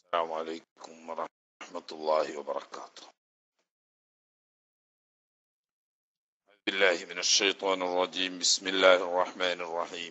السلام عليكم ورحمة الله وبركاته أعوذ بالله من الشيطان الرجيم بسم الله الرحمن الرحيم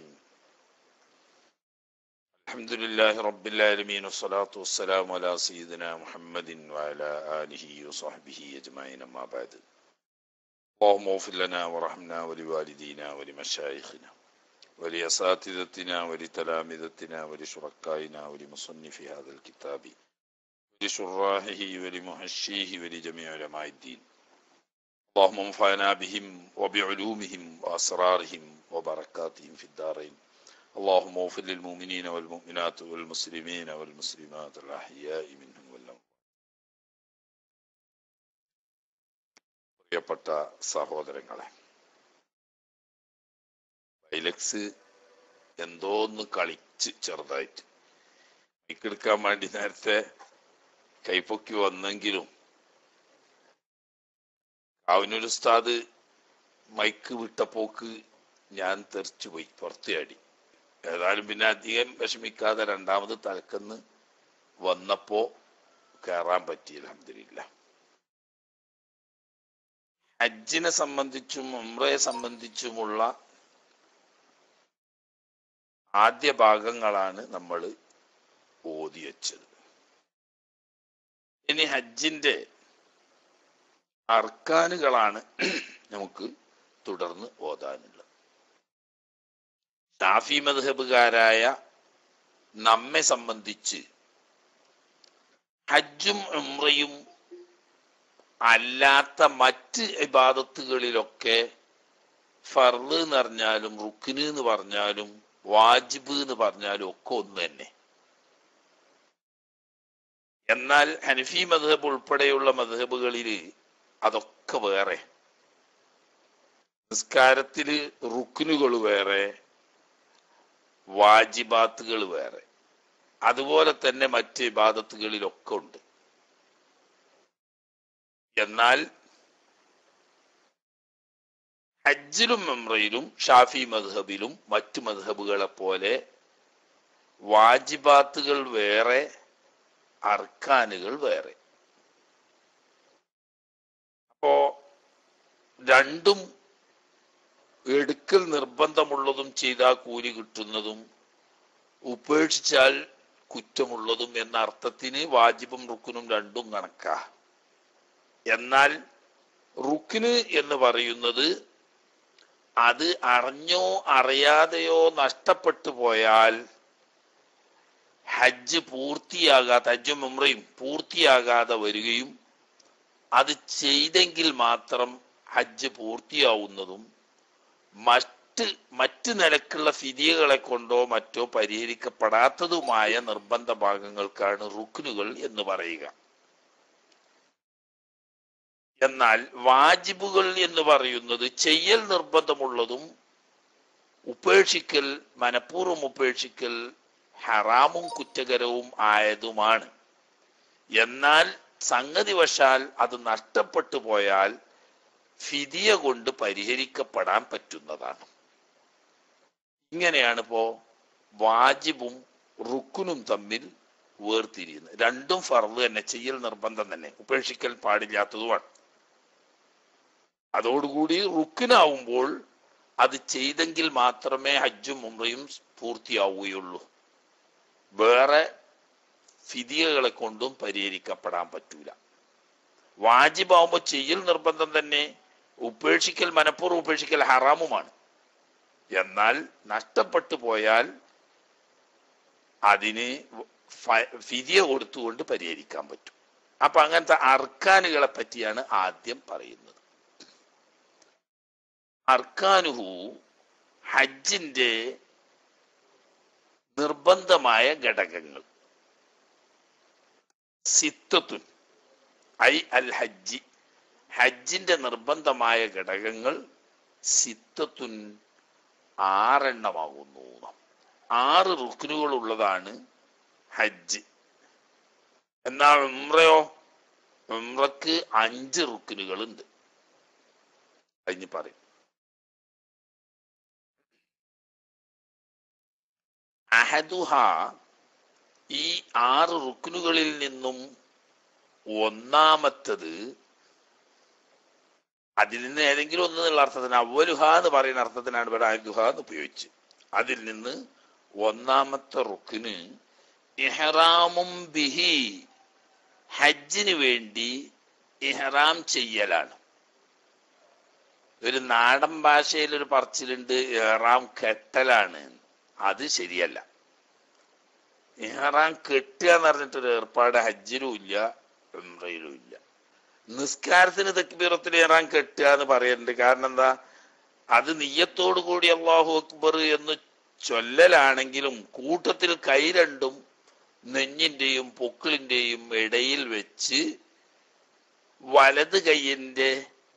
الحمد لله رب العالمين والصلاة والسلام على سيدنا محمد وعلى آله وصحبه أجمعين ما بعد اللهم اغفر لنا ورحمنا ولوالدينا ولمشايخنا ولأساتذتنا ولتلامذتنا ولشركائنا ولمصنف هذا الكتاب ولشراحه ولمحشيه ولجميع علماء الدين اللهم انفعنا بهم وبعلومهم وأسرارهم وبركاتهم في الدارين اللهم اغفر للمؤمنين والمؤمنات والمسلمين والمسلمات الأحياء منهم والأموات പ്രിയപ്പെട്ട സഹോദരങ്ങളെ ബൈലക്സ് എന്തോ ഒന്ന് കളിച്ച് ചെറുതായിട്ട് മൈക്കെടുക്കാൻ വേണ്ടി നേരത്തെ കൈപ്പൊക്കി വന്നെങ്കിലും കാവിനൊരു ഉസ്താദ് മൈക്ക് വിട്ടപ്പോക്ക് ഞാൻ തെറിച്ചുപോയി പുറത്തിയാടി ഏതായാലും പിന്നെ അധികം വിഷമിക്കാതെ രണ്ടാമത് തലക്കന്ന് വന്നപ്പോ കയറാൻ പറ്റിയില്ല അഹമ്മദില്ല ഹജ്ജിനെ സംബന്ധിച്ചും ഉംറയെ സംബന്ധിച്ചുമുള്ള ആദ്യ ഭാഗങ്ങളാണ് നമ്മൾ ഓതി വച്ചത് ഇനി ഹജ്ജിന്റെ അർക്കാനുകളാണ് നമുക്ക് തുടർന്ന് ഓതാനുള്ളത് ഷാഫി മദ്ഹബുകാരായ നമ്മെ സംബന്ധിച്ച് ഹജ്ജും ഉംറയും അല്ലാത്ത മറ്റ് ഇബാദത്തുകളിലൊക്കെ ഫർള് എന്ന് പറഞ്ഞാലും റുക്കിന് എന്ന് പറഞ്ഞാലും വാജിബ് എന്ന് പറഞ്ഞാലും ഒക്കെ ഒന്ന് തന്നെ എന്നാൽ ഹനഫി മധബ് ഉൾപ്പെടെയുള്ള മധബുകളിൽ അതൊക്കെ വേറെ നിസ്കാരത്തില് റുക്കിനുകൾ വേറെ വാജിബാത്തുകൾ വേറെ അതുപോലെ തന്നെ മറ്റ് ഇബാദത്തുകളിലൊക്കെ ഉണ്ട് എന്നാൽ ഹജ്ജിലും മെമ്രയിലും ഷാഫി മദ്ഹബിലും മറ്റു മദ്ഹബുകളെ പോലെ വാജിബാത്തുകൾ വേറെ അർക്കാനുകൾ വേറെ അപ്പോ രണ്ടും എടുക്കൽ നിർബന്ധമുള്ളതും ചെയ്താൽ കൂലി കിട്ടുന്നതും ഉപേക്ഷിച്ചാൽ കുറ്റമുള്ളതും എന്ന അർത്ഥത്തിന് വാജിബും റുക്കിനും രണ്ടും കണക്കാ എന്നാൽ റുക്കിന് എന്ന് പറയുന്നത് അത് അറിഞ്ഞോ അറിയാതെയോ നഷ്ടപ്പെട്ടു പോയാൽ ഹജ്ജ് പൂർത്തിയാകാത്ത ഹജ്ജും ഉമ്രയും പൂർത്തിയാകാതെ വരികയും അത് ചെയ്തെങ്കിൽ മാത്രം ഹജ്ജ് പൂർത്തിയാവുന്നതും മറ്റ് മറ്റ് നിലക്കുള്ള ഫിതിയകളെ കൊണ്ടോ മറ്റോ പരിഹരിക്കപ്പെടാത്തതുമായ നിർബന്ധ ഭാഗങ്ങൾക്കാണ് റുക്നുകൾ എന്ന് പറയുക എന്നാൽ വാജിബുകൾ എന്ന് പറയുന്നത് ചെയ്യൽ നിർബന്ധമുള്ളതും ഉപേക്ഷിക്കൽ മനഃപൂർവ്വം ഉപേക്ഷിക്കൽ ഹറാമും കുറ്റകരവും ആയതുമാണ് എന്നാൽ സംഗതി വശാൽ അത് നഷ്ടപ്പെട്ടു പോയാൽ ഫിദിയ കൊണ്ട് പരിഹരിക്കപ്പെടാൻ പറ്റുന്നതാണ് ഇങ്ങനെയാണ് ഇപ്പോ വാജിബും റുക്കുനും തമ്മിൽ വേർതിരിയുന്നത് രണ്ടും ഫർദ് തന്നെ ചെയ്യൽ നിർബന്ധം തന്നെ ഉപേക്ഷിക്കൽ പാടില്ലാത്തതുമാണ് അതോടുകൂടി റുക്കിനാവുമ്പോൾ അത് ചെയ്തെങ്കിൽ മാത്രമേ ഹജ്ജും ഉമ്രയും പൂർത്തിയാവുകയുള്ളൂ വേറെ ഫിദിയകളെ കൊണ്ടും പരിഹരിക്കപ്പെടാൻ പറ്റൂല വാജിബാവുമ്പോൾ ചെയ്യൽ നിർബന്ധം തന്നെ ഉപേക്ഷിക്കൽ മനഃപൂർവ്വം ഉപേക്ഷിക്കൽ ഹറാമുമാണ് എന്നാൽ നഷ്ടപ്പെട്ടു പോയാൽ അതിന് ഫിദിയ കൊടുത്തുകൊണ്ട് പരിഹരിക്കാൻ പറ്റും അപ്പൊ അങ്ങനത്തെ അർക്കാനുകളെ പറ്റിയാണ് ആദ്യം പറയുന്നത് അർക്കാനുഹു ഹജ്ജിന്റെ നിർബന്ധമായ ഘടകങ്ങൾ സിത്തത്തുൻ ഐ അൽ ഹജ്ജി ഹജ്ജിന്റെ നിർബന്ധമായ ഘടകങ്ങൾ സിത്തത്തുൻ ആറെണ്ണമാകുന്നു ആറ് റുക്കിനുകൾ ഉള്ളതാണ് ഹജ്ജ് എന്നാൽ ഉംറയോ ഉംറക്ക് അഞ്ച് റുക്കിനുകൾ ഉണ്ട് അതിന് പറയും അഹദുഹ ഈ ആറ് റുക്നുകളിൽ നിന്നും ഒന്നാമത്തത് അതിൽ നിന്ന് ഏതെങ്കിലും ഒന്ന് എന്നുള്ള അർത്ഥത്തിന് അവലുഹ എന്ന് പറയുന്ന അർത്ഥത്തിനാണ് ഇവിടെ അലുഹ എന്ന് ഉപയോഗിച്ച് അതിൽ നിന്ന് ഒന്നാമത്തെ റുക്കിന് ഇഹ്റാമും ബിഹി ഹജ്ജിന് വേണ്ടി ഇഹ്റാം ചെയ്യലാണ് ഒരു നാടൻ ഭാഷയിൽ ഒരു പറച്ചിലുണ്ട് ഇഹ്റാം കെട്ടലാണ് അത് ശരിയല്ല ഇഹ്റാം കെട്ടുക എന്ന് പറഞ്ഞിട്ടൊരു ഏർപ്പാട് ഹജ്ജിലും ഇല്ല ഉംറയിലും ഇല്ല നിസ്കാരത്തിന് തെക്കുബീറത്തിൽ ഇറാൻ കെട്ടുക എന്ന് പറയുന്നുണ്ട് കാരണം എന്താ അത് നീയത്തോടു കൂടി അള്ളാഹു അക്ബർ എന്ന് ചൊല്ലലാണെങ്കിലും കൂട്ടത്തിൽ കൈ രണ്ടും നെഞ്ഞിന്റെയും പൊക്കിളിന്റെയും ഇടയിൽ വെച്ച് വലത് കൈയിന്റെ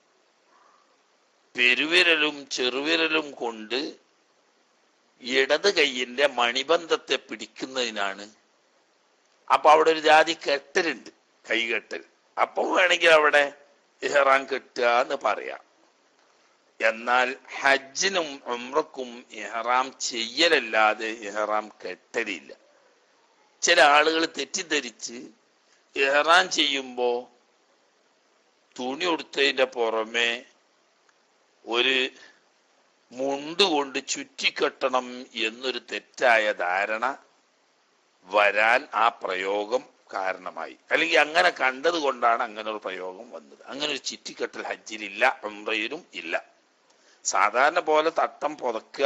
പെരുവിരലും ചെറുവിരലും കൊണ്ട് ഇടത് കൈയിന്റെ മണിബന്ധത്തെ പിടിക്കുന്നതിനാണ് അപ്പൊ അവിടെ ഒരു ജാതി കെട്ടലുണ്ട് കൈകെട്ടൽ അപ്പൊ വേണമെങ്കിൽ അവിടെ ഇഹ്റാം കെട്ടുക എന്ന് പറയാം എന്നാൽ ഹജ്ജിനും ഉംറക്കും ഇഹ്റാം ചെയ്യലല്ലാതെ ഇഹ്റാം കെട്ടലില്ല ചില ആളുകൾ തെറ്റിദ്ധരിച്ച് ഇഹ്റാം ചെയ്യുമ്പോ തുണി ഉടുത്തതിന്റെ പുറമെ ഒരു മുണ്ട് കൊണ്ട് ചുറ്റിക്കെട്ടണം എന്നൊരു തെറ്റായ ധാരണ വരാൻ ആ പ്രയോഗം കാരണമായി അല്ലെങ്കിൽ അങ്ങനെ കണ്ടത് കൊണ്ടാണ് അങ്ങനെ ഒരു പ്രയോഗം വന്നത് അങ്ങനെ ഒരു ചുറ്റിക്കെട്ടൽ ഹജ്ജിലില്ല ഉംറയിലും ഇല്ല സാധാരണ പോലെ തട്ടം പുതക്കുക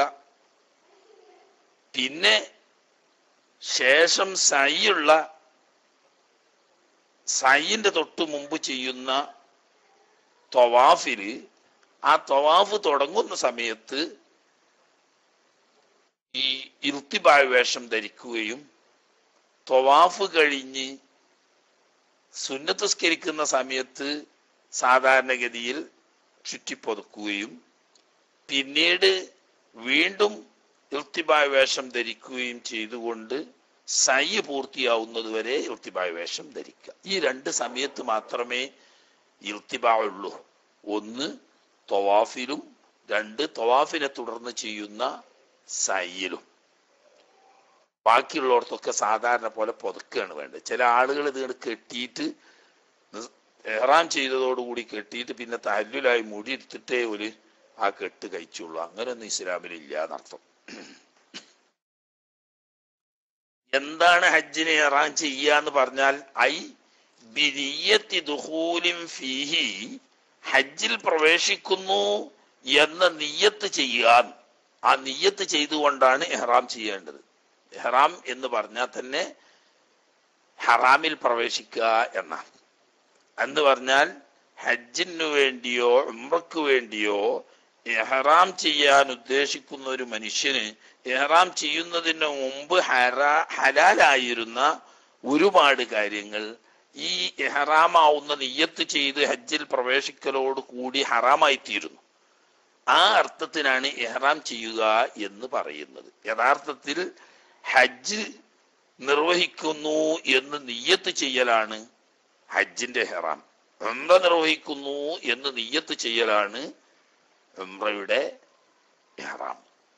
പിന്നെ ശേഷം സൈയുള്ള സൈന്റെ തൊട്ട് മുമ്പ് ചെയ്യുന്ന തൊവാഫില് ആ തൊവാഫ് തുടങ്ങുന്ന സമയത്ത് ഈ ഇരുത്തിബായ വേഷം ധരിക്കുകയും തൊവാഫ് കഴിഞ്ഞ് സുന്നത്തസ്കരിക്കുന്ന സമയത്ത് സാധാരണഗതിയിൽ ചുറ്റിപ്പൊതുക്കുകയും പിന്നീട് വീണ്ടും ഇർത്തിബായ വേഷം ധരിക്കുകയും ചെയ്തുകൊണ്ട് സൈ പൂർത്തിയാവുന്നത് വരെ ഇർത്തിബായ വേഷം ധരിക്കുക ഈ രണ്ട് സമയത്ത് മാത്രമേ ഇർത്തിബാ ഉള്ളൂ ഒന്ന് തൊവാഫിലും രണ്ട് തൊവാഫിനെ തുടർന്ന് ചെയ്യുന്ന സൈയിലും ബാക്കിയുള്ളവർക്കൊക്കെ സാധാരണ പോലെ പുതുക്കുകയാണ് വേണ്ടത് ചില ആളുകൾ ഇത് കെട്ടിയിട്ട് എഹ്റാം ചെയ്തതോടുകൂടി കെട്ടിയിട്ട് പിന്നെ തല്ലുലായി മുടി എടുത്തിട്ടേ ഒരു ആ കെട്ട് കഴിച്ചുള്ളൂ അങ്ങനെയൊന്നും ഇസ്ലാമിൽ ഇല്ല എന്നർത്ഥം എന്താണ് ഹജ്ജിന് എഹ്റാം ചെയ്യുക എന്ന് പറഞ്ഞാൽ ഐ ബിനിയത്തി ദുഹൂലിൻ ഫീഹി ഹജ്ജിൽ പ്രവേശിക്കുന്നു എന്ന നിയ്യത്ത് ചെയ്യുക ആ നിയ്യത്ത് ചെയ്തുകൊണ്ടാണ് എഹ്റാം ചെയ്യേണ്ടത് എഹ്റാം എന്ന് പറഞ്ഞാൽ തന്നെ ഹറാമിൽ പ്രവേശിക്കുക എന്നാണ് എന്ന് പറഞ്ഞാൽ ഹജ്ജിനു വേണ്ടിയോ ഉംറക്ക് വേണ്ടിയോ എഹ്റാം ചെയ്യാൻ ഉദ്ദേശിക്കുന്ന ഒരു മനുഷ്യന് എഹ്റാം ചെയ്യുന്നതിന് മുമ്പ് ഹറാ ഹലാലായിരുന്ന ഒരുപാട് കാര്യങ്ങൾ ഈ എഹ്റാമാവുന്ന നിയ്യത്ത് ചെയ്ത് ഹജ്ജിൽ പ്രവേശിക്കലോട് കൂടി ഹറാമായി തീരുന്നു ആ അർത്ഥത്തിനാണ് എഹ്റാം ചെയ്യുക എന്ന് പറയുന്നത് യഥാർത്ഥത്തിൽ ഹജ്ജ് നിർവഹിക്കുന്നു എന്ന് നിയ്യത്ത് ചെയ്യലാണ് ഹജ്ജിന്റെ ഹെറാം ഉംറ നിർവഹിക്കുന്നു എന്ന് നിയ്യത്ത് ചെയ്യലാണ് ഉംറയുടെ ഹെറാം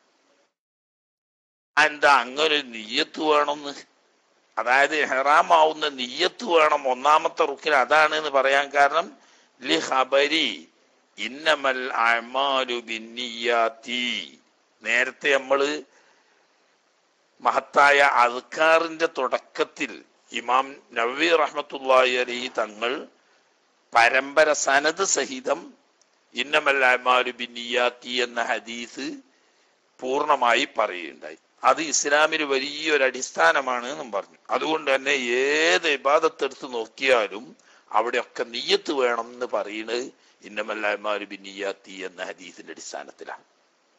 എന്താ അങ്ങനെ ഒരു നിയ്യത്ത് വേണമെന്ന് അതായത് ഹെറാം ആവുന്ന നിയ്യത്ത് വേണം ഒന്നാമത്തെ റുക്കിൽ അതാണ് എന്ന് പറയാൻ കാരണം ലി ഹബരി ഇന്നമൽ അമാലു ബിന്നിയാത്തി നേരത്തെ നമ്മള് മഹത്തായ അൽക്കാറിന്റെ തുടക്കത്തിൽ ഇമാം നവി റഹ്മത്തുള്ളാഹി അലൈഹി തങ്ങൾ പരമ്പര സനത് സഹിതം ഇന്നമൽ അമാലു ബിന്നിയാത്തി എന്ന ഹദീസ് പൂർണ്ണമായി പറയുകയുണ്ടായി അത് ഇസ്ലാമിന് വലിയൊരു അടിസ്ഥാനമാണ് എന്നും പറഞ്ഞു അതുകൊണ്ട് തന്നെ ഏത് ഇബാദത്തെടുത്ത് നോക്കിയാലും അവിടെയൊക്കെ നീയത്ത് വേണം എന്ന് പറയുന്നത് ഇന്നമല്ലായ്മാര് ബിന്നിയാത്തി എന്ന ഹദീസിന്റെ അടിസ്ഥാനത്തിലാണ്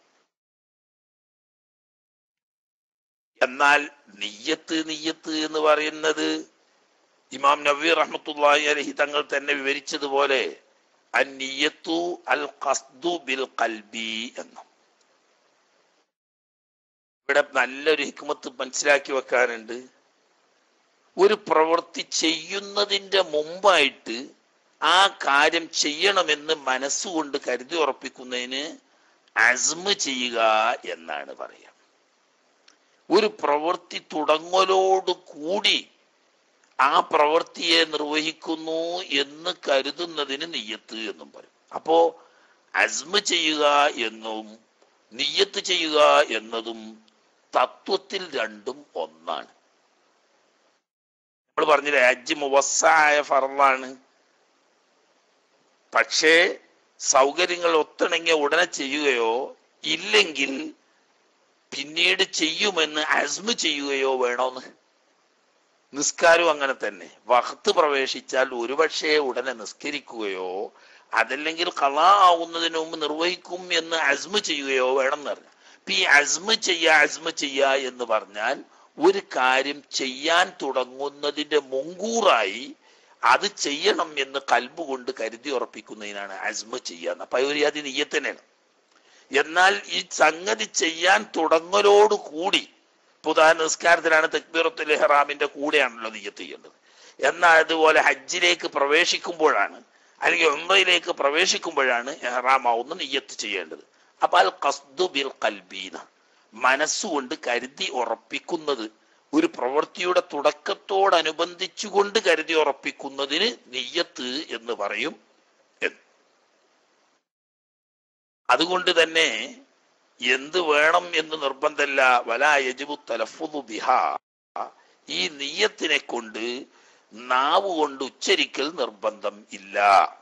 എന്നാൽ നിയ്യത്ത് നിയ്യത്ത് എന്ന് പറയുന്നത് ഇമാം നബി റഹ്മത്തുള്ളാഹി അലഹി തങ്ങൾ തന്നെ വിവരിച്ചതുപോലെ അൻ നിയ്യത്തു അൽ ഖസ്ദു ബിൽ ഖൽബി എന്നും ഇവിടെ നല്ലൊരു ഹിക്മത്ത് മനസ്സിലാക്കി വെക്കാനുണ്ട് ഒരു പ്രവൃത്തി ചെയ്യുന്നതിന്റെ മുമ്പായിട്ട് ആ കാര്യം ചെയ്യണമെന്ന് മനസ്സുകൊണ്ട് കരുതി ഉറപ്പിക്കുന്നതിന് അസ്മ ചെയ്യുക എന്നാണ് പറയുക ഒരു പ്രവൃത്തി തുടങ്ങലോട് കൂടി ആ പ്രവൃത്തിയെ നിർവഹിക്കുന്നു എന്ന് കരുതുന്നതിന് നിയ്യത്ത് എന്നും പറയും അപ്പോ അസ്മ ചെയ്യുക എന്നും നിയ്യത്ത് ചെയ്യുക എന്നതും തത്വത്തിൽ രണ്ടും ഒന്നാണ് നമ്മൾ പറഞ്ഞില്ലേ ഹജ്ജ് മുവസ്സായ ഫറലാണ് പക്ഷേ സൗകര്യങ്ങൾ ഒത്തിണങ്ങിയ ഉടനെ ചെയ്യുകയോ ഇല്ലെങ്കിൽ പിന്നീട് ചെയ്യുമെന്ന് അസ്മ ചെയ്യുകയോ വേണോന്ന് നിസ്കാരവും അങ്ങനെ തന്നെ വഹത്ത് പ്രവേശിച്ചാൽ ഒരുപക്ഷെ ഉടനെ നിസ്കരിക്കുകയോ അതല്ലെങ്കിൽ കള ആവുന്നതിന് മുമ്പ് നിർവഹിക്കും എന്ന് അസ്മ ചെയ്യുകയോ വേണം എന്ന് പറഞ്ഞു അപ്പൊ ഈ അസ്മ ചെയ്യ അസ്മ ചെയ്യ എന്ന് പറഞ്ഞാൽ ഒരു കാര്യം ചെയ്യാൻ തുടങ്ങുന്നതിന്റെ മുൻകൂറായി അത് ചെയ്യണം എന്ന് കൽബ് കൊണ്ട് കരുതി ഉറപ്പിക്കുന്നതിനാണ് അസ്മ ചെയ്യാന്ന് അപ്പൊ ഒരു അത് നീയത്തന്നെയാണ് എന്നാൽ ഈ സംഗതി ചെയ്യാൻ തുടങ്ങലോട് കൂടി പുതാ നിസ്കാരത്തിലാണ് തക്ബീറത്തുൽ ഇഹ്റാമിന്റെ കൂടെയാണല്ലോ നീയത്ത് ചെയ്യേണ്ടത് എന്നാൽ അതുപോലെ ഹജ്ജിലേക്ക് പ്രവേശിക്കുമ്പോഴാണ് അല്ലെങ്കിൽ ഉംറയിലേക്ക് പ്രവേശിക്കുമ്പോഴാണ് എഹ്റാമാവുന്ന നിയ്യത്ത് ചെയ്യേണ്ടത് അപ്പൊ അൽ ഖസ്ദു ബിൽ കൽബീന മനസ്സുകൊണ്ട് കരുതി ഉറപ്പിക്കുന്നത് ഒരു പ്രവൃത്തിയുടെ തുടക്കത്തോടനുബന്ധിച്ചുകൊണ്ട് കരുതി ഉറപ്പിക്കുന്നതിന് നിയ്യത്ത് എന്ന് പറയും എന്ന് അതുകൊണ്ട് തന്നെ എന്ത് വേണം എന്ന് നിർബന്ധമല്ല വലാ യജിബു തലഫുദു ബിഹ ഈ നീയത്തിനെ കൊണ്ട് നാവ് കൊണ്ട് ഉച്ചരിക്കൽ നിർബന്ധം ഇല്ല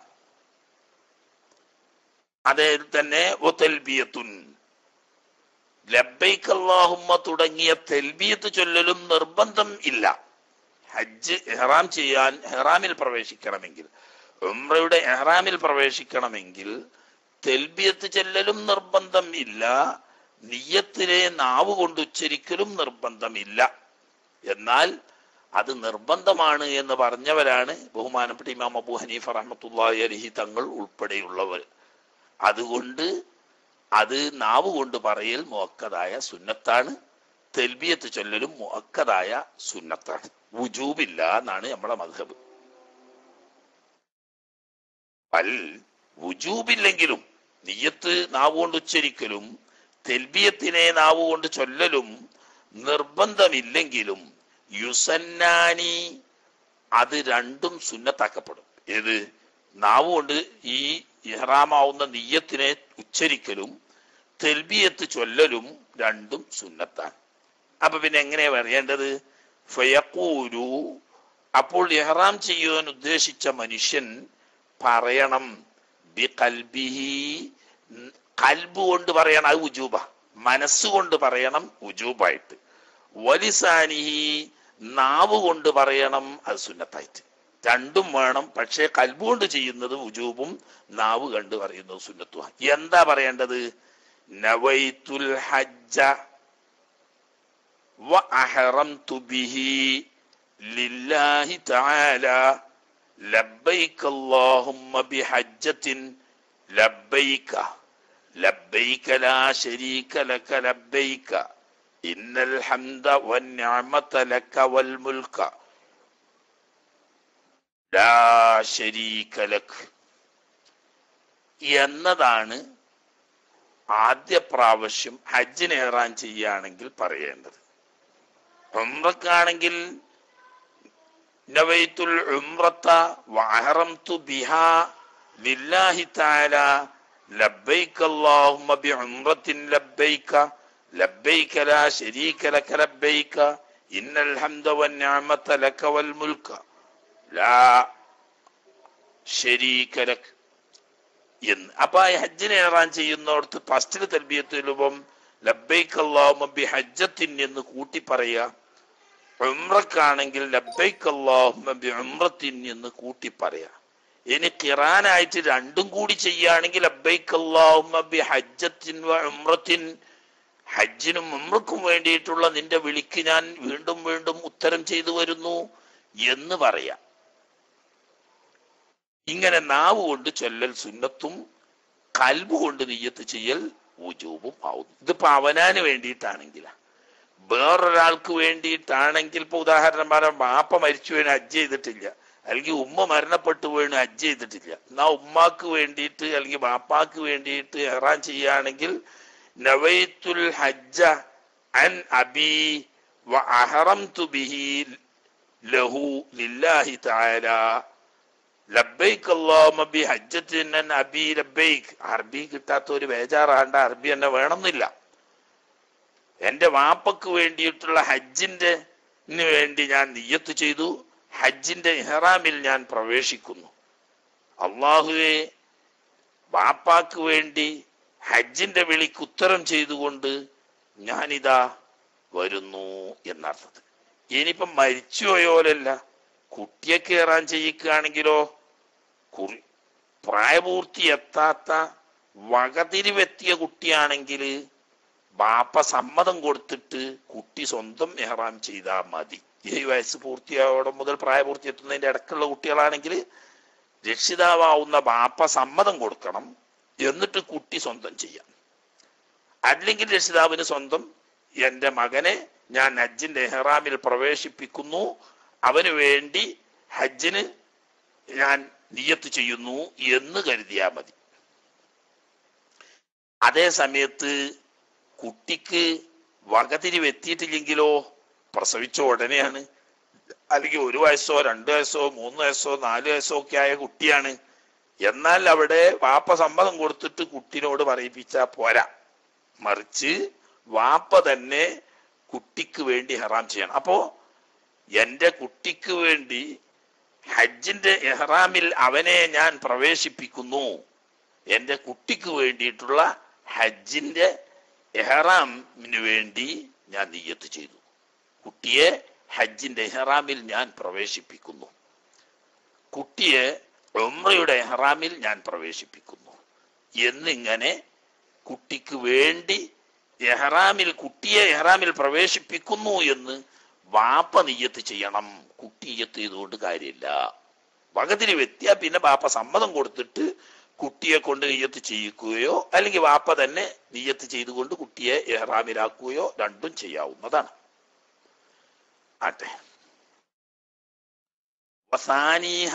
അതേ തന്നെ ഒത്തൽബിയത്തുൻ ലബൈക്ക് അല്ലാഹുമ്മ തുടങ്ങിയ തെൽബിയത്ത് ചൊല്ലലും നിർബന്ധം ഇല്ല ഹജ്ജ് എഹ്റാം ചെയ്യാൻ എഹ്റാമിൽ പ്രവേശിക്കണമെങ്കിൽ ഉംറയുടെ എഹ്റാമിൽ പ്രവേശിക്കണമെങ്കിൽ തെൽബിയത്ത് ചെല്ലലും നിർബന്ധം ഇല്ല നിയ്യത്തിനെ നാവ് കൊണ്ട് ഉച്ചരിക്കലും നിർബന്ധമില്ല എന്നാൽ അത് നിർബന്ധമാണ് എന്ന് പറഞ്ഞവരാണ് ബഹുമാനപ്പെട്ട ഇമാം അബു ഹനീഫ റഹ്മത്തുള്ളാഹി അലഹി തങ്ങൾ ഉൾപ്പെടെയുള്ളവർ അതുകൊണ്ട് അത് നാവ് കൊണ്ട് പറയൽ മുഅക്കതായ സുന്നത്താണ് തെൽബിയത്ത് ചൊല്ലലും മുഅക്കതായ സുന്നത്താണ് വുജൂബില്ല എന്നാണ് നമ്മുടെ മധബ് അൽ വുജൂബില്ലെങ്കിലും നിയ്യത്ത് നാവ് കൊണ്ട് ഉച്ചരിക്കലും തെൽബിയത്തിനെ നാവ് കൊണ്ട് ചൊല്ലലും നിർബന്ധമില്ലെങ്കിലും യുസന്നാനി അത് രണ്ടും സുന്നത്താക്കപ്പെടും ഏത് നാവ് കൊണ്ട് ഈ ഇഹ്റാമാവുന്ന നിയ്യത്തിനെ ഉച്ചരിക്കലും തെൽബിയത്ത് ചൊല്ലലും രണ്ടും സുന്നത്താണ് അപ്പൊ പിന്നെ എങ്ങനെയാ പറയേണ്ടത് ഫയക്കൂരു അപ്പോൾ ഇഹ്റാം ചെയ്യുവാൻ ഉദ്ദേശിച്ച മനുഷ്യൻ പറയണം ബി കൽബിഹി കൽബ് കൊണ്ട് പറയണം അത് ഉജൂബ മനസ്സുകൊണ്ട് പറയണം ഉജൂബായിട്ട് വലിസാനിഹി നാവ് കൊണ്ട് പറയണം അത് സുന്നത്തായിട്ട് രണ്ടും വേണം പക്ഷേ കൽബ് കൊണ്ട് ചെയ്യുന്നത് ഉജൂബും നാവ് കണ്ട് പറയുന്നത് സുന്നത്തുമാണ് എന്താ പറയേണ്ടത് നവൈത്തുൽ ഹജ്ജ വ അഹറംതു ബിഹി ലില്ലാഹി തആല ലബ്ബൈക അല്ലാഹുമ്മ ബിഹജ്ജത്തിൻ ലബ്ബൈക ലബ്ബൈക ലാ ശരീക ലക ലബ്ബൈക ഇന്നൽ ഹംദ വന്നിഅമത ലക വൽ മുൽക ലാ ശരീക ലക് എന്നതാണ് ആദ്യ പ്രാവശ്യം ഹജ്ജിന് ഏറാൻ ചെയ്യുകയാണെങ്കിൽ പറയേണ്ടത് ഉംറക്കാണെങ്കിൽ നവൈത്തുൽ ഉംറത്ത വഹറംതു ബിഹാ ലില്ലാഹി തആല ലബ്ബൈക അല്ലാഹുമ്മ ബിഉംറത്തിൻ ലബ്ബൈക ലബ്ബൈക ലാ ശരീക ലക ലബ്ബൈക ഇന്നൽ ഹംദ വന്നിഅമത ലക വൽ മുൽക ലാ ശരീക ലക് എന്ന് അപ്പൊ ആ ഹജ്ജിനെ ഏറാൻ ചെയ്യുന്നിടത്ത് ഫസ്റ്റിൽ തൽബിയത്തിലും ലബ്ബൈക്ക് അല്ലാഹുമ്മ ബി ഹജ്ജത്തിൻ എന്ന് കൂട്ടി പറയുക ഉംറക്കാണെങ്കിൽ ലബ്ബൈക്ക് അല്ലാഹുമ്മ ബി ഉംറത്തിൻ എന്ന് കൂട്ടി പറയാ ഇനി ഖിറാനായിട്ട് രണ്ടും കൂടി ചെയ്യുകയാണെങ്കിൽ ലബ്ബൈക്ക് അല്ലാഹുമ്മ ബി ഹജ്ജത്തിൻ വ ഉംറത്തിൻ ഹജ്ജിനും ഉംറക്കും വേണ്ടിയിട്ടുള്ള നിന്റെ വിളിക്ക് ഞാൻ വീണ്ടും വീണ്ടും ഉത്തരം ചെയ്തു വരുന്നു എന്ന് പറയാം ഇങ്ങനെ നാവ് കൊണ്ട് ചൊല്ലൽ സുന്നത്തും കൽബ് കൊണ്ട് നെയ്യത്ത് ചെയ്യൽ ഊജൂബും ആവുന്നു ഇതിപ്പോ അവനാന് വേണ്ടിയിട്ടാണെങ്കിലാ വേറൊരാൾക്ക് വേണ്ടിയിട്ടാണെങ്കിൽ ഇപ്പൊ ഉദാഹരണം പറയാം ബാപ്പ മരിച്ചു വീണ് ഹജ്ജ് ചെയ്തിട്ടില്ല അല്ലെങ്കിൽ ഉമ്മ മരണപ്പെട്ടു വീണ് ഹജ്ജ് ചെയ്തിട്ടില്ല എന്നാ ഉമ്മാക്ക് വേണ്ടിയിട്ട് അല്ലെങ്കിൽ ബാപ്പാക്ക് വേണ്ടിയിട്ട് എറാൻ ചെയ്യുകയാണെങ്കിൽ നവൈത്തുൽ ഹജ്ജ അൻ അബി വ അഹറംതു ബിഹി ലഹു ലില്ലാഹി തആല ലബ്ബൈക്ക് അല്ലാഹുമ്മ ബി ഹജ്ജത്തിൻ അൻ അബി ലബ്ബൈക്ക് അറബി കിട്ടാത്ത ഒരു ബേജാറാണ്ട അറബി തന്നെ വേണമെന്നില്ല എന്റെ വാപ്പക്ക് വേണ്ടിയിട്ടുള്ള ഹജ്ജിന്റെ ന് വേണ്ടി ഞാൻ നിയ്യത്ത് ചെയ്തു ഹജ്ജിന്റെ ഇഹ്റാമിൽ ഞാൻ പ്രവേശിക്കുന്നു അള്ളാഹുവെ വാപ്പാക്ക് വേണ്ടി ഹജ്ജിന്റെ വിളിക്ക് ഉത്തരം ചെയ്തുകൊണ്ട് ഞാനിതാ വരുന്നു എന്നർത്ഥത്തിൽ ഇനിയിപ്പം മരിച്ചുപോയോലല്ല കുട്ടിയെ കയറാൻ ചെയ്യിക്കുകയാണെങ്കിലോ കുറി പ്രായപൂർത്തി എത്താത്ത വകതിരിവെത്തിയ കുട്ടിയാണെങ്കിൽ ബാപ്പ സമ്മതം കൊടുത്തിട്ട് കുട്ടി സ്വന്തം എഹ്റാം ചെയ്താൽ മതി ഏഴ് വയസ്സ് പൂർത്തിയാവോടെ മുതൽ പ്രായപൂർത്തി എത്തുന്നതിന്റെ ഇടക്കുള്ള കുട്ടികളാണെങ്കിൽ രക്ഷിതാവാവുന്ന ബാപ്പ സമ്മതം കൊടുക്കണം എന്നിട്ട് കുട്ടി സ്വന്തം ചെയ്യാം അല്ലെങ്കിൽ രക്ഷിതാവിന് സ്വന്തം എന്റെ മകനെ ഞാൻ ഹജ്ജിന്റെ എഹ്റാമിൽ പ്രവേശിപ്പിക്കുന്നു അവന് വേണ്ടി ഹജ്ജിന് ഞാൻ നിയത്ത് ചെയ്യുന്നു എന്ന് കരുതിയാൽ മതി അതേ സമയത്ത് കുട്ടിക്ക് വകതിരിവ് എത്തിയിട്ടില്ലെങ്കിലോ പ്രസവിച്ച ഉടനെയാണ് അല്ലെങ്കിൽ ഒരു വയസ്സോ രണ്ട് വയസ്സോ മൂന്ന് വയസ്സോ നാല് വയസ്സോ ഒക്കെ ആയ കുട്ടിയാണ് എന്നാൽ അവിടെ വാപ്പ സമ്മതം കൊടുത്തിട്ട് കുട്ടിനോട് പറയിപ്പിച്ചാ പോരാ മറിച്ച് വാപ്പ തന്നെ കുട്ടിക്ക് വേണ്ടി ഹറാം ചെയ്യണം അപ്പോ എന്റെ കുട്ടിക്ക് വേണ്ടി ഹജ്ജിന്റെ എഹ്റാമിൽ അവനെ ഞാൻ പ്രവേശിപ്പിക്കുന്നു എന്റെ കുട്ടിക്ക് വേണ്ടിയിട്ടുള്ള ഹജ്ജിന്റെ എഹ്റാമിന് വേണ്ടി ഞാൻ നിയ്യത്ത് ചെയ്തു കുട്ടിയെ ഹജ്ജിന്റെ എഹ്റാമിൽ ഞാൻ പ്രവേശിപ്പിക്കുന്നു കുട്ടിയെ ഉമ്രയുടെ എഹ്റാമിൽ ഞാൻ പ്രവേശിപ്പിക്കുന്നു എന്നിങ്ങനെ കുട്ടിക്ക് വേണ്ടി എഹ്റാമിൽ കുട്ടിയെ എഹ്റാമിൽ പ്രവേശിപ്പിക്കുന്നു എന്ന് വാപ്പ നിയ്യത്ത് ചെയ്യണം കുട്ടി നിയ്യത്ത് ചെയ്തുകൊണ്ട് കാര്യമില്ല വകതിരി വെത്തിയ പിന്നെ ബാപ്പ സമ്മതം കൊടുത്തിട്ട് കുട്ടിയെ കൊണ്ട് നിയ്യത്ത് ചെയ്യിക്കുകയോ അല്ലെങ്കിൽ വാപ്പ തന്നെ നിയ്യത്ത് ചെയ്തുകൊണ്ട് കുട്ടിയെ എഹ്റാമിലാക്കുകയോ രണ്ടും ചെയ്യാവുന്നതാണ് ആട്ടെ വസാനീഹ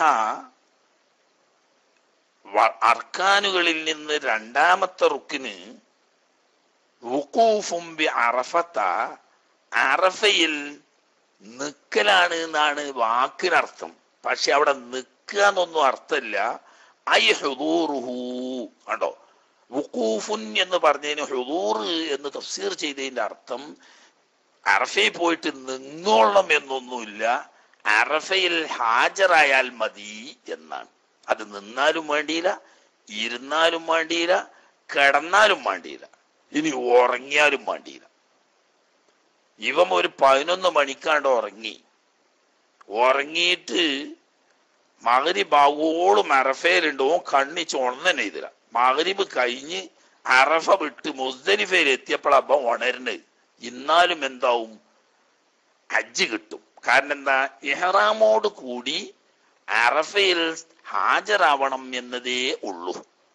വ- അർക്കാനുകളിൽ നിന്ന് രണ്ടാമത്തെ റുക്കിന് വുഖൂഫും ബി അറഫത്ത അറഫയിൽ നിക്കലാണ് എന്നാണ് വാക്കിനർത്ഥം പക്ഷെ അവിടെ നിക്കുക എന്നൊന്നും അർത്ഥമില്ല ഐ ഹുദൂറുഹു കണ്ടോ വുഖൂഫുൻ എന്ന് പറഞ്ഞതിന് ഹുദൂർ എന്ന് തഫ്സീർ ചെയ്തതിന്റെ അർത്ഥം അറഫയിൽ പോയിട്ട് നിന്നോളം എന്നൊന്നുമില്ല അറഫയിൽ ഹാജരായാൽ മതി എന്നാണ് അത് നിന്നാലും വേണ്ടിയില്ല ഇരുന്നാലും വേണ്ടിയില്ല കിടന്നാലും വേണ്ടിയില്ല ഇനി ഉറങ്ങിയാലും വേണ്ടിയില്ല ഇവൻ ഒരു പതിനൊന്ന് മണിക്കാണ്ട് ഉറങ്ങി ഉറങ്ങിയിട്ട് മകരിബ് ആവോളും അറഫയിലുണ്ട് ഓൻ കണ്ണിച്ച് ഉണന്നെ ഇതില മകരിബ് കഴിഞ്ഞ് അറഫ വിട്ട് മുസ്ദലിഫയിൽ എത്തിയപ്പോൾ അപ്പം ഉണരുന്നത് ഇന്നാലും എന്താവും ഹജ്ജ് കിട്ടും കാരണം എന്താ എഹ്റാമോട് കൂടി അറഫയിൽ ഹാജരാവണം എന്നതേ ഉള്ളൂ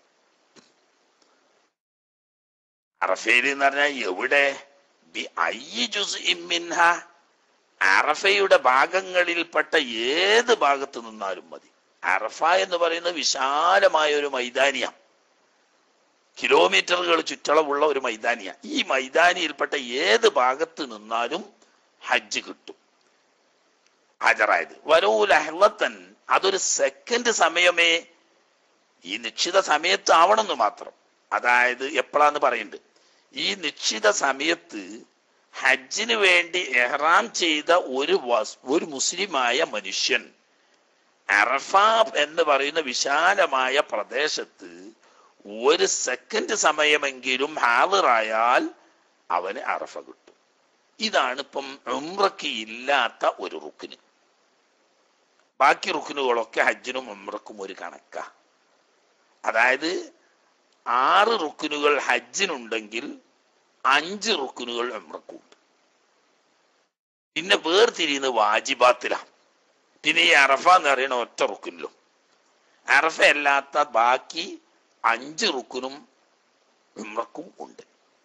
അറഫയിൽ എന്ന് പറഞ്ഞാൽ എവിടെ ബി അയ്യി ജുസ്ഇൻ മിൻഹ അറഫയുടെ ഭാഗങ്ങളിൽപ്പെട്ട ഏത് ഭാഗത്ത് നിന്നാലും മതി അറഫ എന്ന് പറയുന്നത് വിശാലമായ ഒരു മൈതാനിയ കിലോമീറ്ററുകൾ ചുറ്റളവുള്ള ഒരു മൈതാനിയ ഈ മൈതാനിയിൽപ്പെട്ട ഏത് ഭാഗത്ത് നിന്നാലും ഹജ്ജ് കിട്ടും ഹാജരായത് വരൂല ഹെള്ളത്തൻ അതൊരു സെക്കൻഡ് സമയമേ ഈ നിശ്ചിത സമയത്ത് ആവണമെന്ന് മാത്രം അതായത് എപ്പോഴാന്ന് പറയുന്നുണ്ട് ഈ നിശ്ചിത സമയത്ത് ഹജ്ജിന് വേണ്ടി എഹ്റാം ചെയ്ത ഒരു വസ്- ഒരു മുസ്ലിമായ മനുഷ്യൻ അറഫ എന്ന് പറയുന്ന വിശാലമായ പ്രദേശത്ത് ഒരു സെക്കൻഡ് സമയമെങ്കിലും ഹാജറായാൽ അവന് അറഫ കിട്ടും ഇതാണ് ഇപ്പം ഉംറയ്ക്ക് ഇല്ലാത്ത ഒരു റുക്കിന് ബാക്കി റുക്കിനുകളൊക്കെ ഹജ്ജിനും ഉംറക്കും ഒരു കണക്കാ അതായത് ആറ് റുക്കിനുകൾ ഹജ്ജിനുണ്ടെങ്കിൽ അഞ്ച് റുക്കിനുകൾ ഉംറക്കുണ്ട് പിന്നെ വേർതിരിയുന്നത് വാജിബാത്തിലാണ് പിന്നെ ഈ അറഫ എന്ന് പറയുന്ന ഒറ്റ റുക്കിനിലും അറഫ അല്ലാത്ത ബാക്കി അഞ്ച് റുക്കിനും ഉംറക്കും ഉണ്ട്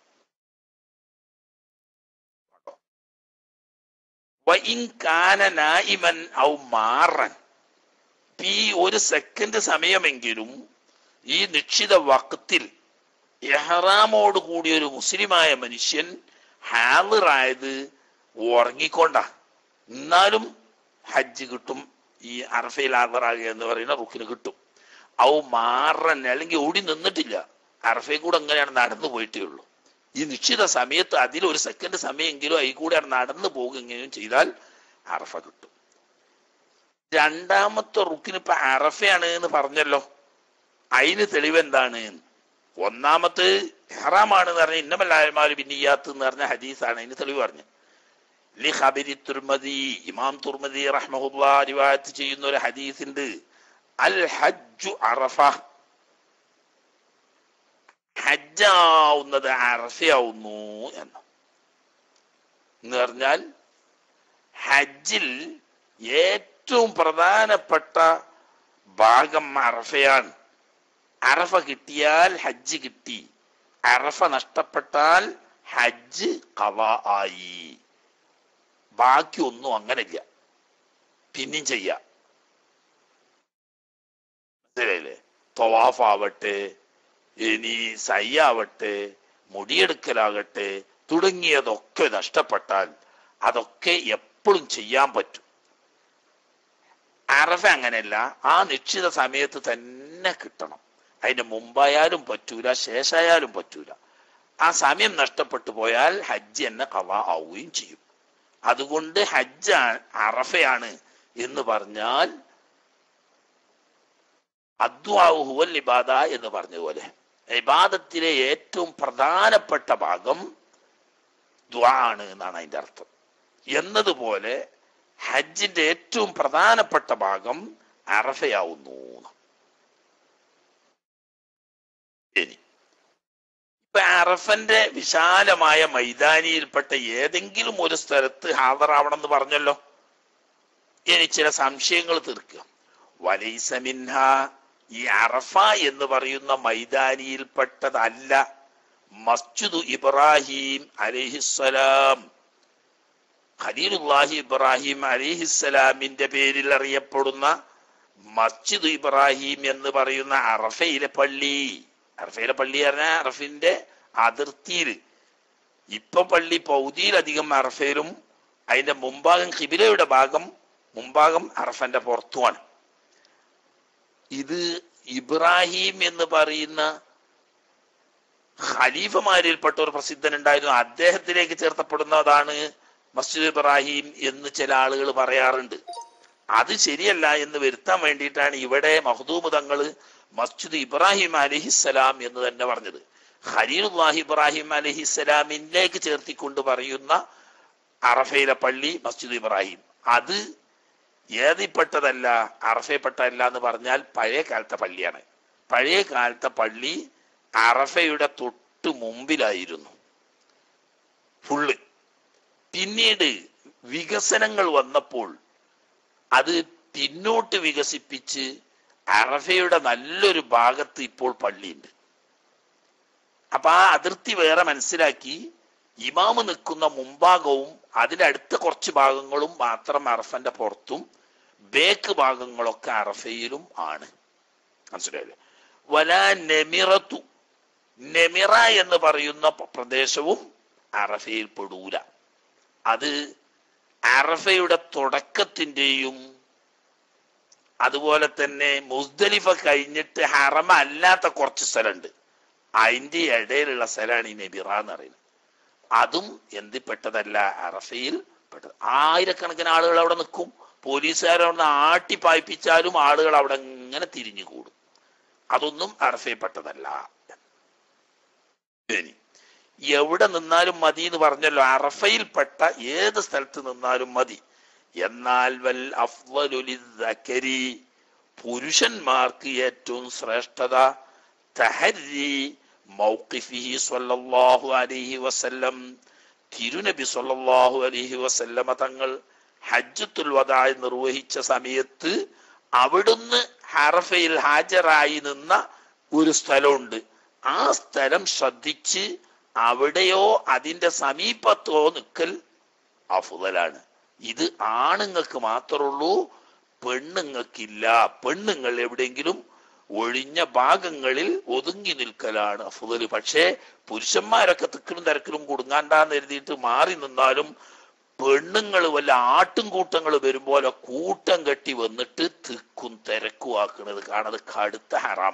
വഇൻ കാന നായിമൻ ഔ മാറൻ ഈ ഒരു സെക്കൻഡ് സമയമെങ്കിലും ഈ നിശ്ചിത വക്തിൽ എഹ്റാമോട് കൂടിയ ഒരു മുസ്ലിമായ മനുഷ്യൻ ഹാളിറായത് ഉറങ്ങിക്കൊണ്ടാ എന്നാലും ഹജ്ജ് കിട്ടും ഈ അറഫയിൽ ഹാളിറാകുക എന്ന് പറയുന്ന റുക്കിന് കിട്ടും ഔ മാറൻ അല്ലെങ്കിൽ ഓടി നിന്നിട്ടില്ല അറഫയിൽ കൂടെ അങ്ങനെയാണ് നടന്നു പോയിട്ടേ ഉള്ളൂ ഈ നിശ്ചിത സമയത്ത് അതിൽ ഒരു സെക്കൻഡ് സമയമെങ്കിലും അതിൽ കൂടെയാണ് നടന്നു പോകുകയും ചെയ്താൽ അറഫ കിട്ടും രണ്ടാമത്തെ റുക്കിന് ഇപ്പൊ അറഫയാണ് എന്ന് പറഞ്ഞല്ലോ അതിന് തെളിവ് എന്താണ് ഒന്നാമത്തെ ഹറാമാണ് എന്ന് പറഞ്ഞ ഇന്നമല്ലായ്മാര് പിന്നിയാത്ത് എന്ന് പറഞ്ഞ ഹദീസാണ് അതിന് തെളിവ് പറഞ്ഞു ലി ഖബരി തുർമദി ഇമാം തുർമദി റഹ്മഹുല്ല റിവായത്ത് ചെയ്യുന്ന ഒരു ഹദീസ് ഉണ്ട് അൽ ഹജ്ജു അറഫ ഹജ്ജാവുന്നത് അറഫയാവുന്നു എന്ന് എന്ന് പറഞ്ഞാൽ ഹജ്ജിൽ ഏറ്റവും പ്രധാനപ്പെട്ട ഭാഗം അറഫയാണ് അറഫ കിട്ടിയാൽ ഹജ്ജ് കിട്ടി അറഫ നഷ്ടപ്പെട്ടാൽ ഹജ്ജ് കവ ആയി ബാക്കി ഒന്നും അങ്ങനില്ല പിന്നെയും ചെയ്യാം മനസ്സിലായില്ലേ തൊവാഫ് ആവട്ടെ ഇനി സയ്യാവട്ടെ മുടിയെടുക്കലാകട്ടെ തുടങ്ങിയതൊക്കെ നഷ്ടപ്പെട്ടാൽ അതൊക്കെ എപ്പോഴും ചെയ്യാൻ പറ്റും അറഫ അങ്ങനെയല്ല ആ നിശ്ചിത സമയത്ത് തന്നെ കിട്ടണം അതിന് മുമ്പായാലും പറ്റൂല ശേഷായാലും പറ്റൂല ആ സമയം നഷ്ടപ്പെട്ടു പോയാൽ ഹജ്ജ് എന്നെ കവ ആവുകയും ചെയ്യും അതുകൊണ്ട് ഹജ്ജ് അറഫയാണ് എന്ന് പറഞ്ഞാൽ അദ്വാഹുവൽ ഇബാദ എന്ന് പറഞ്ഞതുപോലെ ഇബാദത്തിലെ ഏറ്റവും പ്രധാനപ്പെട്ട ഭാഗം ദ്വാ ആണ് എന്നാണ് അതിന്റെ അർത്ഥം എന്നതുപോലെ ഹജ്ജിന്റെ ഏറ്റവും പ്രധാനപ്പെട്ട ഭാഗം അറഫയാവുന്നു ഇനി ഇപ്പൊ അറഫന്റെ വിശാലമായ മൈതാനിയിൽപ്പെട്ട ഏതെങ്കിലും ഒരു സ്ഥലത്ത് ഹാജറാവണം എന്ന് പറഞ്ഞല്ലോ ഇനി ചില സംശയങ്ങൾ തീർക്കുക വലൈസമിൻഹ ഈ അറഫ എന്ന് പറയുന്ന മൈതാനിയിൽപ്പെട്ടതല്ല മസ്ജിദു ഇബ്രാഹിം അലിഹിസ്സലാം ഖലീലുല്ലാഹി ഇബ്രാഹിം അലിഹിസ്സലാമിന്റെ പേരിൽ അറിയപ്പെടുന്ന മസ്ജിദ് ഇബ്രാഹിം എന്ന് പറയുന്ന അറഫയിലെ പള്ളി അറഫയിലെ പള്ളി പറഞ്ഞാൽ അറഫിന്റെ അതിർത്തിയിൽ ഇപ്പൊ പള്ളി പൗതിയിലധികം അറഫയിലും അതിന്റെ മുമ്പാകം ഖിബിലയുടെ ഭാഗം മുമ്പാകം അറഫന്റെ പുറത്തുമാണ് ഇത് ഇബ്രാഹിം എന്ന് പറയുന്ന ഖലീഫമാരിൽപ്പെട്ട ഒരു പ്രസിദ്ധൻ ഉണ്ടായിരുന്നു അദ്ദേഹത്തിലേക്ക് ചേർത്തപ്പെടുന്നതാണ് മസ്ജിദ് ഇബ്രാഹിം എന്ന് ചില ആളുകൾ പറയാറുണ്ട് അത് ശരിയല്ല എന്ന് വരുത്താൻ വേണ്ടിയിട്ടാണ് ഇവിടെ മഹദൂമ് തങ്ങള് മസ്ജിദ് ഇബ്രാഹിം അലഹിസ്സലാം എന്ന് തന്നെ പറഞ്ഞത് ഖലീലുല്ലാഹി ഇബ്രാഹിം അലഹിസ്സലാമിലേക്ക് ചേർത്തിക്കൊണ്ട് പറയുന്ന അറഫയിലെ പള്ളി മസ്ജിദ് ഇബ്രാഹിം അത് ഏതിപ്പെട്ടതല്ല അറഫയിൽപ്പെട്ടതല്ല എന്ന് പറഞ്ഞാൽ പഴയ കാലത്തെ പള്ളിയാണ് പഴയ കാലത്തെ പള്ളി അറഫയുടെ തൊട്ട് മുമ്പിലായിരുന്നു ഫുള്ള് പിന്നീട് വികസനങ്ങൾ വന്നപ്പോൾ അത് പിന്നോട്ട് വികസിപ്പിച്ച് അറഫയുടെ നല്ലൊരു ഭാഗത്ത് ഇപ്പോൾ പള്ളിയുണ്ട് അപ്പൊ ആ അതിർത്തി വേറെ മനസ്സിലാക്കി ഇമാമ് നിൽക്കുന്ന മുമ്പാകവും അതിനടുത്ത കുറച്ച് ഭാഗങ്ങളും മാത്രം അറഫന്റെ പുറത്തും ബേക്ക് ഭാഗങ്ങളൊക്കെ അറഫയിലും ആണ് മനസ്സിലായില്ലേ വല നെമിറത്തു നെമിറ എന്ന് പറയുന്ന പ്രദേശവും അറഫയിൽ പെടൂല അത് അറഫയുടെ തുടക്കത്തിന്റെയും അതുപോലെ തന്നെ മുസ്ദലിഫ കഴിഞ്ഞിട്ട് ഹറമ അല്ലാത്ത കുറച്ച് സ്ഥലമുണ്ട് അതിന്റെ ഇടയിലുള്ള സ്ഥലമാണ് ഈ നബിറ എന്ന് പറയുന്നത് അതും എന്തിൽപ്പെട്ടതല്ല അറഫയിൽ പെട്ടത് ആയിരക്കണക്കിന് ആളുകൾ അവിടെ നിൽക്കും പോലീസുകാരവിടെ ആട്ടി പായിപ്പിച്ചാലും ആളുകൾ അവിടെ ഇങ്ങനെ തിരിഞ്ഞു കൂടും അതൊന്നും അറഫയിൽപ്പെട്ടതല്ല ഇനി എവിടെ നിന്നാലും മതി എന്ന് പറഞ്ഞല്ലോ അറഫയിൽപ്പെട്ട ഏത് സ്ഥലത്ത് നിന്നാലും മതി എന്നാൽ വൽ അഫ്വലുലിദ്ദക്കരി പുരുഷന്മാർക്ക് ഏറ്റവും ശ്രേഷ്ഠത തഹരി മൗഖിഫിഹി സ്വല്ലല്ലാഹു അലൈഹി വസല്ലം തിരുനബി സ്വല്ലല്ലാഹു അലൈഹി വസല്ലമ തങ്ങൾ ഹജ്ജത്തുൽ വദായി നിർവഹിച്ച സമയത്ത് അവിടുന്ന് ഹറഫയിൽ ഹാജരായി നിന്ന ഒരു സ്ഥലമുണ്ട് ആ സ്ഥലം ശ്രദ്ധിച്ച് അവിടെയോ അതിന്റെ സമീപത്തോ നിൽക്കൽ അഫുതലാണ് ഇത് ആണുങ്ങൾക്ക് മാത്രമുള്ളൂ പെണ്ണുങ്ങൾക്കില്ല പെണ്ണുങ്ങൾ എവിടെയെങ്കിലും ഒഴിഞ്ഞ ഭാഗങ്ങളിൽ ഒതുങ്ങി നിൽക്കലാണ് അഫുദൽ പക്ഷേ പുരുഷന്മാരൊക്കെ തിക്കിലും തിരക്കിലും കുടുങ്ങാണ്ടാന്ന് എഴുതിയിട്ട് മാറി നിന്നാലും പെണ്ണുങ്ങൾ വല്ല ആട്ടും കൂട്ടങ്ങൾ വരുമ്പോലെ കൂട്ടം കെട്ടി വന്നിട്ട് തിക്കും തിരക്കും ആക്കുന്നത് കാണത് കടുത്ത ഹറാമ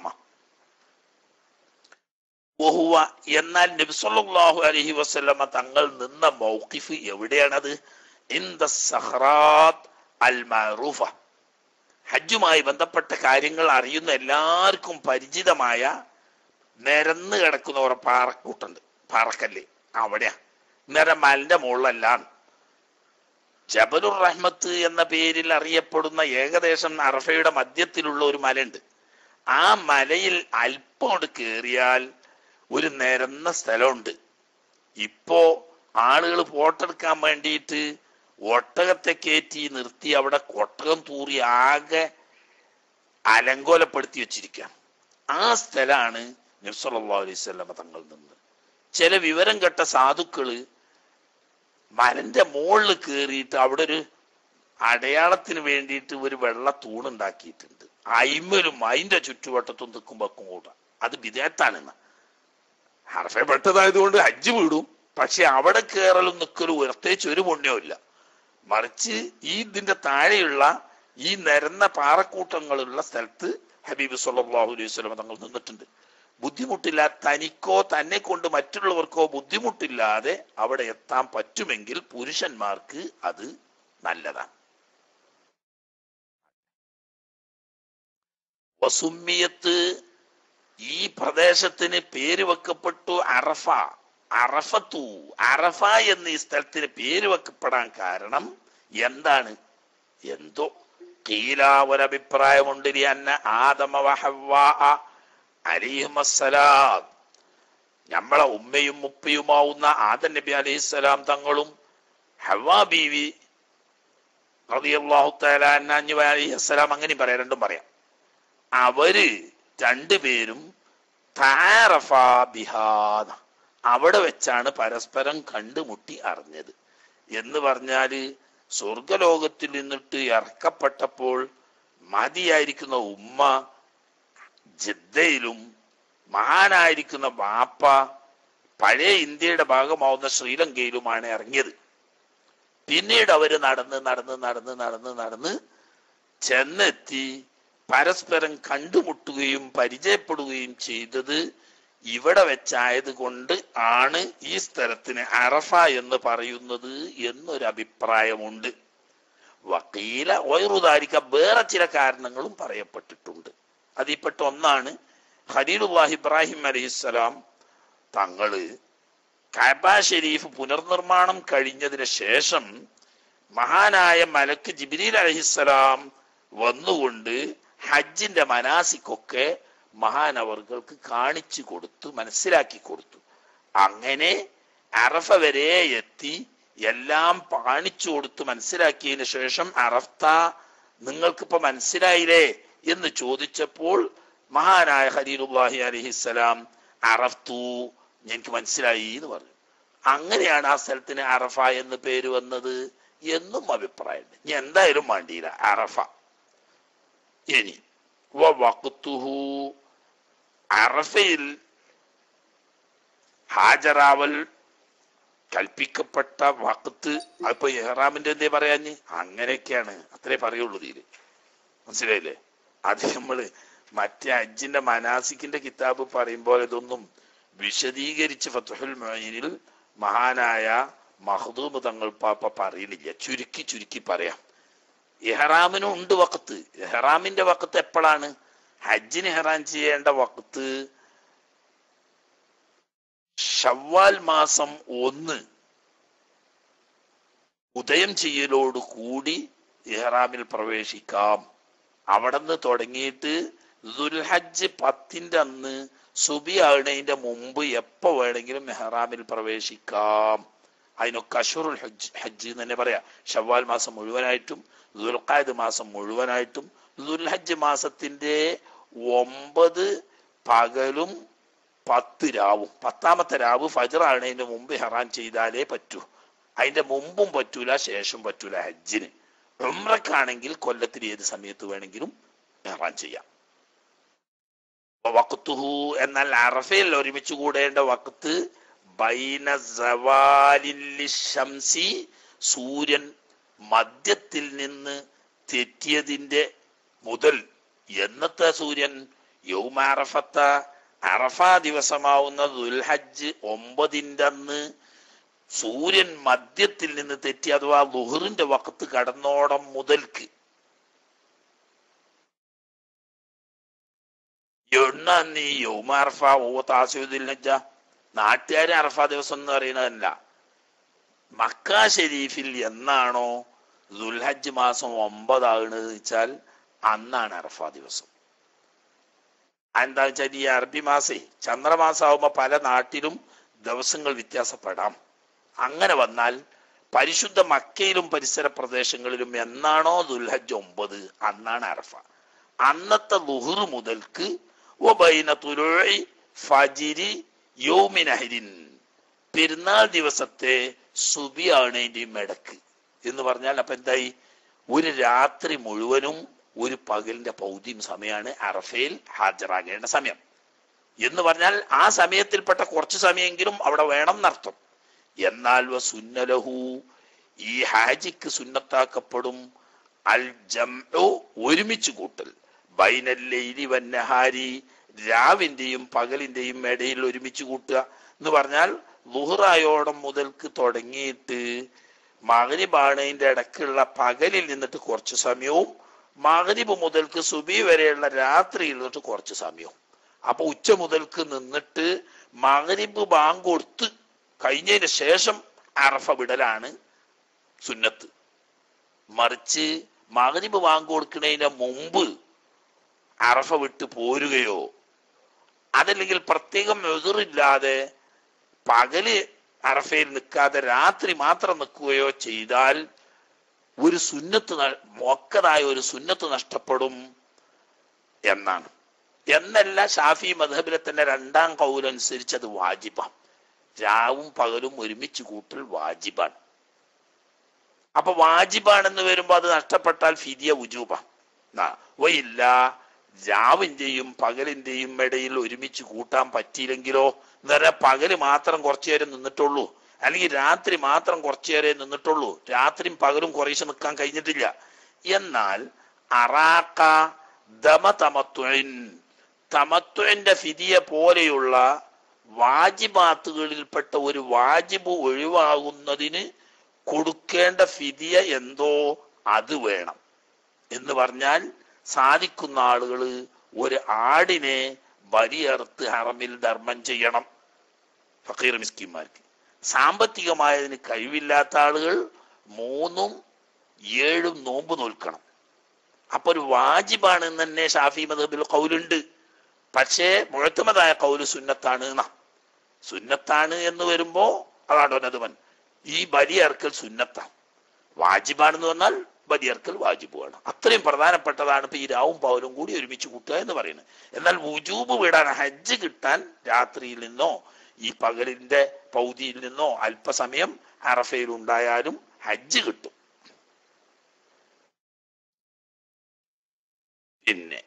ഓഹുവ എന്നാൽ നബിസല്ലാഹു അലഹി വസ്ലമ തങ്ങൾ നിന്ന മൗക്കിഫ് എവിടെയാണത് ഇന്ദ സഹ്റാത്ത് അൽ മറൂഫ ഹജ്ജുമായി ബന്ധപ്പെട്ട കാര്യങ്ങൾ അറിയുന്ന എല്ലാവർക്കും പരിചിതമായ നിരന്ന് കിടക്കുന്ന ഒരു പാറക്കൂട്ടുണ്ട് പാറക്കല്ല് അവിടെയാ നേരം മലിന്റെ മുകളിലല്ലാണ് ജബലുർ റഹ്മത്ത് എന്ന പേരിൽ അറിയപ്പെടുന്ന ഏകദേശം അറഫയുടെ മധ്യത്തിലുള്ള ഒരു മലയുണ്ട് ആ മലയിൽ അല്പം കൊണ്ട് കയറിയാൽ ഒരു നിരന്ന സ്ഥലമുണ്ട് ഇപ്പോ ആളുകൾ ഫോട്ടോ എടുക്കാൻ വേണ്ടിയിട്ട് ഒട്ടകത്തെ കയറ്റി നിർത്തി അവിടെ ഒട്ടകം തൂറി ആകെ അലങ്കോലപ്പെടുത്തി വെച്ചിരിക്കുകയാണ് ആ സ്ഥലമാണ് നബ്സല്ലാ അലൈഹി സ്വലമ തങ്ങൾ നിന്ന് ചില വിവരം കെട്ട സാധുക്കള് മലന്റെ മുകളിൽ കയറിയിട്ട് അവിടെ ഒരു അടയാളത്തിന് വേണ്ടിയിട്ട് ഒരു വെള്ള തൂണുണ്ടാക്കിയിട്ടുണ്ട് അയിമലും അതിന്റെ ചുറ്റുവട്ടത്തും നിൽക്കുമ്പോക്കും കൂടെ അത് വിദേത്താണെന്ന് ഹർഫപ്പെട്ടതായതുകൊണ്ട് ഹജ്ജ് വീടും പക്ഷെ അവിടെ കയറലും നിൽക്കലും പ്രത്യേകിച്ച് ഒരു പുണ്യമില്ല മറിച്ച് ഈ ഇതിന്റെ താഴെയുള്ള ഈ നിരന്ന പാറക്കൂട്ടങ്ങളുള്ള സ്ഥലത്ത് ഹബീബ് സല്ലാഹു അലൈഹി സ്വലം തങ്ങൾ നിന്നിട്ടുണ്ട് ബുദ്ധിമുട്ടില്ല തനിക്കോ തന്നെ കൊണ്ട് മറ്റുള്ളവർക്കോ ബുദ്ധിമുട്ടില്ലാതെ അവിടെ എത്താൻ പറ്റുമെങ്കിൽ പുരുഷന്മാർക്ക് അത് നല്ലതാണ് വസുമ്മിയത്ത് ഈ പ്രദേശത്തിന് പേര് വെക്കപ്പെട്ടു അറഫ അറഫത്തു അറഫ എന്ന ഈ സ്ഥലത്തിന് പേര് വെക്കപ്പെടാൻ കാരണം എന്താണ് എന്തോ കീല ഒരഭിപ്രായമുണ്ട് അന്ന ആദമ വഹവ്വാ അലിഹമസ്സലാം നമ്മളെ ഉമ്മയും ഉപ്പയുമാവുന്ന ആദൻ നബി അലൈഹിസ്സലാം തങ്ങളും ഹവാ ബീവി റളിയല്ലാഹു തആല അൻഹ അലൈഹിസ്സലാം അങ്ങനെ പറയാം രണ്ടും പറയാം അവര് രണ്ടുപേരും താറഫ ബിഹാദ അവിടെ വെച്ചാണ് പരസ്പരം കണ്ടുമുട്ടി അറിഞ്ഞത് എന്ന് പറഞ്ഞാല് സ്വർഗലോകത്തിൽ നിന്നിട്ട് ഇറക്കപ്പെട്ടപ്പോൾ മതിയായിരിക്കുന്ന ഉമ്മ ജിദ്ദയിലും മഹാനായിരിക്കുന്ന വാപ്പ പഴയ ഇന്ത്യയുടെ ഭാഗമാവുന്ന ശ്രീലങ്കയിലുമാണ് ഇറങ്ങിയത് പിന്നീട് അവര് നടന്ന് നടന്ന് നടന്ന് നടന്ന് നടന്ന് ചെന്നെത്തി പരസ്പരം കണ്ടുമുട്ടുകയും പരിചയപ്പെടുകയും ചെയ്തത് ഇവിടെ വെച്ചായത് കൊണ്ട് ആണ് ഈ സ്ഥലത്തിന് അറഫ എന്ന് പറയുന്നത് എന്നൊരു അഭിപ്രായമുണ്ട് വക്കീല വൈറുദാരിക്ക വേറെ ചില കാരണങ്ങളും പറയപ്പെട്ടിട്ടുണ്ട് അതിൽപ്പെട്ട ഒന്നാണ് ഖലീലുല്ലാഹി ഇബ്രാഹിം അലൈഹിസ്സലാം തങ്ങള് കഅബ ഷെരീഫ് പുനർനിർമ്മാണം കഴിഞ്ഞതിന് ശേഷം മഹാനായ മലക്ക് ജിബിരിൽ അലഹിസ്സലാം വന്നുകൊണ്ട് ഹജ്ജിന്റെ മനാസിക്കൊക്കെ മഹാനവറുകൾക്ക് കാണിച്ചു കൊടുത്തു മനസ്സിലാക്കി കൊടുത്തു അങ്ങനെ അറഫ വരെ എത്തി എല്ലാം കാണിച്ചു കൊടുത്ത് മനസ്സിലാക്കിയതിനു ശേഷം അറഫ്ത നിങ്ങൾക്കിപ്പോ മനസ്സിലായില്ലേ എന്ന് ചോദിച്ചപ്പോൾ മഹാനായ ഖലീലുല്ലാഹി അലഹിസ്സലാം അറഫ്തു എനിക്ക് മനസ്സിലായി എന്ന് പറഞ്ഞു അങ്ങനെയാണ് ആ സ്ഥലത്തിന് അറഫ എന്ന് പേര് വന്നത് എന്നും അഭിപ്രായമുണ്ട് ഇനി എന്തായാലും വേണ്ടിയില്ല അറഫ ഇനി വഖ്തുഹു അറഫയിൽ ഹാജരാവൽ കൽപ്പിക്കപ്പെട്ട വക്കത്ത് അപ്പൊ ഇഹ്റാമിന്റെ എന്തേ പറയാഞ്ഞ് അങ്ങനെയൊക്കെയാണ് അത്രേ പറയുള്ളൂ തീര് മനസ്സിലായില്ലേ അത് നമ്മള് മറ്റേ അജ്ജിന്റെ മനാസിക്കിന്റെ കിതാബ് പറയുമ്പോൾ ഇതൊന്നും വിശദീകരിച്ച് ഫത്തുഹുൽ മൊയ്നിൽ മഹാനായ മഹദൂമ് തങ്ങൾ പാപ്പ പറയുന്നില്ല ചുരുക്കി ചുരുക്കി പറയാം ഇഹ്റാമിനും ഉണ്ട് വക്കത്ത് ഇഹ്റാമിന്റെ വക്കത്ത് എപ്പോഴാണ് ഹജ്ജിന് ഇഹ്റാം ചെയ്യേണ്ട വക്കത്ത് ഷവ്വാൽ മാസം ഒന്ന് ഉദയം ചെയ്യലോട് കൂടി ഇഹ്റാമിൽ പ്രവേശിക്കാം അവിടെ നിന്ന് തുടങ്ങിയിട്ട് ദുൽഹജ്ജ് പത്തിന്റെ അന്ന് സുബി ആകുന്നതിന്റെ മുമ്പ് എപ്പോ വേണമെങ്കിലും മെഹ്റാമിൽ പ്രവേശിക്കാം അതിനൊക്കെ അഷുറുൽ ഹജ്ജ് ഹജ്ജ് എന്ന് തന്നെ പറയാം ഷവ്വാൽ മാസം മുഴുവനായിട്ടും ദുൽഖായത് മാസം മുഴുവനായിട്ടും ദുൽഹജ്ജ് മാസത്തിന്റെ ഒമ്പത് പകലും പത്ത് രാവും പത്താമത്തെ രാവ് ഫജർ ആണതിന്റെ മുമ്പ് ഹെറാൻ ചെയ്താലേ പറ്റൂ അതിന്റെ മുമ്പും പറ്റൂല ശേഷം പറ്റൂല ഹജ്ജിന് ഉമ്രക്കാണെങ്കിൽ കൊല്ലത്തിൽ ഏത് സമയത്ത് വേണമെങ്കിലും ഹെറാൻ ചെയ്യാം വക്തുഹു എന്നാൽ അറഫയിൽ ഒരുമിച്ച് കൂടേണ്ട വക്ത് ബൈന സവാലില്ലി ശംസി സൂര്യൻ മധ്യത്തിൽ നിന്ന് തെറ്റിയതിന്റെ മുതൽ എന്നത്തെ സൂര്യൻ യൗമ അറഫത്ത അറഫ ദിവസമാവുന്ന ദുൽഹജ്ജ് ഒമ്പതിന്റെ അന്ന് സൂര്യൻ മധ്യത്തിൽ നിന്ന് തെറ്റി അഥവാ ലുഹറിന്റെ വക്കത്ത് കടന്നോടം മുതൽക്ക് എണ്ണ നീ യൗമ അറഫ ഓ താസുദിൽ നജ്ജ നാട്ടുകാരെ അറഫ ദിവസം എന്ന് പറയുന്നതല്ല മക്ക ഷെരീഫിൽ എന്നാണോ ദുൽഹജ്ജ് മാസം ഒമ്പതാകുന്നത് വെച്ചാൽ അന്നാണ് അറഫ ദിവസം എന്താ വെച്ചാൽ ഈ അറബി മാസേ ചന്ദ്രമാസമാകുമ്പോ പല നാട്ടിലും ദിവസങ്ങൾ വ്യത്യാസപ്പെടാം അങ്ങനെ വന്നാൽ പരിശുദ്ധ മക്കയിലും പരിസര പ്രദേശങ്ങളിലും എന്നാണോ ദുൽഹജ്ജ് ഒമ്പത് അന്നാണ് അറഫ അന്നത്തെ ലുഹുർ മുതൽക്ക് ഒബൈന തുലുഴി ഫജിരി യോമിനഹരിൻ പെരുന്നാൾ ദിവസത്തെ സുബിയാണ് ഇതിന്റെ മെടക്ക് എന്ന് പറഞ്ഞാൽ അപ്പൊ എന്തായി ഒരു രാത്രി മുഴുവനും ഒരു പകലിന്റെ പൗതിയും സമയമാണ് അറഫയിൽ ഹാജരാകേണ്ട സമയം എന്ന് പറഞ്ഞാൽ ആ സമയത്തിൽപ്പെട്ട കുറച്ച് സമയമെങ്കിലും അവിടെ വേണം എന്നർത്ഥം എന്നാൽ വ സുന്നലഹു ഈ ഹാജിക്ക് സുന്നത്താക്കപ്പെടും അൽ ജംഉ ഒരുമിച്ച് കൂട്ടൽ ബൈനല്ലൈലി വന്നഹാരി രാവിന്റെയും പകലിന്റെയും ഇടയിൽ ഒരുമിച്ച് കൂട്ടുക എന്ന് പറഞ്ഞാൽ ലുഹറായോടം മുതൽക്ക് തുടങ്ങിയിട്ട് മകരിബാണതിന്റെ ഇടക്കുള്ള പകലിൽ നിന്നിട്ട് കുറച്ച് സമയവും മകരിബ് മുതൽക്ക് സുബി വരെയുള്ള രാത്രിയിൽ നിന്നിട്ട് കുറച്ച് സമയവും അപ്പൊ ഉച്ച മുതൽക്ക് നിന്നിട്ട് മകരിബ് ബാങ്ക് കൊടുത്ത് കഴിഞ്ഞതിന് ശേഷം അറഫ വിടലാണ് സുന്നത്ത് മറിച്ച് മകരിബ് ബാങ്ക് കൊടുക്കുന്നതിന് മുമ്പ് അറഫ വിട്ട് പോരുകയോ അതല്ലെങ്കിൽ പ്രത്യേകം എതിറില്ലാതെ പകല് അറഫയിൽ നിൽക്കാതെ രാത്രി മാത്രം നിൽക്കുകയോ ചെയ്താൽ ഒരു സുന്നത്ത് ന- മൊക്കതായ ഒരു സുന്നത്ത് നഷ്ടപ്പെടും എന്നാണ് എന്നല്ല ഷാഫി മധബിലെ തന്നെ രണ്ടാം കൗലനുസരിച്ച് അത് വാജിബാണ് രാവും പകലും ഒരുമിച്ച് കൂട്ടൽ വാജിബാണ് അപ്പൊ വാജിബാണെന്ന് വരുമ്പോ അത് നഷ്ടപ്പെട്ടാൽ ഫിദിയ ഉജൂബ വയില്ല രാവിന്റെയും പകലിന്റെയും ഇടയിൽ ഒരുമിച്ച് കൂട്ടാൻ പറ്റിയില്ലെങ്കിലോ എന്ന് പറഞ്ഞാൽ പകല് മാത്രം കുറച്ചു നേരം നിന്നിട്ടുള്ളൂ അല്ലെങ്കിൽ രാത്രി മാത്രം കുറച്ചു നേരം നിന്നിട്ടുള്ളൂ രാത്രിയും പകലും കുറേശ്ശെ നിൽക്കാൻ കഴിഞ്ഞിട്ടില്ല എന്നാൽ അറാക്ക ദമ തമത്വൻ തമത്വന്റെ ഫിദിയ പോലെയുള്ള വാജിബാത്തുകളിൽപ്പെട്ട ഒരു വാജിബ് ഒഴിവാകുന്നതിന് കൊടുക്കേണ്ട ഫിദിയ എന്തോ അത് വേണം എന്ന് പറഞ്ഞാൽ സാധിക്കുന്ന ആളുകൾ ഒരു ആടിനെ ബലിയറുത്ത് ഹറമിൽ ധർമ്മം ചെയ്യണം ഫക്കീർ മിസ്കിന്മാർക്ക് സാമ്പത്തികമായതിന് കഴിവില്ലാത്ത ആളുകൾ മൂന്നും ഏഴും നോമ്പ് നോൽക്കണം അപ്പൊ ഒരു വാജിബാണെന്ന് തന്നെ ഷാഫി മദബിൽ കൗലുണ്ട് പക്ഷേ മുഴത്തമതായ കൗല് സുന്നത്താണ് എന്നാ സുന്നത്താണ് എന്ന് വരുമ്പോ അതാണ് നതുമൻ ഈ ബലിയർക്കൽ സുന്നത്താണ് വാജിബാണെന്ന് പറഞ്ഞാൽ ബലിയർക്കൽ വാജിബുമാണ് അത്രയും പ്രധാനപ്പെട്ടതാണ് ഇപ്പൊ ഈ രാവും പൗലും കൂടി ഒരുമിച്ച് കൂട്ടുക എന്ന് പറയുന്നത് എന്നാൽ വുജൂബ് വിടാൻ ഹജ്ജ് കിട്ടാൻ രാത്രിയിൽ നിന്നോ ഈ പകലിന്റെ പൗതിയിൽ നിന്നോ അല്പസമയം അറഫയിൽ ഉണ്ടായാലും ഹജ്ജ് കിട്ടും പിന്നെ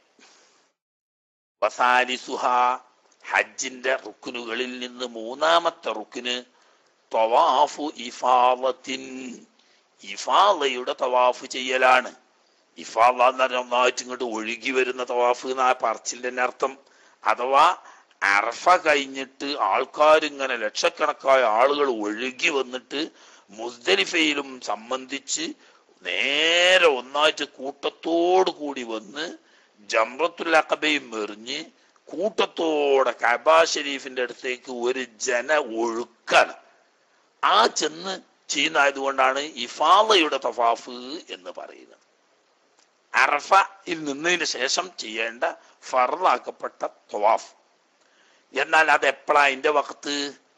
വസാലിസുഹ ഹജ്ജിന്റെ റുക്കുനുകളിൽ നിന്ന് മൂന്നാമത്തെ റുക്കിന് തവാഫു ഇഫാലത്തിൻ ഇഫാലയുടെ തവാഫ് ചെയ്യലാണ് ഇഫാല എന്ന് പറഞ്ഞാൽ ഒന്നായിട്ട് ഇങ്ങോട്ട് ഒഴുകി വരുന്ന തവാഫ് എന്ന ആ പറച്ചിലിന്റെ തന്നെ അർത്ഥം അഥവാ അറഫ കഴിഞ്ഞിട്ട് ആൾക്കാർ ഇങ്ങനെ ലക്ഷക്കണക്കായ ആളുകൾ ഒഴുകി വന്നിട്ട് മുസ്ദലിഫയിലും സംബന്ധിച്ച് നേരെ ഒന്നായിട്ട് കൂട്ടത്തോടു കൂടി വന്ന് ജംറത്തുൽ അക്കബയും എറിഞ്ഞ് കൂട്ടത്തോടെ കബാ ഷരീഫിന്റെ അടുത്തേക്ക് ഒരു ജന ഒഴുക്കാണ് ആ ചെന്ന് ചെയ്യുന്നതായതുകൊണ്ടാണ് ഇഫാലയുടെ തഫാഫ് എന്ന് പറയുന്നത് അറഫയിൽ നിന്നതിന് ശേഷം ചെയ്യേണ്ട ഫറലാക്കപ്പെട്ട തവാഫ് എന്നാൽ അത് എപ്പോഴാ അതിന്റെ വക്കത്ത്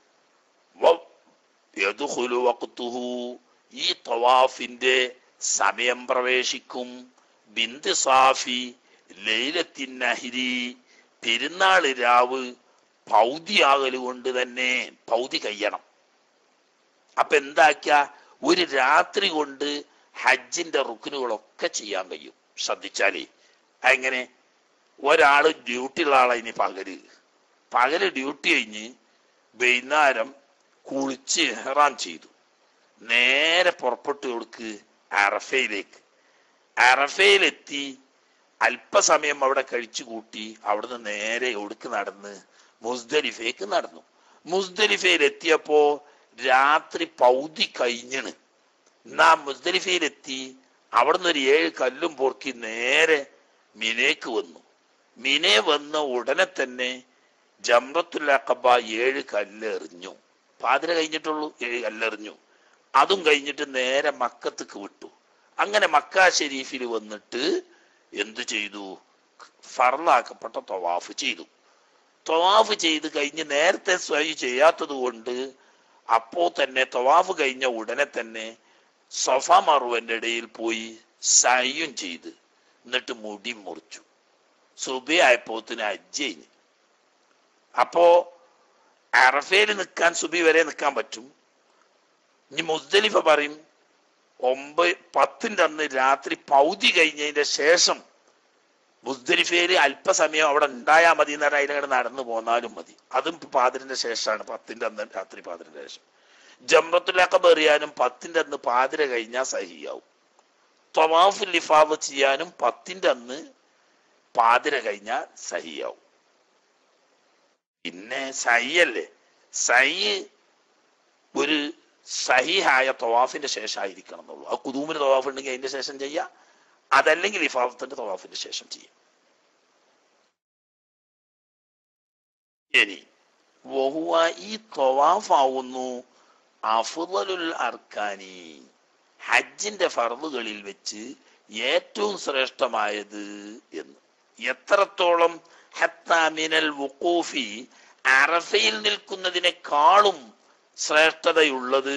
യദുഹുലു വഖ്തുഹു ഈ തവാഫിന്റെ സമയം പ്രവേശിക്കും ബിന്ദു സാഫി ലൈലത്തിൻ നഹിരി പെരുന്നാൾ രാവ് പൗതിയാകൽ കൊണ്ട് തന്നെ പൗതി കഴിയണം അപ്പൊ എന്താക്കിയ ഒരു രാത്രി കൊണ്ട് ഹജ്ജിന്റെ റുക്കിനുകളൊക്കെ ചെയ്യാൻ കഴിയും ശ്രദ്ധിച്ചാലേ എങ്ങനെ ഒരാള് ഡ്യൂട്ടി ഉള്ള ആളാ ഇനി പകല് പകല് ഡ്യൂട്ടി കഴിഞ്ഞ് വൈകുന്നേരം കുളിച്ച് ഹെറാം ചെയ്തു നേരെ പുറപ്പെട്ടു കൊടുക്ക് അറഫയിലേക്ക് അറഫയിലെത്തി അല്പസമയം അവിടെ കഴിച്ചു കൂട്ടി അവിടുന്ന് നേരെ ഒടുക്ക് നടന്ന് മുസ്ദലിഫേക്ക് നടന്നു മുസ്ദലിഫയിൽ എത്തിയപ്പോ രാത്രി പൗതി കഴിഞ്ഞണ് എന്നാ മുസ്ദലിഫയിലെത്തി അവിടുന്ന് ഒരു ഏഴ് കല്ലും പൊറുക്കി നേരെ മിനേക്ക് വന്നു മിനെ വന്ന ഉടനെ തന്നെ ജംറത്തുൽ അഖബ ഏഴ് കല്ലെറിഞ്ഞു പാതിര കഴിഞ്ഞിട്ടുള്ളൂ ഏഴ് കല്ലെറിഞ്ഞു അതും കഴിഞ്ഞിട്ട് നേരെ മക്കത്തേക്ക് വിട്ടു അങ്ങനെ മക്ക ഷെരീഫിൽ വന്നിട്ട് എന്തു ചെയ്തു ഫർലാക്കപ്പെട്ട തൊവാഫ് ചെയ്തു തൊവാഫ് ചെയ്ത് കഴിഞ്ഞ് നേരത്തെ സ്വയം ചെയ്യാത്തത് കൊണ്ട് അപ്പോ തന്നെ തൊവാഫ് കഴിഞ്ഞ ഉടനെ തന്നെ സൊഫ മറുവന്റെ ഇടയിൽ പോയി സയ്യും ചെയ്ത് എന്നിട്ട് മുടി മുറിച്ചു സുബി ആയപ്പോത്തിന് അജ്ജയിന് അപ്പോ അറഫയിൽ നിൽക്കാൻ സുബി വരെ നിൽക്കാൻ പറ്റും ഇനി മുസ്ദലിഫ പറയും ഒമ്പത് പത്തിന്റെ അന്ന് രാത്രി പൗതി കഴിഞ്ഞതിന്റെ ശേഷം മുസ്ദലിഫയില് അല്പസമയം അവിടെ ഉണ്ടായാൽ മതി എന്നാൽ അതിനങ്ങനെ നടന്നു പോന്നാലും മതി അതും പാതിരിന്റെ ശേഷമാണ് പത്തിന്റെ അന്ന് രാത്രി പാതിരിന്റെ ശേഷം ജമ്രത്തുലക്കബ് എറിയാനും പത്തിന്റെ അന്ന് പാതിര കഴിഞ്ഞാൽ സഹിയാവും തൊവാഫുൽ ലിഫാദ് ചെയ്യാനും പത്തിന്റെ അന്ന് പാതിര കഴിഞ്ഞാൽ സഹിയാവും പിന്നെ സഹിയല്ലേ സഹി ഒരു സഹിഹായ തവാഫിന്റെ ശേഷം ആയിരിക്കണം എന്നുള്ളൂ ആ കുതൂമിന് തവാഫ് ഉണ്ടെങ്കിൽ അതിന്റെ ശേഷം ചെയ്യാം അതല്ലെങ്കിൽ ഇഫാദത്തിന്റെ തവാഫിന്റെ ശേഷം ചെയ്യാം ഇനി വഹുവ ഈ തവാഫാവുന്നു അഫുദലുൽ അർക്കാനി ഹജ്ജിന്റെ ഫർദുകളിൽ വെച്ച് ഏറ്റവും ശ്രേഷ്ഠമായത് എന്ന് എത്രത്തോളം ഹത്താമിനൽ വുക്കൂഫി അറഫയിൽ നിൽക്കുന്നതിനേക്കാളും ശ്രേഷ്ഠതയുള്ളത്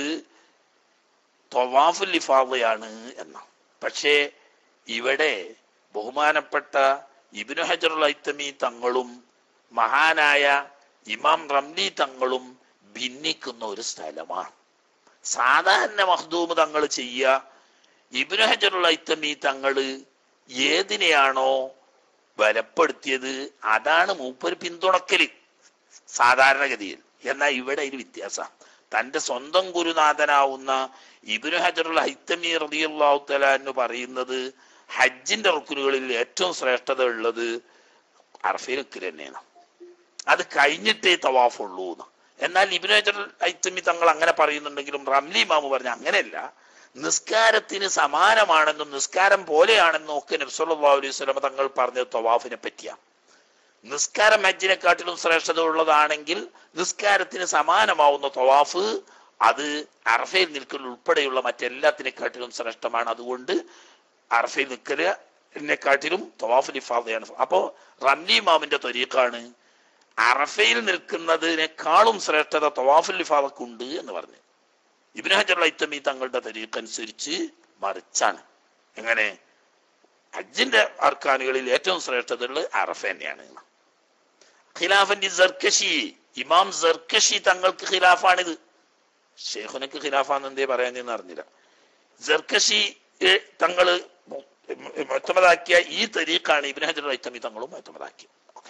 തൊവാഫുൽ ഇഫാദയാണ് എന്ന പക്ഷേ ഇവിടെ ബഹുമാനപ്പെട്ട ഇബിനു ഹജറുൽ ഐത്തമി തങ്ങളും മഹാനായ ഇമാം റംലി തങ്ങളും ഭിന്നിക്കുന്ന ഒരു സ്ഥലമാണ് സാധാരണ മഹ്ദൂമ് തങ്ങൾ ചെയ്യുക ഇബിനു ഹജറുൽ ഐത്തമി തങ്ങള് ഏതിനെയാണോ ബലപ്പെടുത്തിയത് അതാണ് മൂപ്പര് പിന്തുണക്കല് സാധാരണഗതിയിൽ എന്നാൽ ഇവിടെ ഒരു വ്യത്യാസം തന്റെ സ്വന്തം ഗുരുനാഥനാവുന്ന ഇബിനു ഹജറുൽ ഹൈത്തമി റളിയല്ലാഹു തആല എന്ന് പറയുന്നത് ഹജ്ജിന്റെ റുക്കുനുകളിൽ ഏറ്റവും ശ്രേഷ്ഠത ഉള്ളത് അറഫയിൽ നിൽക്കൽ തന്നെയാണ് അത് കഴിഞ്ഞിട്ടേ തവാഫുള്ളൂ എന്ന് എന്നാൽ ഇബിനു ഹജർ ഹൈത്തമി തങ്ങൾ അങ്ങനെ പറയുന്നുണ്ടെങ്കിലും റംലി മാമു പറഞ്ഞ അങ്ങനെയല്ല നിസ്കാരത്തിന് സമാനമാണെന്നും നിസ്കാരം പോലെയാണെന്നും ഒക്കെ നബ്സല്ലാ അലൈഹി സ്വലമ തങ്ങൾ പറഞ്ഞത് തവാഫിനെ പറ്റിയാണ് നിസ്കാരം ഹജ്ജിനെക്കാട്ടിലും ശ്രേഷ്ഠത ഉള്ളതാണെങ്കിൽ നിസ്കാരത്തിന് സമാനമാവുന്ന തവാഫ് അത് അറഫയിൽ നിൽക്കൽ ഉൾപ്പെടെയുള്ള മറ്റെല്ലാത്തിനെക്കാട്ടിലും ശ്രേഷ്ഠമാണ് അതുകൊണ്ട് അറഫയിൽ നിൽക്കലിനെക്കാട്ടിലും തവാഫ് ലിഫാദയാണ് അപ്പോ റംലി മാമിന്റെ തൊരീഖാണ് അറഫയിൽ നിൽക്കുന്നതിനേക്കാളും ശ്രേഷ്ഠത തവാഫുൽ ലിഫാദക്കുണ്ട് എന്ന് പറഞ്ഞു ഇബിന് ഹജർ ഐത്തമി തങ്ങളുടെ തരീഖ് അനുസരിച്ച് മറിച്ചാണ് എങ്ങനെ ഹജ്ജിന്റെ അർക്കാനുകളിൽ ഏറ്റവും ശ്രേഷ്ഠതയുള്ളത് അറഫ തന്നെയാണ് ഖിലാഫന്റെ സർക്കഷി ഇമാം സർക്കഷി തങ്ങൾക്ക് ഖിലാഫാണിത് ഷെയ്ഖുനക്ക് ഖിലാഫാന്ന് എന്തേ പറയാനെന്ന് അറിഞ്ഞില്ല സർക്കഷി തങ്ങള് മൊത്തമതാക്കിയ ഈ തരീഖാണ് ഇബിന് ഹജർ ഐത്തമി തങ്ങളും മൊത്തമതാക്കി ഓക്കെ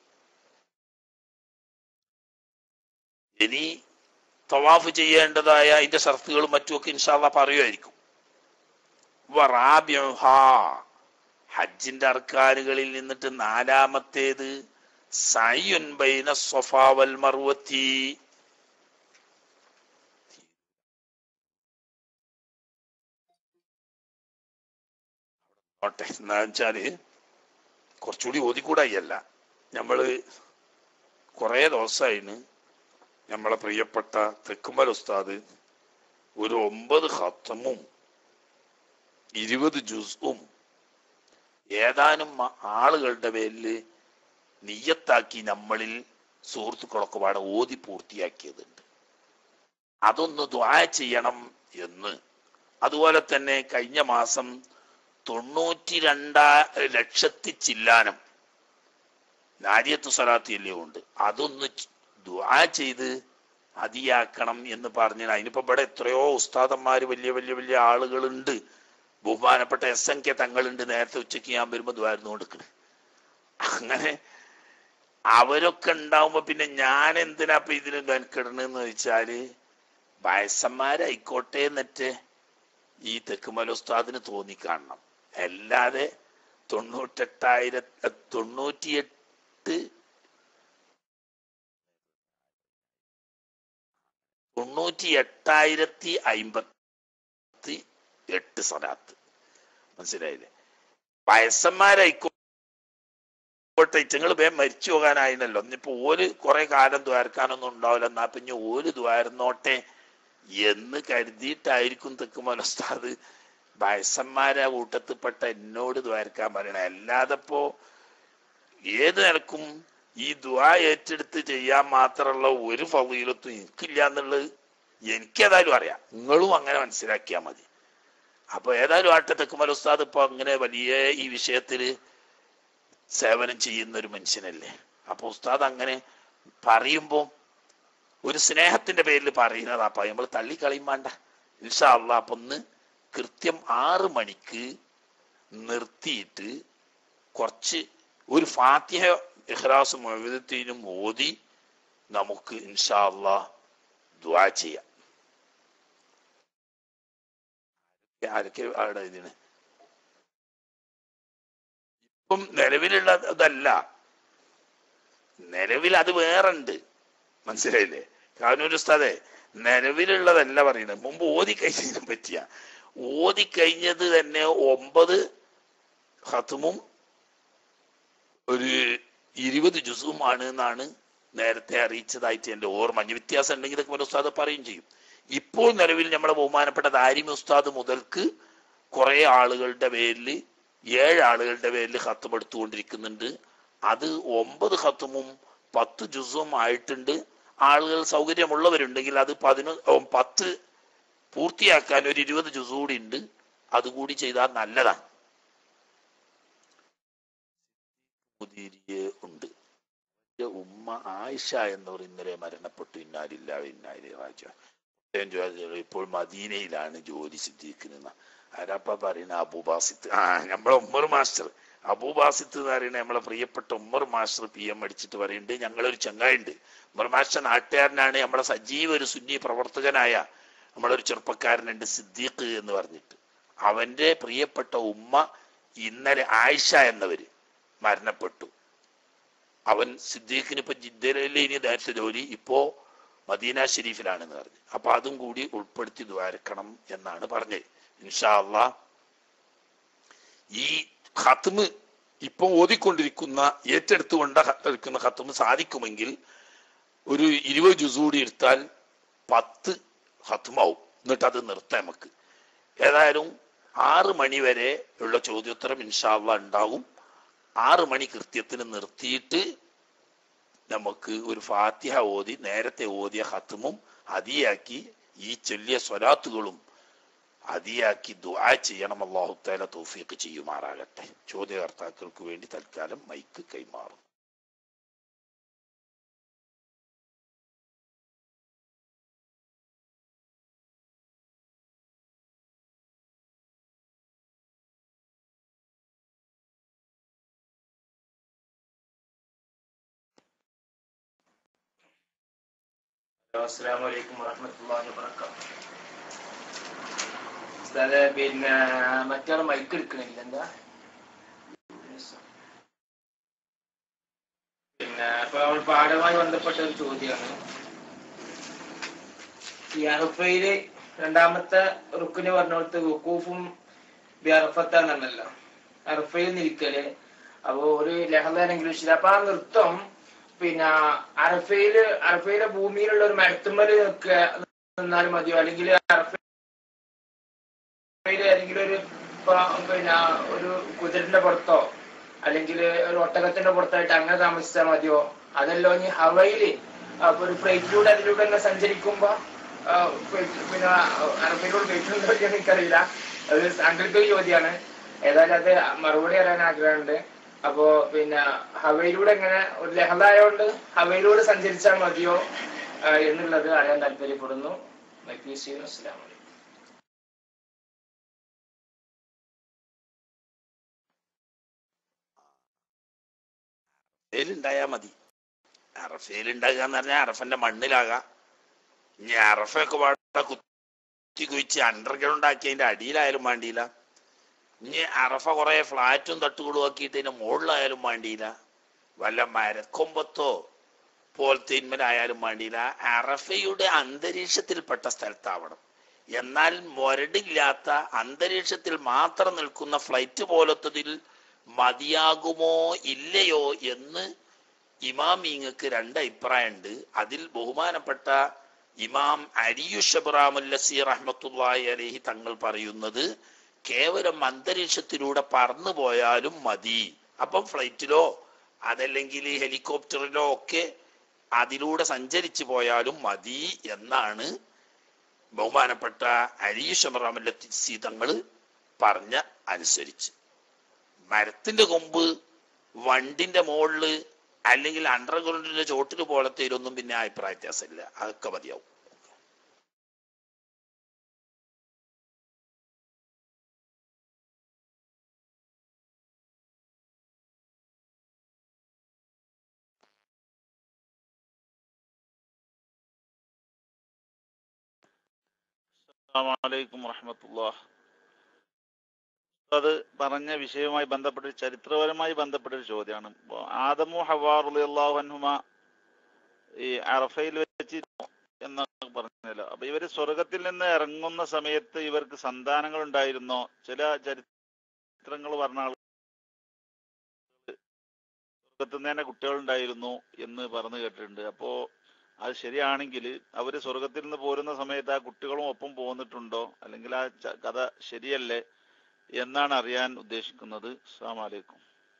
ഇനി തവാഫ് ചെയ്യേണ്ടതായ അതിന്റെ ഷർത്തുകളും മറ്റുമൊക്കെ ഇൻഷാല്ല പറയുമായിരിക്കും ഹജ്ജിന്റെ അർക്കാനുകളിൽ നിന്നിട്ട് നാലാമത്തേത് സയ്യുൻ ബൈന സ്വഫാവൽ മറുവത്തി ഓട്ടെ എന്നാ വെച്ചാല് കുറച്ചുകൂടി ഓതിക്കൂടായല്ല നമ്മള് കുറെ ദിവസമായിന് നമ്മളെ പ്രിയപ്പെട്ട തെക്കുമൽ ഉസ്താദ് ഒരു ഒമ്പത് ഹത്തമും ഇരുപത് ജുസും ഏതാനും ആളുകളുടെ പേരില് നിയ്യത്താക്കി നമ്മളിൽ സുഹൃത്തുക്കളൊക്കെ പാടെ ഓതി പൂർത്തിയാക്കിയതുണ്ട് അതൊന്ന് ദ്വായ ചെയ്യണം എന്ന് അതുപോലെ തന്നെ കഴിഞ്ഞ മാസം തൊണ്ണൂറ്റി രണ്ടാ ലക്ഷത്തി ചില്ലാനം നാരിയത്ത് സ്വലാത്തിയല്ലേ ഉണ്ട് അതൊന്ന് ദുആ ചെയ്ത് അതിയാക്കണം എന്ന് പറഞ്ഞു അതിനിപ്പോ ഇവിടെ എത്രയോ ഉസ്താദന്മാര് വലിയ വലിയ വലിയ ആളുകളുണ്ട് ബഹുമാനപ്പെട്ട എസ് എൻ കെ തങ്ങളുണ്ട് നേരത്തെ ഉച്ചയ്ക്ക് ഞാൻ വരുമ്പോ ദ്വാരുന്നു കൊടുക്കണേ അങ്ങനെ അവരൊക്കെ ഉണ്ടാവുമ്പോ പിന്നെ ഞാൻ എന്തിനാ ഇപ്പൊ ഇതിന് മെനക്കെടണെന്ന് വെച്ചാല് വയസ്സന്മാരായിക്കോട്ടെ എന്നിട്ട് ഈ തെക്കുമല ഉസ്താദിന് തോന്നിക്കാണണം അല്ലാതെ തൊണ്ണൂറ്റെട്ടായിര തൊണ്ണൂറ്റിയെട്ട് തൊണ്ണൂറ്റി എട്ടായിരത്തി അയിമ്പത്തി എട്ട് സ്വലാത്ത് മനസ്സിലായില്ലേ വയസ്സന്മാരായിക്കോട്ടെ ഇറ്റങ്ങൾ വേഗം മരിച്ചു പോകാനായിനല്ലോ ഇനിയിപ്പോ ഓല് കുറെ കാലം ദ്വാരക്കാനൊന്നും ഉണ്ടാവില്ല എന്നാ പിന്നെ ഓല് ദ്വാരന്നോട്ടെ എന്ന് കരുതിയിട്ടായിരിക്കും തെക്കുമല ഉസ്താദ് വയസ്സന്മാരെ കൂട്ടത്തിൽപ്പെട്ട എന്നോട് ദ്വാരക്കാൻ പറയണേ അല്ലാതെ ഇപ്പോ ഏത് നിലക്കും ഈ ദ്വാ ഏറ്റെടുത്ത് ചെയ്യാൻ മാത്രമുള്ള ഒരു ഫവീലത്തും എനിക്കില്ല എന്നുള്ളത് എനിക്കേതായാലും അറിയാം നിങ്ങളും അങ്ങനെ മനസ്സിലാക്കിയാൽ മതി അപ്പൊ ഏതായാലും ആട്ടെ തെക്കുമല ഉസ്താദ് ഇപ്പൊ അങ്ങനെ വലിയ ഈ വിഷയത്തില് സേവനം ചെയ്യുന്ന ഒരു മനുഷ്യനല്ലേ അപ്പൊ ഉസ്താദ് അങ്ങനെ പറയുമ്പോ ഒരു സ്നേഹത്തിന്റെ പേരിൽ പറയുന്നതാ അപ്പൊ നമ്മൾ തള്ളിക്കളയും വേണ്ട ഇൻഷാ അള്ളാ അപ്പൊ ഒന്ന് കൃത്യം ആറ് മണിക്ക് നിർത്തിയിട്ട് കുറച്ച് ഒരു ഫാത്തിഹ ഇഖ്ലാസ് മുഴുവത്തിനും ഓതി നമുക്ക് ഇൻഷാ അള്ളാ ദ്വാ ചെയ്യാം ആരൊക്കെ അവിടെ ഇതിന് ഇപ്പം നിലവിലുള്ള അതല്ല നിലവിൽ അത് വേറുണ്ട് മനസ്സിലായില്ലേ കാനൂർ ഉസ്താദെ നിലവിലുള്ളതല്ല പറയുന്നത് മുമ്പ് ഓതി കഴിഞ്ഞതിനെ പറ്റിയ ഓതി കഴിഞ്ഞത് തന്നെ ഒമ്പത് ഹത്തുമും ഒരു ഇരുപത് ജുസുമാണ് എന്നാണ് നേരത്തെ അറിയിച്ചതായിട്ട് എന്റെ ഓർമ്മ ഇനി വ്യത്യാസം ഉണ്ടെങ്കിൽ ഇതൊക്കെ ഉസ്താദ് പറയും ചെയ്യും ഇപ്പോൾ നിലവിൽ നമ്മുടെ ബഹുമാനപ്പെട്ട ദാരിമി ഉസ്താദ് മുതൽക്ക് കുറെ ആളുകളുടെ പേരിൽ ഏഴ് ആളുകളുടെ പേരിൽ ഹത്തും എടുത്തുകൊണ്ടിരിക്കുന്നുണ്ട് അത് ഒമ്പത് ഹത്തുമും പത്ത് ജുസും ആയിട്ടുണ്ട് ആളുകൾ സൗകര്യമുള്ളവരുണ്ടെങ്കിൽ അത് പതിനൊ പത്ത് പൂർത്തിയാക്കാൻ ഒരു ഇരുപത് ജുസു കൂടി ഉണ്ട് അതുകൂടി ചെയ്താൽ നല്ലതാണ് മുതിരിയെ ഉണ്ട് എന്റെ ഉമ്മ ആയിഷ എന്നവർ ഇന്നലെ മരണപ്പെട്ടു ഇന്നാലില്ല ഇന്നാലി രാജ ഇപ്പോൾ മദീനയിലാണ് ജോലി സിദ്ധിക്കുന്നത് ആരാപ്പ പറയുന്ന അബൂബാസിത്ത് ആ നമ്മളെ ഉമ്മർ മാസ്റ്റർ അബൂബാസിത്ത് എന്ന് പറയുന്ന നമ്മളെ പ്രിയപ്പെട്ട ഉമ്മർ മാസ്റ്റർ പി എം അടിച്ചിട്ട് പറയുന്നുണ്ട് ഞങ്ങളൊരു ചങ്ങായുണ്ട് ഉമ്മർ മാസ്റ്റർ നാട്ടുകാരനാണ് നമ്മളെ സജീവ ഒരു സുന്നി പ്രവർത്തകനായ നമ്മളൊരു ചെറുപ്പക്കാരനുണ്ട് സിദ്ദീഖ് എന്ന് പറഞ്ഞിട്ട് അവന്റെ പ്രിയപ്പെട്ട ഉമ്മ ഇന്നലെ ആയിഷ എന്നവര് മരണപ്പെട്ടു അവൻ സിദ്ദീഖിന് ഇപ്പൊ ജിദ്ദയിലെ ഇനി നേരത്തെ ജോലി ഇപ്പോ മദീന ഷെരീഫിലാണെന്ന് പറഞ്ഞു അപ്പൊ അതും കൂടി ഉൾപ്പെടുത്തി ദ്വാരക്കണം എന്നാണ് പറഞ്ഞത് ഇൻഷാ അള്ളാ ഈ ഹത്മ് ഇപ്പൊ ഓതിക്കൊണ്ടിരിക്കുന്ന ഏറ്റെടുത്തുകൊണ്ട് എടുക്കുന്ന ഹത്മ് സാധിക്കുമെങ്കിൽ ഒരു ഇരുപത് ജുസ് കൂടി എടുത്താൽ പത്ത് ഹത്മാവും എന്നിട്ട് അത് നിർത്താം നമുക്ക് ഏതായാലും ആറ് മണി വരെ ഉള്ള ചോദ്യോത്തരം ഇൻഷാല്ല ഉണ്ടാവും ആറ് മണി കൃത്യത്തിന് നിർത്തിയിട്ട് നമുക്ക് ഒരു ഫാത്തിഹ ഓതി നേരത്തെ ഓതിയ ഹത്തുമും അതിയാക്കി ഈ ചൊല്ലിയ സ്വലാത്തുകളും അതിയാക്കി ദുആ ചെയ്യണം അള്ളാഹു താല തൗഫീഖ് ചെയ്യുമാറാകട്ടെ ചോദ്യകർത്താക്കൾക്ക് വേണ്ടി തൽക്കാലം മൈക്ക് കൈമാറും അസ്സാം വലൈക്കും വറഹമത്തല്ലാഹി വബറകാതുഹു ഉസ്താദെ പിന്നെ മറ്റാൾ മൈക്ക് എടുക്കണില്ല എന്താ പിന്നെ അപ്പൊ അവൾ പാഠവുമായി ബന്ധപ്പെട്ട ഒരു ചോദ്യമാണ് ഈ അറഫയില് രണ്ടാമത്തെ റുക്കിന് പറഞ്ഞോടത്ത് വുക്കൂഫും ബിഅറഫത്താന്നല്ലോ അറഫയിൽ നിൽക്കല് അപ്പൊ ഒരു ലഹള ഇംഗ്ലീഷിൽ അപ്പൊ ആ നൃത്തം പിന്നെ അറഫയില് അറഫയിലെ ഭൂമിയിലുള്ള ഒരു മരത്തുമ്മല് നിൽക്കുക നിന്നാൽ മതിയോ അല്ലെങ്കിൽ അറഫയില് ഏതെങ്കിലും ഒരു ഇപ്പൊ പിന്നെ ഒരു കുതിരന്റെ പുറത്തോ അല്ലെങ്കിൽ ഒരു ഒട്ടകത്തിന്റെ പുറത്തായിട്ട് അങ്ങനെ താമസിച്ചാൽ മതിയോ അതല്ലോ ഇനി ഹവയില് അപ്പൊ ഒരു ഫ്ലൈറ്റിലൂടെ അതിലൂടെ തന്നെ സഞ്ചരിക്കുമ്പോ ആ, ഫ്ലൈറ്റ് പിന്നെ അറഫയിലൂടെ ഫ്ലൈറ്റിലുണ്ടോ എന്ന് എനിക്കറിയില്ല അത് സാങ്കല്പിക ചോദ്യമാണ് ഏതായാലും അത് മറുപടി അറിയാൻ ആഗ്രഹമുണ്ട് അപ്പോ പിന്നെ ഹവയിലൂടെ എങ്ങനെ ഒരു ലഹളായോണ്ട് ഹവയിലൂടെ സഞ്ചരിച്ചാൽ മതിയോ ആ, എന്നുള്ളത് അറിയാൻ താല്പര്യപ്പെടുന്നു അസ്സലാമു അലൈക്കും അറഫയിൽ ഉണ്ടായാൽ മതി അറഫയിൽ ഉണ്ടാകുക എന്ന് പറഞ്ഞാൽ അറഫന്റെ മണ്ണിലാകാം ഇനി അറഫയൊക്കെ പാടെ കുത്തി കുഴിച്ച് അണ്ടർഗ്രൗണ്ട് ആക്കി അതിന്റെ അടിയിലായാലും വേണ്ടിയില്ല ഇനി അറഫ കുറെ ഫ്ലാറ്റും തട്ടുകളും ആക്കിയിട്ട് അതിന്റെ മുകളിലായാലും വേണ്ടിയില്ല വല്ല മരക്കൊമ്പത്തോ പോലത്തേന്മേലായാലും വേണ്ടിയില്ല അറഫയുടെ അന്തരീക്ഷത്തിൽപ്പെട്ട സ്ഥലത്താവണം എന്നാൽ മുരടില്ലാത്ത അന്തരീക്ഷത്തിൽ മാത്രം നിൽക്കുന്ന ഫ്ലൈറ്റ് പോലത്തതിൽ മതിയാകുമോ ഇല്ലയോ എന്ന് ഇമാമിങ്ങൾക്ക് രണ്ട് അഭിപ്രായമുണ്ട് അതിൽ ബഹുമാനപ്പെട്ട ഇമാം അരിയു ഷബ്രാമുല്ലസി റഹ്മത്തുള്ളാഹി അലഹി തങ്ങൾ പറയുന്നത് കേവലം അന്തരീക്ഷത്തിലൂടെ പറന്നു പോയാലും മതി അപ്പം ഫ്ലൈറ്റിലോ അതല്ലെങ്കിൽ ഹെലികോപ്റ്ററിലോ ഒക്കെ അതിലൂടെ സഞ്ചരിച്ചു പോയാലും മതി എന്നാണ് ബഹുമാനപ്പെട്ട അരിയു ഷബ്രാമുല്ലസി തങ്ങൾ പറഞ്ഞ അനുസരിച്ച് മരത്തിന്റെ കൊമ്പ് വണ്ടിന്റെ മുകളില് അല്ലെങ്കിൽ അണ്ടർഗ്രൗണ്ടിന്റെ ചോട്ടിൽ പോലത്തേലൊന്നും പിന്നെ അഭിപ്രായ വ്യത്യാസമില്ല അതൊക്കെ മതിയാവും അസ്സലാമലൈക്കും വറഹമത്തുള്ള അത് പറഞ്ഞ വിഷയവുമായി ബന്ധപ്പെട്ട ചരിത്രപരമായി ബന്ധപ്പെട്ട ഒരു ചോദ്യമാണ് ഇപ്പൊ ആദമു ഹവാറുൽ അള്ളാഹു അൻഹുമ ഈ അറഫയിൽ വെച്ച് എന്നൊക്കെ പറഞ്ഞല്ലോ അപ്പൊ ഇവര് സ്വർഗത്തിൽ നിന്ന് ഇറങ്ങുന്ന സമയത്ത് ഇവർക്ക് സന്താനങ്ങൾ ഉണ്ടായിരുന്നോ ചില ചരിത്രങ്ങൾ പറഞ്ഞ ആൾ സ്വർഗത്തിൽ നിന്ന് തന്നെ കുട്ടികളുണ്ടായിരുന്നു എന്ന് പറഞ്ഞു കേട്ടിട്ടുണ്ട് അപ്പോ അത് ശരിയാണെങ്കിൽ അവര് സ്വർഗത്തിൽ നിന്ന് പോരുന്ന സമയത്ത് ആ കുട്ടികളും ഒപ്പം പോന്നിട്ടുണ്ടോ അല്ലെങ്കിൽ ആ ച- കഥ ശരിയല്ലേ എന്നാണ് അറിയാൻ ഉദ്ദേശിക്കുന്നത് അസ്സാം വലൈക്കും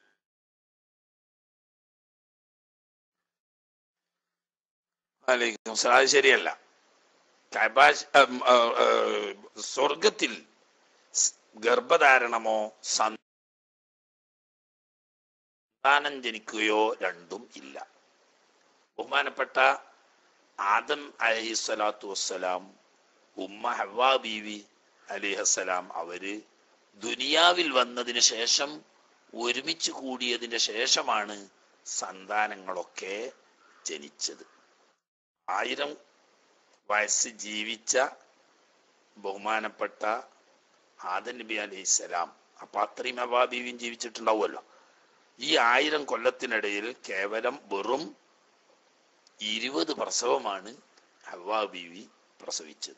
അലൈക്കും സലാം. അത് ശരിയല്ല കൈബാഷ് ഉം, ആ, ആ, സ്വർഗത്തിൽ സ് ഗർഭധാരണമോ സന്താനം ജനിക്കുകയോ രണ്ടും ഇല്ല ബഹുമാനപ്പെട്ട ആദം അലഹി സ്വലാത്തു വസ്സലാം ഉമ്മ ഹവ്വാ ബീവി അലിഹസ്സലാം അവര് ദുനിയാവിൽ വന്നതിന് ശേഷം ഒരുമിച്ച് കൂടിയതിന് ശേഷമാണ് സന്താനങ്ങളൊക്കെ ജനിച്ചത് ആയിരം വയസ്സ് ജീവിച്ച ബഹുമാനപ്പെട്ട ആദൻ നബി അലൈഹി സ്വലാം അപ്പൊ അത്രയും അബാബീവിയും ജീവിച്ചിട്ടുണ്ടാവുമല്ലോ ഈ ആയിരം കൊല്ലത്തിനിടയിൽ കേവലം വെറും ഇരുപത് പ്രസവമാണ് ഹവ്വാ ബീവി പ്രസവിച്ചത്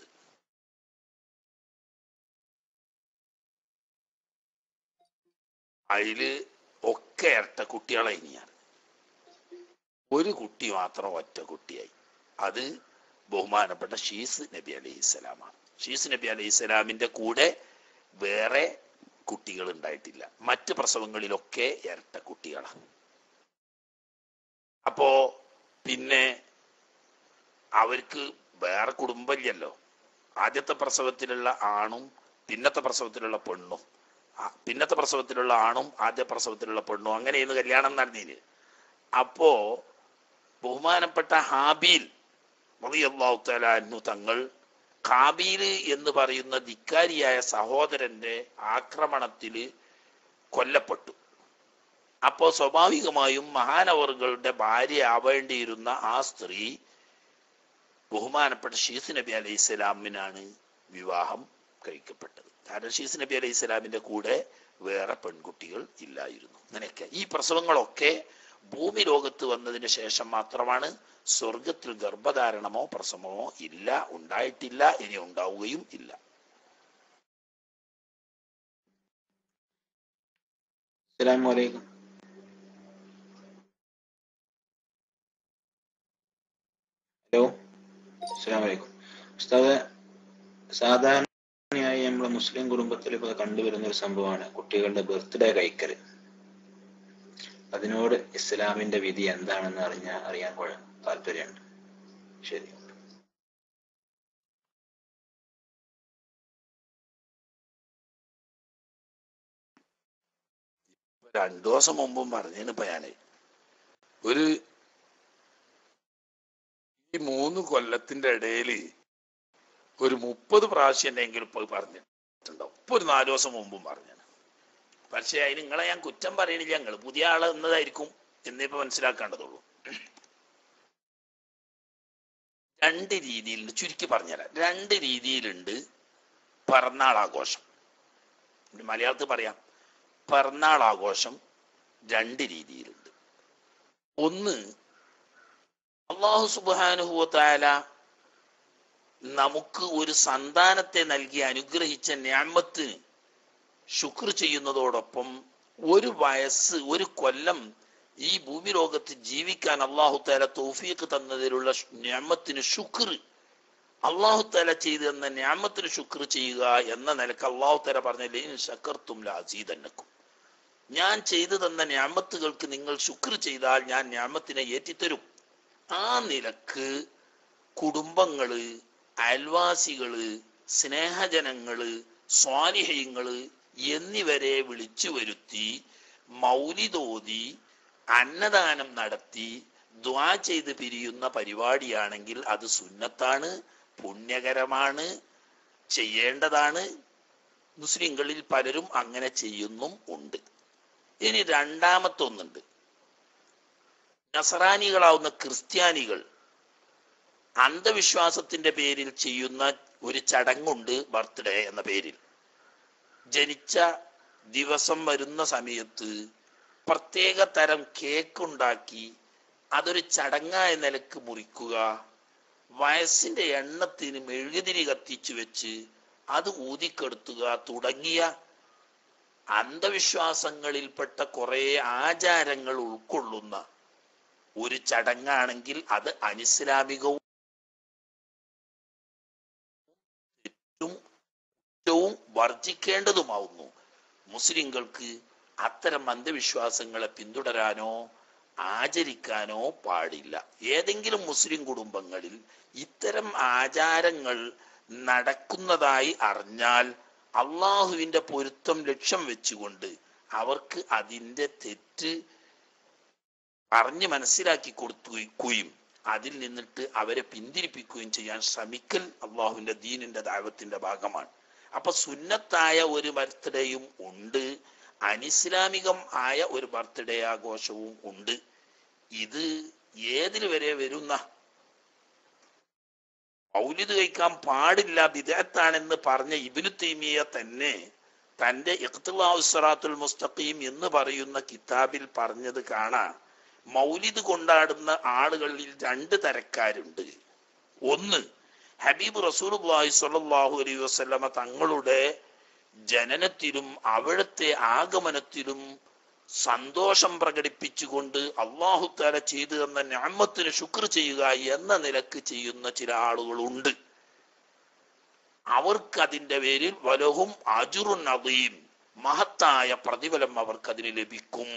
അതില് ഒക്കെ ഇരട്ട കുട്ടികളെ ഇനിയാണ് ഒരു കുട്ടി മാത്രം ഒറ്റ കുട്ടിയായി അത് ബഹുമാനപ്പെട്ട ഷീസ് നബി അലൈഹി സ്വലാമാണ് ഷീസ് നബി അലൈഹി സ്വലാമിന്റെ കൂടെ വേറെ കുട്ടികൾ ഉണ്ടായിട്ടില്ല മറ്റ് പ്രസവങ്ങളിലൊക്കെ ഇരട്ട കുട്ടികളാണ് അപ്പോ പിന്നെ അവർക്ക് വേറെ കുടുംബമില്ലല്ലോ ആദ്യത്തെ പ്രസവത്തിലുള്ള ആണും പിന്നത്തെ പ്രസവത്തിലുള്ള പെണ്ണും ആ, പിന്നത്തെ പ്രസവത്തിലുള്ള ആണും ആദ്യ പ്രസവത്തിലുള്ള പെണ്ണും അങ്ങനെയാണ് കല്യാണം നടന്നീന് അപ്പോ ബഹുമാനപ്പെട്ട ഹാബീൽ റളിയല്ലാഹു തആല അൻഹു തങ്ങൾ കാബീല് എന്ന് പറയുന്ന ധിക്കാരിയായ സഹോദരന്റെ ആക്രമണത്തില് കൊല്ലപ്പെട്ടു അപ്പോ സ്വാഭാവികമായും മഹാനവറുകളുടെ ഭാര്യ ആവേണ്ടിയിരുന്ന ആ സ്ത്രീ ബഹുമാനപ്പെട്ട ഷീസ് നബി അലൈഹി സ്വലാമിനാണ് വിവാഹം കഴിക്കപ്പെട്ടത് കാരണം ഷീസ് നബി അലൈഹി സ്വലാമിന്റെ കൂടെ വേറെ പെൺകുട്ടികൾ ഇല്ലായിരുന്നു അങ്ങനെയൊക്കെ ഈ പ്രസവങ്ങളൊക്കെ ഭൂമി ലോകത്ത് വന്നതിന് ശേഷം മാത്രമാണ് സ്വർഗത്തിൽ ഗർഭധാരണമോ പ്രസവമോ ഇല്ല ഉണ്ടായിട്ടില്ല ഇനി ഉണ്ടാവുകയും ഇല്ല അസ്സലാമു അലൈക്കും ഹലോ അസ്സലാമു അലൈക്കും ഉസ്താദ് സാധാരണയായി നമ്മളെ മുസ്ലിം കുടുംബത്തിൽ ഇപ്പോൾ കണ്ടുവരുന്ന ഒരു സംഭവമാണ് കുട്ടികളുടെ ബർത്ത്ഡേ കഴിക്കൽ അതിനോട് ഇസ്ലാമിന്റെ വിധി എന്താണെന്ന് അറിഞ്ഞ അറിയാൻ കുഴ- താല്പര്യമുണ്ട് ശരി രണ്ടു ദിവസം മുമ്പും പറഞ്ഞതിന് ഇപ്പൊ ഞാന് ഒരു ഈ മൂന്ന് കൊല്ലത്തിന്റെ ഇടയിൽ ഒരു മുപ്പത് പ്രാവശ്യം എങ്കിലും ഇപ്പൊ പറഞ്ഞിട്ടുണ്ടാവും ഇപ്പൊ ഒരു നാലു ദിവസം മുമ്പും പറഞ്ഞു പക്ഷെ അതിന് നിങ്ങളെ ഞാൻ കുറ്റം പറയണില്ല ഞങ്ങൾ പുതിയ ആള് എന്നതായിരിക്കും എന്നേ ഇപ്പൊ മനസ്സിലാക്കേണ്ടതുള്ളൂ രണ്ട് രീതിയിലുണ്ട് ചുരുക്കി പറഞ്ഞുതരാം രണ്ട് രീതിയിലുണ്ട് പിറന്നാൾ ആഘോഷം ഇനി മലയാളത്തിൽ പറയാം പിറന്നാൾ ആഘോഷം രണ്ട് രീതിയിലുണ്ട് ഒന്ന് അള്ളാഹു സുബാനുഭവത്തായ നമുക്ക് ഒരു സന്താനത്തെ നൽകി അനുഗ്രഹിച്ച ഞാമത്തിന് ശുക്ർ ചെയ്യുന്നതോടൊപ്പം ഒരു വയസ്സ് ഒരു കൊല്ലം ഈ ഭൂമി ലോകത്ത് ജീവിക്കാൻ അള്ളാഹു താല തൗഫീഖ് തന്നതിലുള്ള ഞാമത്തിന് ശുക്ർ അള്ളാഹു താല ചെയ്തു തന്ന ഞാമത്തിന് ശുക്ർ ചെയ്യുക എന്ന നിലക്ക് അള്ളാഹു താല പറഞ്ഞില്ലേ ശക്കർത്തും ലാസീതന്നക്കും ഞാൻ ചെയ്തു തന്ന ഞാമത്തുകൾക്ക് നിങ്ങൾ ശുക്ർ ചെയ്താൽ ഞാൻ ഞാമത്തിനെ ഏറ്റിത്തരും ആ നിലക്ക് കുടുംബങ്ങള് അയൽവാസികള് സ്നേഹജനങ്ങള് സ്വാലിഹ്യങ്ങള് എന്നിവരെ വിളിച്ചു വരുത്തി മൗലിതോതി അന്നദാനം നടത്തി ദ്വാ ചെയ്ത് പിരിയുന്ന പരിപാടിയാണെങ്കിൽ അത് സുന്നത്താണ് പുണ്യകരമാണ് ചെയ്യേണ്ടതാണ് മുസ്ലിങ്ങളിൽ പലരും അങ്ങനെ ചെയ്യുന്നും ഉണ്ട് ഇനി രണ്ടാമത്തെ ഒന്നുണ്ട് നസറാനികളാവുന്ന ക്രിസ്ത്യാനികൾ അന്ധവിശ്വാസത്തിന്റെ പേരിൽ ചെയ്യുന്ന ഒരു ചടങ്ങുണ്ട് ബർത്ത്ഡേ എന്ന പേരിൽ ജനിച്ച ദിവസം വരുന്ന സമയത്ത് പ്രത്യേക തരം കേക്ക് ഉണ്ടാക്കി അതൊരു ചടങ്ങായ നിലക്ക് മുറിക്കുക വയസ്സിന്റെ എണ്ണത്തിന് മെഴുകുതിരി കത്തിച്ചു വെച്ച് അത് ഊതിക്കെടുത്തുക തുടങ്ങിയ അന്ധവിശ്വാസങ്ങളിൽപ്പെട്ട കുറെ ആചാരങ്ങൾ ഉൾക്കൊള്ളുന്ന ഒരു ചടങ്ങാണെങ്കിൽ അത് അനിസ്ലാമികവും തെറ്റും കുറ്റവും വർജിക്കേണ്ടതുമാവുന്നു മുസ്ലിങ്ങൾക്ക് അത്തരം അന്ധവിശ്വാസങ്ങളെ പിന്തുടരാനോ ആചരിക്കാനോ പാടില്ല ഏതെങ്കിലും മുസ്ലിം കുടുംബങ്ങളിൽ ഇത്തരം ആചാരങ്ങൾ നടക്കുന്നതായി അറിഞ്ഞാൽ അള്ളാഹുവിന്റെ പൊരുത്തം ലക്ഷ്യം വെച്ചുകൊണ്ട് അവർക്ക് അതിന്റെ തെറ്റ് പറഞ്ഞ് മനസ്സിലാക്കി കൊടുക്കുകയും അതിൽ നിന്നിട്ട് അവരെ പിന്തിരിപ്പിക്കുകയും ചെയ്യാൻ ശ്രമിക്കൽ അള്ളാഹുവിന്റെ ദീനിന്റെ ദൈവത്തിന്റെ ഭാഗമാണ് അപ്പൊ സുന്നത്തായ ഒരു ബർത്ത്ഡേയും ഉണ്ട് അനിസ്ലാമികം ആയ ഒരു ബർത്ത്ഡേ ആഘോഷവും ഉണ്ട് ഇത് ഏതിൽ വരെ വരുന്ന മൗലിദ് കഴിക്കാൻ പാടില്ല ബിദാത്താണെന്ന് പറഞ്ഞ ഇബിനു തൈമിയ തന്നെ തന്റെ ഇഖ്തുലാസ്സറാത്തുൽ മുസ്തഖീം എന്ന് പറയുന്ന കിതാബിൽ പറഞ്ഞത് കാണാം മൗലിദ് കൊണ്ടാടുന്ന ആളുകളിൽ രണ്ട് തരക്കാരുണ്ട് ഒന്ന് ഹബീബ് റസൂലുള്ളാഹി സ്വല്ലല്ലാഹു അലൈഹി വസല്ലമ തങ്ങളുടെ ജനനത്തിലും അവിടുത്തെ ആഗമനത്തിലും സന്തോഷം പ്രകടിപ്പിച്ചുകൊണ്ട് അള്ളാഹു താല ചെയ്തു തന്ന ഞാമത്തിന് ശുക്ർ ചെയ്യുക എന്ന നിലക്ക് ചെയ്യുന്ന ചില ആളുകളുണ്ട് അവർക്ക് അതിന്റെ പേരിൽ വലഹും അജുറുൻ അദീം മഹത്തായ പ്രതിഫലം അവർക്ക് അതിന് ലഭിക്കും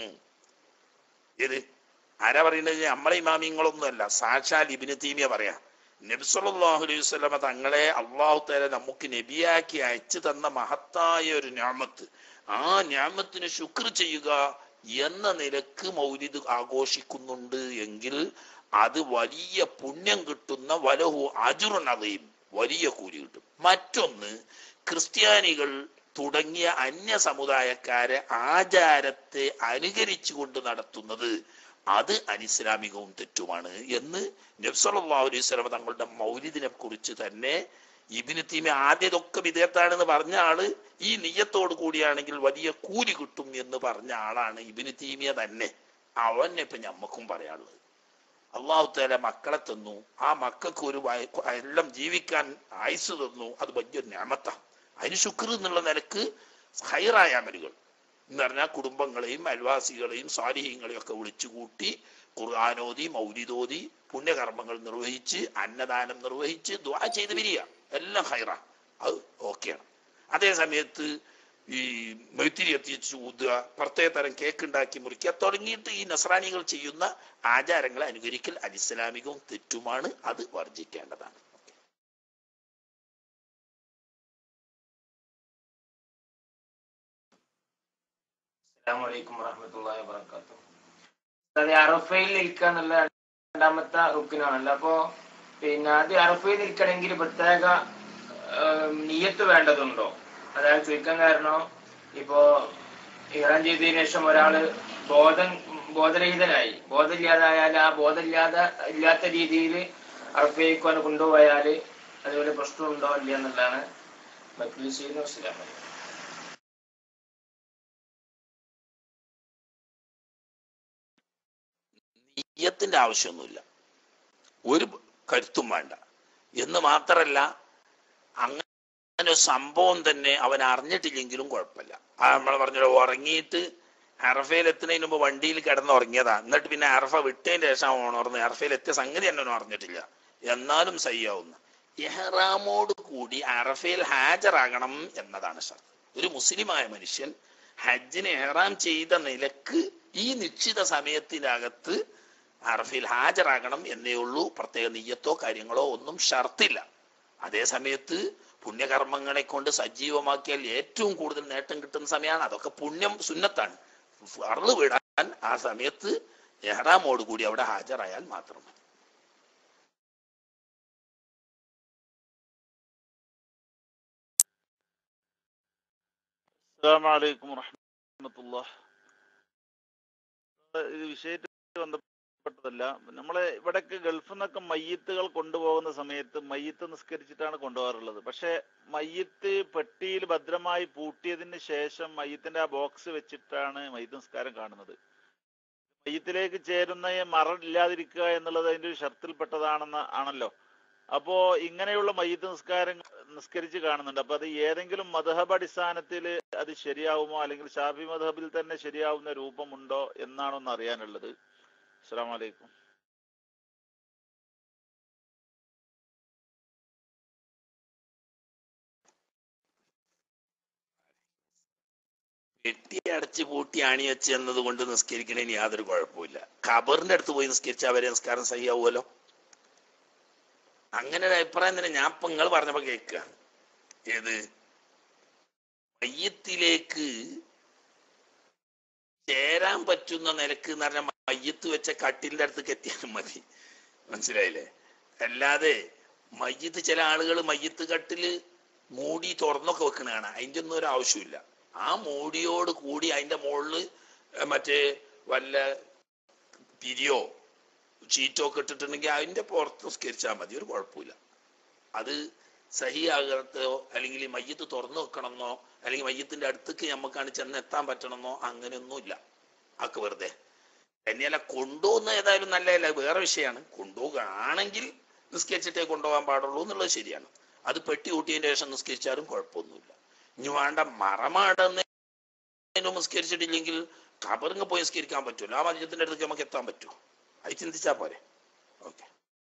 ഇത് ആരാ പറയുന്നത് നമ്മളെ ഇമാമിങ്ങളൊന്നുമല്ല സാക്ഷാൽ ഇബിന് തീമിയ പറയാ നബ്സല്ലാഹു അലൈഹി വസ്ലമ തങ്ങളെ അള്ളാഹു തല നമുക്ക് നബിയാക്കി അയച്ചു തന്ന മഹത്തായ ഒരു ഞാമത്ത് ആ ഞാമത്തിന് ശുക്ർ ചെയ്യുക എന്ന നിലക്ക് മൗലിദ് ആഘോഷിക്കുന്നുണ്ട് എങ്കിൽ അത് വലിയ പുണ്യം കിട്ടുന്ന വലഹു അജുറനതയും വലിയ കൂലി കിട്ടും മറ്റൊന്ന് ക്രിസ്ത്യാനികൾ തുടങ്ങിയ അന്യ സമുദായക്കാരെ ആചാരത്തെ അനുകരിച്ചുകൊണ്ട് നടത്തുന്നത് അത് അനിസ്ലാമികവും തെറ്റുമാണ് എന്ന് നബ്സല്ലാ അലൈഹി സ്വലമ തങ്ങളുടെ മൗലിദിനെ കുറിച്ച് തന്നെ ഇബിന് തീമ ആദ്യതൊക്കെ വിധേയത്താണെന്ന് പറഞ്ഞ ആള് ഈ നീയത്തോട് കൂടിയാണെങ്കിൽ വലിയ കൂലി കിട്ടും എന്ന് പറഞ്ഞ ആളാണ് ഇബിന് തീമിയ തന്നെ അവനെ ഇപ്പൊ ഞമ്മക്കും പറയാനുള്ളത് അള്ളാഹു താല മക്കളെ തന്നു ആ മക്കൾക്ക് ഒരു വയ- എല്ലാം ജീവിക്കാൻ ആയുസ് തന്നു അത് വലിയൊരു ഞാമത്ത അതിന് ശുക്ർ എന്നുള്ള നിലക്ക് ഹൈറായ അമലുകൾ എന്ന് പറഞ്ഞാൽ കുടുംബങ്ങളെയും അയൽവാസികളെയും സ്വാലിഹ്യങ്ങളെയും ഒക്കെ വിളിച്ചുകൂട്ടി ഖുർആാനോദി മൗലിദോദി പുണ്യകർമ്മങ്ങൾ നിർവഹിച്ച് അന്നദാനം നിർവഹിച്ച് ദ്വാ ചെയ്ത് പിരിയ എല്ലാം ഹൈറ അത് ഓക്കെയാണ് അതേ സമയത്ത് ഈ മെഴുത്തിരി എത്തിച്ച് ഊതുക പ്രത്യേക തരം കേക്ക് ഉണ്ടാക്കി മുറിക്കുക തുടങ്ങിയിട്ട് ഈ നസ്രാനികൾ ചെയ്യുന്ന ആചാരങ്ങളെ അനുകരിക്കൽ അനിസ്ലാമികവും തെറ്റുമാണ് അത് വർജിക്കേണ്ടതാണ് അസ്സലാമു അലൈക്കും വറഹ്മത്തുള്ളാഹി വബറകാതുഹു അതെ അറഫയിൽ നിൽക്കുക എന്നുള്ള രണ്ടാമത്തെ റുക്കിനാണല്ലോ അപ്പോ പിന്നെ അത് അറഫയിൽ നിൽക്കണമെങ്കിൽ പ്രത്യേക ഏം, നിയ്യത്ത് വേണ്ടതുണ്ടോ അതായത് ചോദിക്കാൻ കാരണം ഇപ്പോ ഇറാൻ ചെയ്തതിനു ശേഷം ഒരാള് ബോധം ബോധരഹിതനായി ബോധമില്ലാതായാൽ ആ ബോധമില്ലാതെ ഇല്ലാത്ത രീതിയിൽ അർപ്പയിക്കുവാൻ കൊണ്ടുപോയാൽ അതുപോലെ പ്രശ്നമുണ്ടോ ഇല്ല എന്നുള്ളതാണ് മറ്റുള്ള ചെയ്യുന്ന മനസ്സിലാക്കുന്നത് നീയത്തിന്റെ ആവശ്യമൊന്നുമില്ല ഒരു കരുത്തും വേണ്ട എന്ന് മാത്രല്ല അങ്ങനെ ഒരു സംഭവം തന്നെ അവൻ അറിഞ്ഞിട്ടില്ലെങ്കിലും കുഴപ്പമില്ല ആ നമ്മൾ പറഞ്ഞല്ലോ ഉറങ്ങിയിട്ട് അറഫയിൽ എത്തുന്നതിന് മുമ്പ് വണ്ടിയിൽ കിടന്ന് ഉറങ്ങിയതാ എന്നിട്ട് പിന്നെ അറഫ വിട്ടതിന് ശേഷം അവൻ ഉണർന്ന് അറഫയിൽ എത്തിയ സംഗതി തന്നെ അവൻ അറിഞ്ഞിട്ടില്ല എന്നാലും സയ്യാവുന്ന എഹ്റാമോട് കൂടി അറഫയിൽ ഹാജരാകണം എന്നതാണ് ഷർത്ത് ഒരു മുസ്ലിമായ മനുഷ്യൻ ഹജ്ജിന് എഹ്റാം ചെയ്ത നിലക്ക് ഈ നിശ്ചിത സമയത്തിനകത്ത് അറഫയിൽ ഹാജരാകണം എന്നേ ഉള്ളൂ പ്രത്യേക നെയ്യത്തോ കാര്യങ്ങളോ ഒന്നും ഷർത്തില്ല അതേ സമയത്ത് പുണ്യകർമ്മങ്ങളെ കൊണ്ട് സജീവമാക്കിയാൽ ഏറ്റവും കൂടുതൽ നേട്ടം കിട്ടുന്ന സമയമാണ് അതൊക്കെ പുണ്യം സുന്നത്താണ് ഫർള് വിടാൻ ആ സമയത്ത് എഹ്റാമോട് കൂടി അവിടെ ഹാജരായാൽ മാത്രം മതി അസ്സാം വലൈക്കും വറഹമത്തുള്ള ഇത് വിഷയത്തിൽ ബന്ധപ്പെട്ടതല്ല നമ്മളെ ഇവിടൊക്കെ ഗൾഫിൽ നിന്നൊക്കെ മയ്യത്തുകൾ കൊണ്ടുപോകുന്ന സമയത്ത് മയ്യത്ത് നിസ്കരിച്ചിട്ടാണ് കൊണ്ടുപോകാറുള്ളത് പക്ഷെ മയ്യത്ത് പെട്ടിയിൽ ഭദ്രമായി പൂട്ടിയതിന് ശേഷം മയ്യത്തിന്റെ ആ ബോക്സ് വെച്ചിട്ടാണ് മയ്യത്ത് നിസ്കാരം കാണുന്നത് മയ്യത്തിലേക്ക് ചേരുന്ന ഈ മറ ഇല്ലാതിരിക്കുക എന്നുള്ളത് അതിന്റെ ഒരു ഷർത്തിൽപ്പെട്ടതാണെന്ന് ആണല്ലോ അപ്പോ ഇങ്ങനെയുള്ള മയ്യത്ത് നിസ്കാരം നിസ്കരിച്ച് കാണുന്നുണ്ട് അപ്പൊ അത് ഏതെങ്കിലും മധഹബ് അടിസ്ഥാനത്തിൽ അത് ശരിയാവുമോ അല്ലെങ്കിൽ ഷാഫി മധഹബിൽ തന്നെ ശരിയാവുന്ന രൂപമുണ്ടോ എന്നാണോ ഒന്ന് അറിയാനുള്ളത് അസ്സാം വലൈക്കും പെട്ടി അടച്ച് പൂട്ടി ആണി വെച്ച് എന്നത് കൊണ്ട് നിസ്കരിക്കണേന് യാതൊരു കുഴപ്പമില്ല ഖബറിന്റെ അടുത്ത് പോയി നിസ്കരിച്ച അവരെ നിസ്കാരം സഹിയാവുമല്ലോ അങ്ങനെ ഒരു അഭിപ്രായം തന്നെ ഞാൻ ഇപ്പൊ നിങ്ങൾ പറഞ്ഞപ്പോ കേൾക്കുക ഏത് മയ്യത്തിലേക്ക് ചേരാൻ പറ്റുന്ന നിലക്ക് എന്ന് പറഞ്ഞാൽ മയ്യത്ത് വെച്ച കട്ടിലിന്റെ അടുത്തേക്ക് എത്തിയാലും മതി മനസ്സിലായില്ലേ അല്ലാതെ മയ്യത്ത് ചില ആളുകൾ മയ്യത്ത് കട്ടില് മൂടി തുറന്നൊക്കെ വെക്കണ കാണാം അതിന്റെ ഒന്നും ഒരു ആവശ്യമില്ല ആ മൂടിയോട് കൂടി അതിന്റെ മുകളില് മറ്റേ വല്ല പിരിയോ ഷീറ്റോ ഒക്കെ ഇട്ടിട്ടുണ്ടെങ്കിൽ അതിന്റെ പുറത്ത് നിസ്കരിച്ചാൽ മതി ഒരു കുഴപ്പമില്ല അത് സഹിയാകത്തോ അല്ലെങ്കിൽ ഈ മയ്യത്ത് തുറന്നു വെക്കണമെന്നോ അല്ലെങ്കിൽ മയ്യത്തിന്റെ അടുത്തേക്ക് നമുക്കാണ് ചെന്ന് എത്താൻ പറ്റണമെന്നോ അങ്ങനെയൊന്നുമില്ല ആക്ക് വെറുതെ തന്നെയല്ല കൊണ്ടുപോകുന്ന ഏതായാലും നല്ലതല്ല വേറെ വിഷയമാണ് കൊണ്ടുപോവുകയാണെങ്കിൽ നിസ്കരിച്ചിട്ടേ കൊണ്ടുപോകാൻ പാടുള്ളൂ എന്നുള്ളത് ശരിയാണ് അത് പെട്ടി കൂട്ടിയതിന് ശേഷം നിസ്കരിച്ചാലും കുഴപ്പമൊന്നുമില്ല ഇനി വേണ്ട മറമാടുന്ന നിസ്കരിച്ചിട്ടില്ലെങ്കിൽ കബറിങ് പോയി നിസ്കരിക്കാൻ പറ്റുമല്ലോ ആ മദ്യത്തിന്റെ അടുത്തേക്ക് നമുക്ക് എത്താൻ പറ്റുമോ അത് ചിന്തിച്ചാ പോരെ ഓക്കെ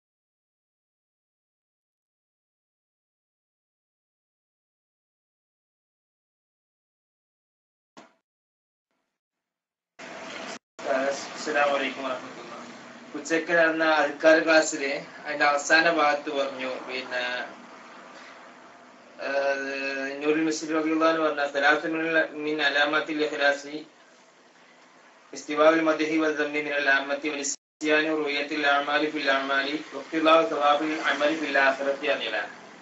അസ്സലാമു അലൈക്കും വറഹ്മത്തുള്ളാഹി ഉച്ചക്ക് നടന്ന അൽക്കാർ ക്ലാസ്സില് അതിന്റെ അവസാന ഭാഗത്ത് പറഞ്ഞു പിന്നെ ആഹ് നൂറുൽ മുസ്ലിം റളിയല്ലാഹു പറഞ്ഞ സലാത്തു മിനൽ- മിൻ അലാമത്തിൽ ഇഖ്ലാസി ഇസ്തിവാഉൽ മദ്ഹി വൽ ദമ്മി മിനൽ ആമത്തി വൽ ഇസ്തിയാനു റുയത്തിൽ അഅമാലി ഫിൽ അഅമാലി വഖ്തിലാഉ സവാബിൽ അമലി ഫിൽ ആഖിറത്തി അനില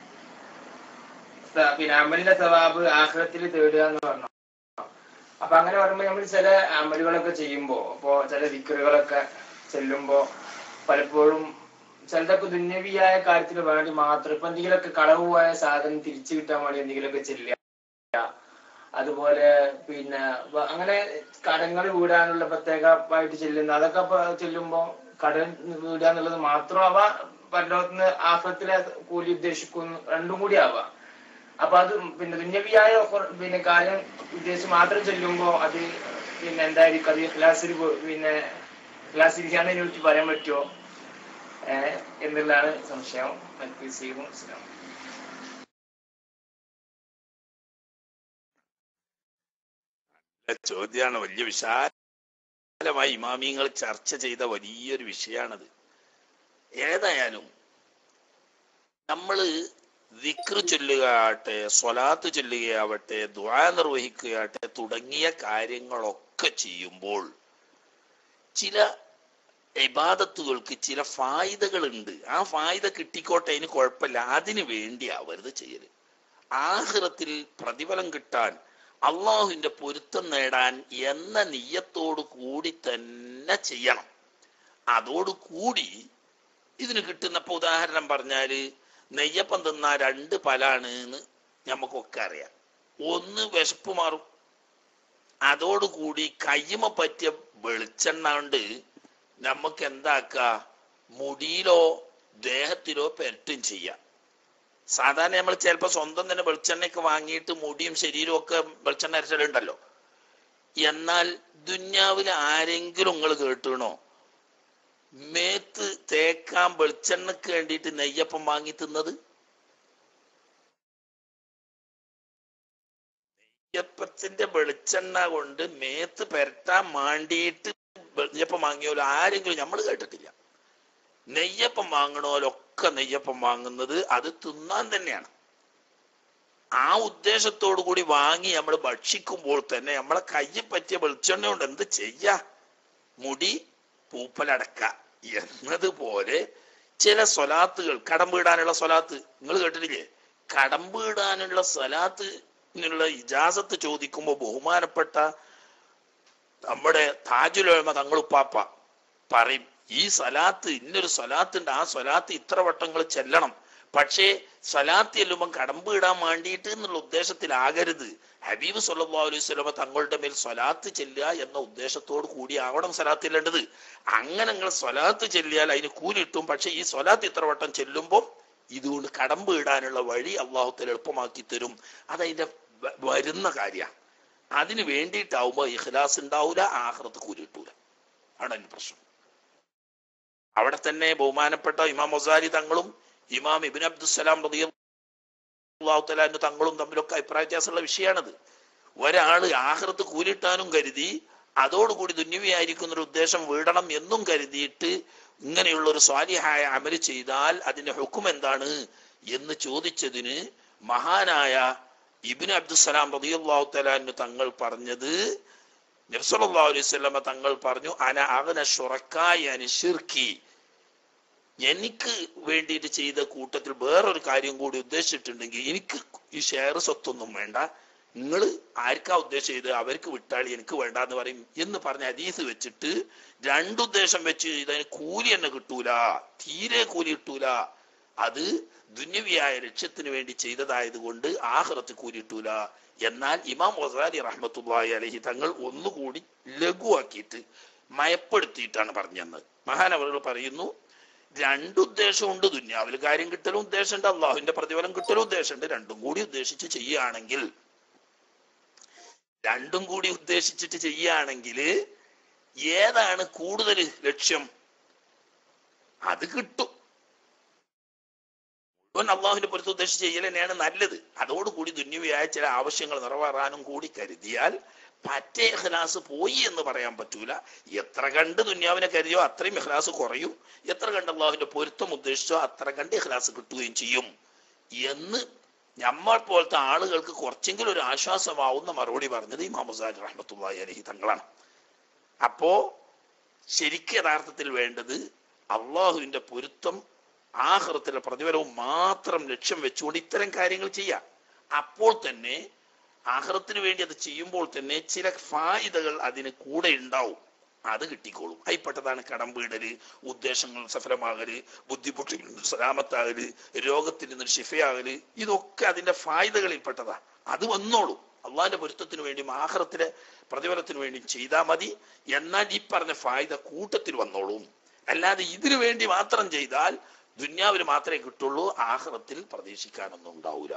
സ- പിന്നെ അമലിന്റെ സവാബ് ആഖിറത്തിൽ തേടുക എന്ന് പറഞ്ഞു അപ്പൊ അങ്ങനെ പറയുമ്പോ നമ്മൾ ചില അമലുകളൊക്കെ ചെയ്യുമ്പോ ഇപ്പോ ചില ദിക്കറുകളൊക്കെ ചെല്ലുമ്പോ പലപ്പോഴും ചിലതൊക്കെ ദുന്യവിയായ കാര്യത്തിന് വേണ്ടി മാത്രം ഇപ്പൊ എന്തെങ്കിലുമൊക്കെ കളവ് പോയ സാധനം തിരിച്ചു കിട്ടാൻ വേണ്ടി എന്തെങ്കിലുമൊക്കെ ചെല്ലുക അതുപോലെ പിന്നെ വ- അങ്ങനെ കടങ്ങൾ വീടാനുള്ള പ്രത്യേകമായിട്ട് ചെല്ലുന്ന അതൊക്കെ ഇപ്പൊ ചെല്ലുമ്പോ കടം വീടുക എന്നുള്ളത് മാത്രം അവ പരലോകത്തിന് ആഫത്തിലെ കൂലി ഉദ്ദേശിക്കുന്നു രണ്ടും കൂടി ആവാം അപ്പൊ അത് പിന്നെ ദുന്യവിയായ കുറ- പിന്നെ കാര്യം ഉദ്ദേശിച്ച് മാത്രം ചെല്ലുമ്പോ അത് പിന്നെ എന്തായിരിക്കും അത് ക്ലാസ്സിൽ പിന്നെ ക്ലാസ്സിരിക്കാന്നതിനെ പറ്റി പറയാൻ പറ്റുമോ ഏഹ് എന്നുള്ളതാണ് സംശയം മറ്റു സീവും മനസ്സിലാവും ചോദ്യമാണ് വലിയ വിശാലമായി ഇമാമിയങ്ങൾ ചർച്ച ചെയ്ത വലിയൊരു വിഷയമാണത് ഏതായാലും നമ്മള് ദിക്ർ ചൊല്ലുകയാട്ടെ സ്വലാത്ത് ചൊല്ലുകയാവട്ടെ ദ്വാ നിർവഹിക്കുകയാട്ടെ തുടങ്ങിയ കാര്യങ്ങളൊക്കെ ചെയ്യുമ്പോൾ ചില ഇബാദത്തുകൾക്ക് ചില ഫായിദകളുണ്ട് ആ ഫായിദ കിട്ടിക്കോട്ടെ അതിന് കുഴപ്പമില്ല അതിന് വേണ്ടി ആവരുത് ചെയ്യല് ആഹ്റത്തിൽ പ്രതിഫലം കിട്ടാൻ അള്ളാഹുവിന്റെ പൊരുത്തം നേടാൻ എന്ന നീയത്തോടു കൂടി തന്നെ ചെയ്യണം അതോടുകൂടി ഇതിന് കിട്ടുന്ന ഇപ്പൊ ഉദാഹരണം പറഞ്ഞാല് നെയ്യപ്പം തിന്നാ രണ്ട് പലാണ് എന്ന് നമുക്കൊക്കെ അറിയാം ഒന്ന് വിശപ്പ് മാറും അതോടുകൂടി കയ്യുമ പറ്റിയ വെളിച്ചെണ്ണ കൊണ്ട് നമുക്ക് എന്താക്ക മുടിയിലോ ദേഹത്തിലോ പെരട്ടും ചെയ്യാം സാധാരണ നമ്മൾ ചിലപ്പോൾ സ്വന്തം തന്നെ വെളിച്ചെണ്ണയൊക്കെ വാങ്ങിയിട്ട് മുടിയും ശരീരവും ഒക്കെ വെളിച്ചെണ്ണ അരച്ചിലുണ്ടല്ലോ എന്നാൽ ദുന്യാവിൽ ആരെങ്കിലും നിങ്ങൾ കേട്ടണോ മേത്ത് തേക്കാൻ വെളിച്ചെണ്ണക്ക് വേണ്ടിയിട്ട് നെയ്യപ്പം വാങ്ങി തിന്നത് നെയ്യപ്പത്തിന്റെ വെളിച്ചെണ്ണ കൊണ്ട് മേത്ത് പെരട്ടാൻ മാണ്ടിയിട്ട് നെയ്യപ്പം വാങ്ങിയോലോ ആരെങ്കിലും നമ്മൾ കേട്ടിട്ടില്ല നെയ്യപ്പം വാങ്ങണോലൊക്കെ നെയ്യപ്പം വാങ്ങുന്നത് അത് തിന്നാൻ തന്നെയാണ് ആ ഉദ്ദേശത്തോടു കൂടി വാങ്ങി നമ്മൾ ഭക്ഷിക്കുമ്പോൾ തന്നെ നമ്മളെ കയ്യിൽ പറ്റിയ വെളിച്ചെണ്ണ കൊണ്ട് എന്ത് ചെയ്യാ മുടി പൂപ്പലടക്ക എന്നതുപോലെ ചില സ്വലാത്തുകൾ കടം വീടാനുള്ള സ്വലാത്ത് നിങ്ങൾ കേട്ടിട്ടില്ലേ കടം വീടാനുള്ള സ്വലാത്തിനുള്ള ഇജാസത്ത് ചോദിക്കുമ്പോൾ ബഹുമാനപ്പെട്ട നമ്മുടെ താജുലോമ തങ്ങളുപ്പാപ്പ പറയും ഈ സ്വലാത്ത് ഇന്നൊരു സ്വലാത്തുണ്ട് ആ സ്വലാത്ത് ഇത്ര വട്ടങ്ങൾ ചെല്ലണം പക്ഷേ സ്വലാത്ത് ചെല്ലുമ്പം കടമ്പ് ഇടാൻ വേണ്ടിയിട്ട് എന്നുള്ള ഉദ്ദേശത്തിലാകരുത് ഹബീബ് സല്ലാ അലൈഹി സ്വലമ തങ്ങളുടെ മേൽ സ്വലാത്ത് ചെല്ലുക എന്ന ഉദ്ദേശത്തോട് കൂടി ആവണം സ്വലാത്ത് ചെല്ലേണ്ടത് അങ്ങനെ നിങ്ങൾ സ്വലാത്ത് ചെല്ലിയാൽ അതിന് കൂലി കിട്ടും പക്ഷെ ഈ സ്വലാത്ത് ഇത്ര വട്ടം ചെല്ലുമ്പോൾ ഇതുകൊണ്ട് കടമ്പ് ഇടാനുള്ള വഴി അള്ളാഹുത്തിൽ എളുപ്പമാക്കി തരും അതതിന്റെ വ- വരുന്ന കാര്യമാണ് അതിന് വേണ്ടിയിട്ടാവുമ്പോ ഇഖ്ലാസ് ഉണ്ടാവൂല ആഹ്റത്ത് കൂലി കിട്ടൂല ആണ് അതിന്റെ പ്രശ്നം അവിടെ തന്നെ ബഹുമാനപ്പെട്ട ഇമാം മൊസാരി തങ്ങളും ഇമാം ഇബിൻ അബ്ദുസലാം റളിയല്ലാഹു തങ്ങളും തമ്മിലൊക്കെ അഭിപ്രായ വ്യത്യാസമുള്ള വിഷയമാണത് ഒരാള് ആഹ്റത്ത് കൂലിട്ടാനും കരുതി അതോടുകൂടി ദുന്യവിയായിരിക്കുന്ന ഒരു ഉദ്ദേശം വീടണം എന്നും കരുതിയിട്ട് ഇങ്ങനെയുള്ള ഒരു സ്വാലിഹായ അമല് ചെയ്താൽ അതിന്റെ ഹുക്കും എന്താണ് എന്ന് ചോദിച്ചതിന് മഹാനായ ഇബിൻ അബ്ദുസലാം റളിയല്ലാഹു തലാന്ന് തങ്ങൾ പറഞ്ഞത് നബ്സല്ലാ അലൈഹി സ്വലമ തങ്ങൾ പറഞ്ഞു അന അവന ഷുറക്കായി അനുശിർക്കി എനിക്ക് വേണ്ടിയിട്ട് ചെയ്ത കൂട്ടത്തിൽ വേറൊരു കാര്യം കൂടി ഉദ്ദേശിച്ചിട്ടുണ്ടെങ്കിൽ എനിക്ക് ഈ ഷെയർ സ്വത്തൊന്നും വേണ്ട നിങ്ങൾ ആർക്കാ ഉദ്ദേശം ചെയ്ത് അവർക്ക് വിട്ടാളി എനിക്ക് വേണ്ട എന്ന് പറയും എന്ന് പറഞ്ഞ ഹദീസ് വെച്ചിട്ട് രണ്ടുദ്ദേശം വെച്ച് ചെയ്തതിന് കൂലി തന്നെ കിട്ടൂല തീരെ കൂലി കിട്ടൂല അത് ദുന്യവിയായ ലക്ഷ്യത്തിന് വേണ്ടി ചെയ്തതായത് കൊണ്ട് ആഹ്റത്ത് കൂലി കിട്ടൂല എന്നാൽ ഇമാം വസാരി റഹ്മത്തുള്ളാഹി അലഹി തങ്ങൾ ഒന്നുകൂടി ലഘുവാക്കിയിട്ട് മയപ്പെടുത്തിയിട്ടാണ് പറഞ്ഞത് മഹാനവറുകൾ പറയുന്നു രണ്ടുദ്ദേശമുണ്ട് ദുന്യാവിൽ കാര്യം കിട്ടലും ഉദ്ദേശമുണ്ട് അള്ളാഹുവിന്റെ പ്രതിഫലം കിട്ടലും ഉദ്ദേശമുണ്ട് രണ്ടും കൂടി ഉദ്ദേശിച്ച് ചെയ്യുകയാണെങ്കിൽ രണ്ടും കൂടി ഉദ്ദേശിച്ചിട്ട് ചെയ്യുകയാണെങ്കിൽ ഏതാണ് കൂടുതൽ ലക്ഷ്യം അത് കിട്ടും മുഴുവൻ അള്ളാഹുവിന്റെ പുറത്ത് ഉദ്ദേശിച്ച് ചെയ്യൽ തന്നെയാണ് നല്ലത് അതോടുകൂടി ദുന്യവിയായ ചില ആവശ്യങ്ങൾ നിറവേറാനും കൂടി കരുതിയാൽ പറ്റേ ഇഖ്ലാസ് പോയി എന്ന് പറയാൻ പറ്റൂല എത്ര കണ്ട് ദുന്യാവിനെ കരുതിയോ അത്രയും ഇഖ്ലാസ് കുറയും എത്ര കണ്ട് അള്ളാഹുവിന്റെ പൊരുത്തം ഉദ്ദേശിച്ചോ അത്ര കണ്ട് ഇഖ്ലാസ് കിട്ടുകയും ചെയ്യും എന്ന് നമ്മൾ പോലത്തെ ആളുകൾക്ക് കുറച്ചെങ്കിലും ഒരു ആശ്വാസമാവുന്ന മറുപടി പറഞ്ഞത് ഇമാം മുസാദ് റഹ്മത്തുള്ളാഹി അലഹി തങ്ങളാണ് അപ്പോ ശരിക്കും യഥാർത്ഥത്തിൽ വേണ്ടത് അള്ളാഹുവിന്റെ പൊരുത്തം ആഹൃത്തിലെ പ്രതിഫലവും മാത്രം ലക്ഷ്യം വെച്ചുകൊണ്ട് ഇത്തരം കാര്യങ്ങൾ ചെയ്യാം അപ്പോൾ തന്നെ ആഹ്റത്തിന് വേണ്ടി അത് ചെയ്യുമ്പോൾ തന്നെ ചില ഫായിദകൾ അതിന് കൂടെ ഉണ്ടാവും അത് കിട്ടിക്കോളും അതിൽപ്പെട്ടതാണ് കടം വീടല് ഉദ്ദേശങ്ങൾ സഫലമാകല് ബുദ്ധിമുട്ടിൽ നിന്ന് സലാമത്താകല് രോഗത്തിൽ നിന്ന് ഷിഫയാകല് ഇതൊക്കെ അതിന്റെ ഫായിദകളിൽപ്പെട്ടതാ അത് വന്നോളും അള്ളാന്റെ പൊരുത്തത്തിന് വേണ്ടിയും ആഹ്റത്തിലെ പ്രതിഫലത്തിന് വേണ്ടിയും ചെയ്താൽ മതി എന്നാൽ ഈ പറഞ്ഞ ഫായിദ കൂട്ടത്തിൽ വന്നോളും അല്ലാതെ ഇതിനു വേണ്ടി മാത്രം ചെയ്താൽ ദുന്യാവിൽ മാത്രമേ കിട്ടുള്ളൂ ആഹ്റത്തിൽ പ്രതീക്ഷിക്കാനൊന്നും ഉണ്ടാവൂല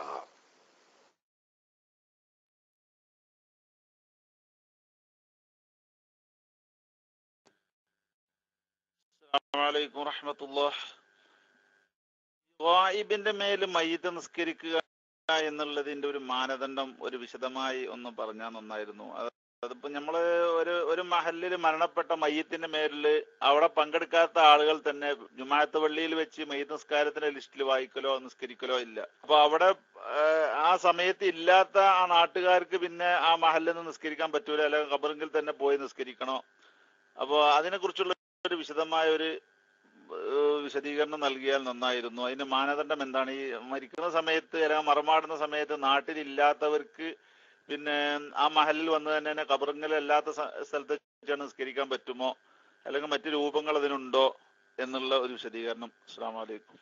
അസ്സലാമലൈക്കും വറഹമത്തുള്ളാഹ് ഗായിബിന്റെ മേൽ മയ്യത്ത് നിസ്കരിക്കുക എന്നുള്ളതിന്റെ ഒരു മാനദണ്ഡം ഒരു വിശദമായി ഒന്ന് പറഞ്ഞാൽ നന്നായിരുന്നു അത് അതിപ്പോ നമ്മള് ഒരു ഒരു മഹലില് മരണപ്പെട്ട മയ്യത്തിന്റെ മേലില് അവിടെ പങ്കെടുക്കാത്ത ആളുകൾ തന്നെ ജുമാഅത്ത് പള്ളിയിൽ വെച്ച് മയ്യത്ത് നിസ്കാരത്തിന്റെ ലിസ്റ്റിൽ വായിക്കലോ നിസ്കരിക്കലോ ഇല്ല അപ്പൊ അവിടെ ഏഹ്, ആ സമയത്ത് ഇല്ലാത്ത ആ നാട്ടുകാർക്ക് പിന്നെ ആ മഹലിൽ നിന്ന് നിസ്കരിക്കാൻ പറ്റൂല അല്ലെങ്കിൽ ഖബറിങ്കിൽ തന്നെ പോയി നിസ്കരിക്കണോ അപ്പൊ അതിനെ കുറിച്ചുള്ള ഒരു വിശദമായ ഒരു ഏഹ് വിശദീകരണം നൽകിയാൽ നന്നായിരുന്നു അതിന്റെ മാനദണ്ഡം എന്താണ് ഈ മരിക്കുന്ന സമയത്ത് അല്ലെങ്കിൽ മറമാടുന്ന സമയത്ത് നാട്ടിലില്ലാത്തവർക്ക് പിന്നെ ആ മഹലിൽ വന്ന് തന്നെ തന്നെ കബറിങ്ങലല്ലാത്ത സ- സ്ഥലത്ത് വെച്ചാണ് നിസ്കരിക്കാൻ പറ്റുമോ അല്ലെങ്കിൽ മറ്റു രൂപങ്ങൾ അതിനുണ്ടോ എന്നുള്ള ഒരു വിശദീകരണം അസ്സാം വലൈക്കും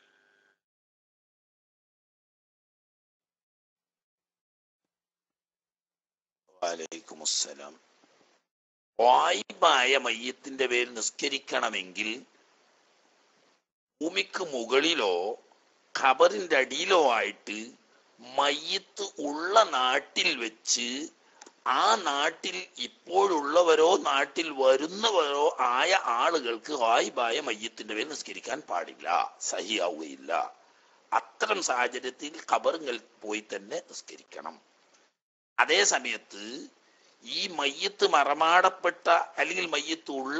വലൈക്കും അസ്സലാം വായിബായ മയ്യത്തിന്റെ പേരിൽ നിസ്കരിക്കണമെങ്കിൽ ഭൂമിക്ക് മുകളിലോ ഖബറിന്റെ അടിയിലോ ആയിട്ട് മയ്യത്ത് ഉള്ള നാട്ടിൽ വെച്ച് ആ നാട്ടിൽ ഇപ്പോഴുള്ളവരോ നാട്ടിൽ വരുന്നവരോ ആയ ആളുകൾക്ക് വായിബായ മയ്യത്തിന്റെ പേരിൽ നിസ്കരിക്കാൻ പാടില്ല സഹിയാവുകയില്ല അത്തരം സാഹചര്യത്തിൽ ഖബറുകൾ പോയി തന്നെ നിസ്കരിക്കണം അതേ സമയത്ത് ഈ മയ്യത്ത് മറമാടപ്പെട്ട അല്ലെങ്കിൽ മയ്യത്ത് ഉള്ള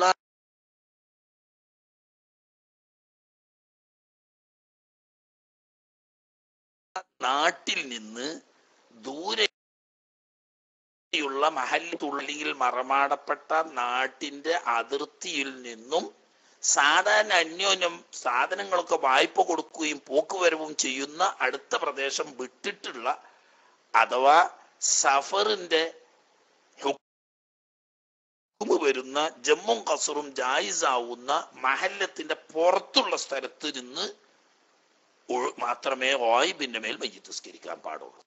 നാട്ടിൽ നിന്ന് ദൂരെയുള്ള മഹല്ലുള്ള അല്ലെങ്കിൽ മറമാടപ്പെട്ട നാട്ടിന്റെ അതിർത്തിയിൽ നിന്നും സാധാരണ അന്യോന്യം സാധനങ്ങളൊക്കെ വായ്പ കൊടുക്കുകയും പോക്കുവരവും ചെയ്യുന്ന അടുത്ത പ്രദേശം വിട്ടിട്ടുള്ള അഥവാ സഫറിന്റെ ഹുക്കുമ് വരുന്ന ജമ്മും കസറും ജായിസാവുന്ന മഹല്ലത്തിന്റെ പുറത്തുള്ള സ്ഥലത്ത് നിന്ന് ഒഴു- മാത്രമേ വായിബിന്റെ മേൽ മയ്യത്ത് നിസ്കരിക്കാൻ പാടുള്ളൂ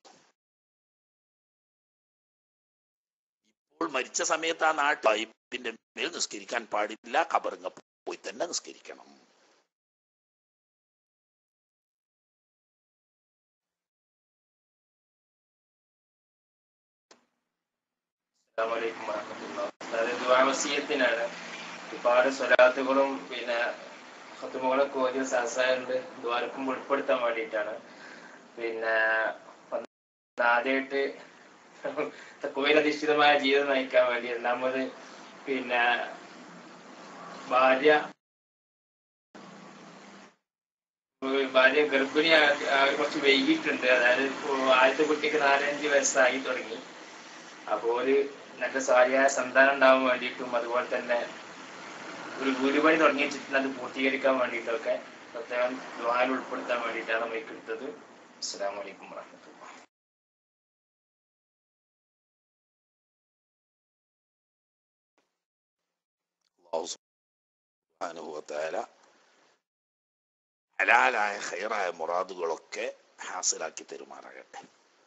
ഇപ്പോൾ മരിച്ച സമയത്ത് ആ നാട്ടിൽ വായിബിന്റെ മേൽ നിസ്കരിക്കാൻ പാടില്ല കബറിങ്ങ പോയി തന്നെ നിസ്കരിക്കണം അസ്സലാമലൈക്കും വറഹ്മത്തുള്ളാഹി. ഉസ്താദെ, ദുആ വസിയത്തിനാണ് ഒരുപാട് സ്വലാത്തുകളും പിന്നെ ഹത്തുമുകളൊക്കെ ഓതിയ സഹസായുണ്ട് ദ്വാരക്കും ഉൾപ്പെടുത്താൻ വേണ്ടിയിട്ടാണ് പിന്നെ ആദ്യമായിട്ട് തക്കുവയിലധിഷ്ഠിതമായ ജീവിതം നയിക്കാൻ വേണ്ടി രണ്ടാമത് പിന്നെ ഭാര്യ ഭാര്യ ഗർഭിണി കുറച്ച് വൈകിട്ടുണ്ട് അതായത് ഇപ്പോ ആദ്യത്തെ കുട്ടിക്ക് നാലഞ്ച് വയസ്സായി തുടങ്ങി അപ്പോൾ ഒരു നല്ല സാരിയായ സന്താനം ഉണ്ടാവാൻ വേണ്ടിയിട്ടും അതുപോലെ തന്നെ ഒരു വീട് പണി തുടങ്ങി വെച്ചിട്ടുണ്ട് അത് പൂർത്തീകരിക്കാൻ വേണ്ടിയിട്ടൊക്കെ പ്രത്യേകം ദ്വാരം ഉൾപ്പെടുത്താൻ വേണ്ടിയിട്ടാണ് മൈക്ക് എടുത്തത് അസ്സാം വലൈക്കും വാഹമത്തുള്ള അള്ളാഹു സുബ്ഹാനഹു വ തആല ഹലാലായ ഖൈറായ മുറാദുകളൊക്കെ ഹാസിലാക്കി തരുമാറാകട്ടെ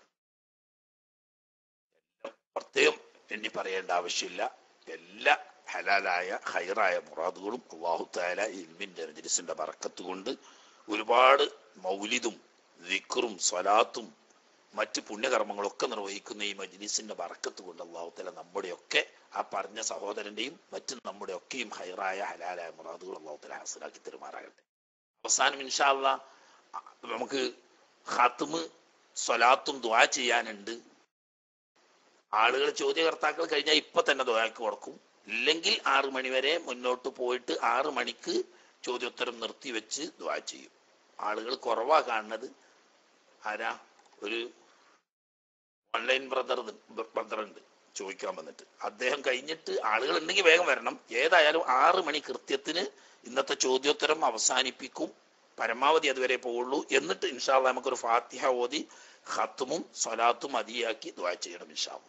എല്ലാം പ്രത്യേകം എണ്ണി പറയേണ്ട ആവശ്യമില്ല എല്ലാ ഹലാലായ ഹൈറായ മുറാദുകളും അള്ളാഹു താല ഇൽമിന്റെ മജ്ലിസിന്റെ ബറക്കത്ത് കൊണ്ട് ഒരുപാട് മൗലിദും ദിക്റും സ്വലാത്തും മറ്റ് പുണ്യകർമ്മങ്ങളൊക്കെ നിർവഹിക്കുന്ന ഈ മജ്ലിസിന്റെ ബറക്കത്ത് കൊണ്ട് അള്ളാഹു താല നമ്മുടെയൊക്കെ ആ പറഞ്ഞ സഹോദരന്റെയും മറ്റും നമ്മുടെ ഒക്കെയും ഹൈറായ ഹലാലായ മുറാദുകൾ അള്ളാഹു താല ഹാസിലാക്കി തരുമാറാകട്ടെ അവസാനം ഇൻഷാല്ല നമുക്ക് ഖാത്തുമ് സ്വലാത്തും ദുആ ചെയ്യാനുണ്ട് ആളുകൾ ചോദ്യകർത്താക്കൾ കഴിഞ്ഞാൽ ഇപ്പൊ തന്നെ ദുആക്ക് കൊടുക്കും ഇല്ലെങ്കിൽ ആറു മണി വരെ മുന്നോട്ട് പോയിട്ട് ആറു മണിക്ക് ചോദ്യോത്തരം നിർത്തി വെച്ച് ദുആ ചെയ്യും ആളുകൾ കുറവാ കാണുന്നത് ആരാ ഒരു ഓൺലൈൻ ബ്രദർ ബ്രദർ ഉണ്ട് ചോദിക്കാൻ വന്നിട്ട് അദ്ദേഹം കഴിഞ്ഞിട്ട് ആളുകൾ ഉണ്ടെങ്കിൽ വേഗം വരണം ഏതായാലും ആറ് മണി കൃത്യത്തിന് ഇന്നത്തെ ചോദ്യോത്തരം അവസാനിപ്പിക്കും പരമാവധി അതുവരെ പോവുള്ളൂ എന്നിട്ട് ഇൻഷാല്ല നമുക്കൊരു ഫാത്തിഹ ഓതി ഖത്തുമും സ്വലാത്തും അതിയാക്കി ദുആ ചെയ്യണം ഇൻഷാല്ല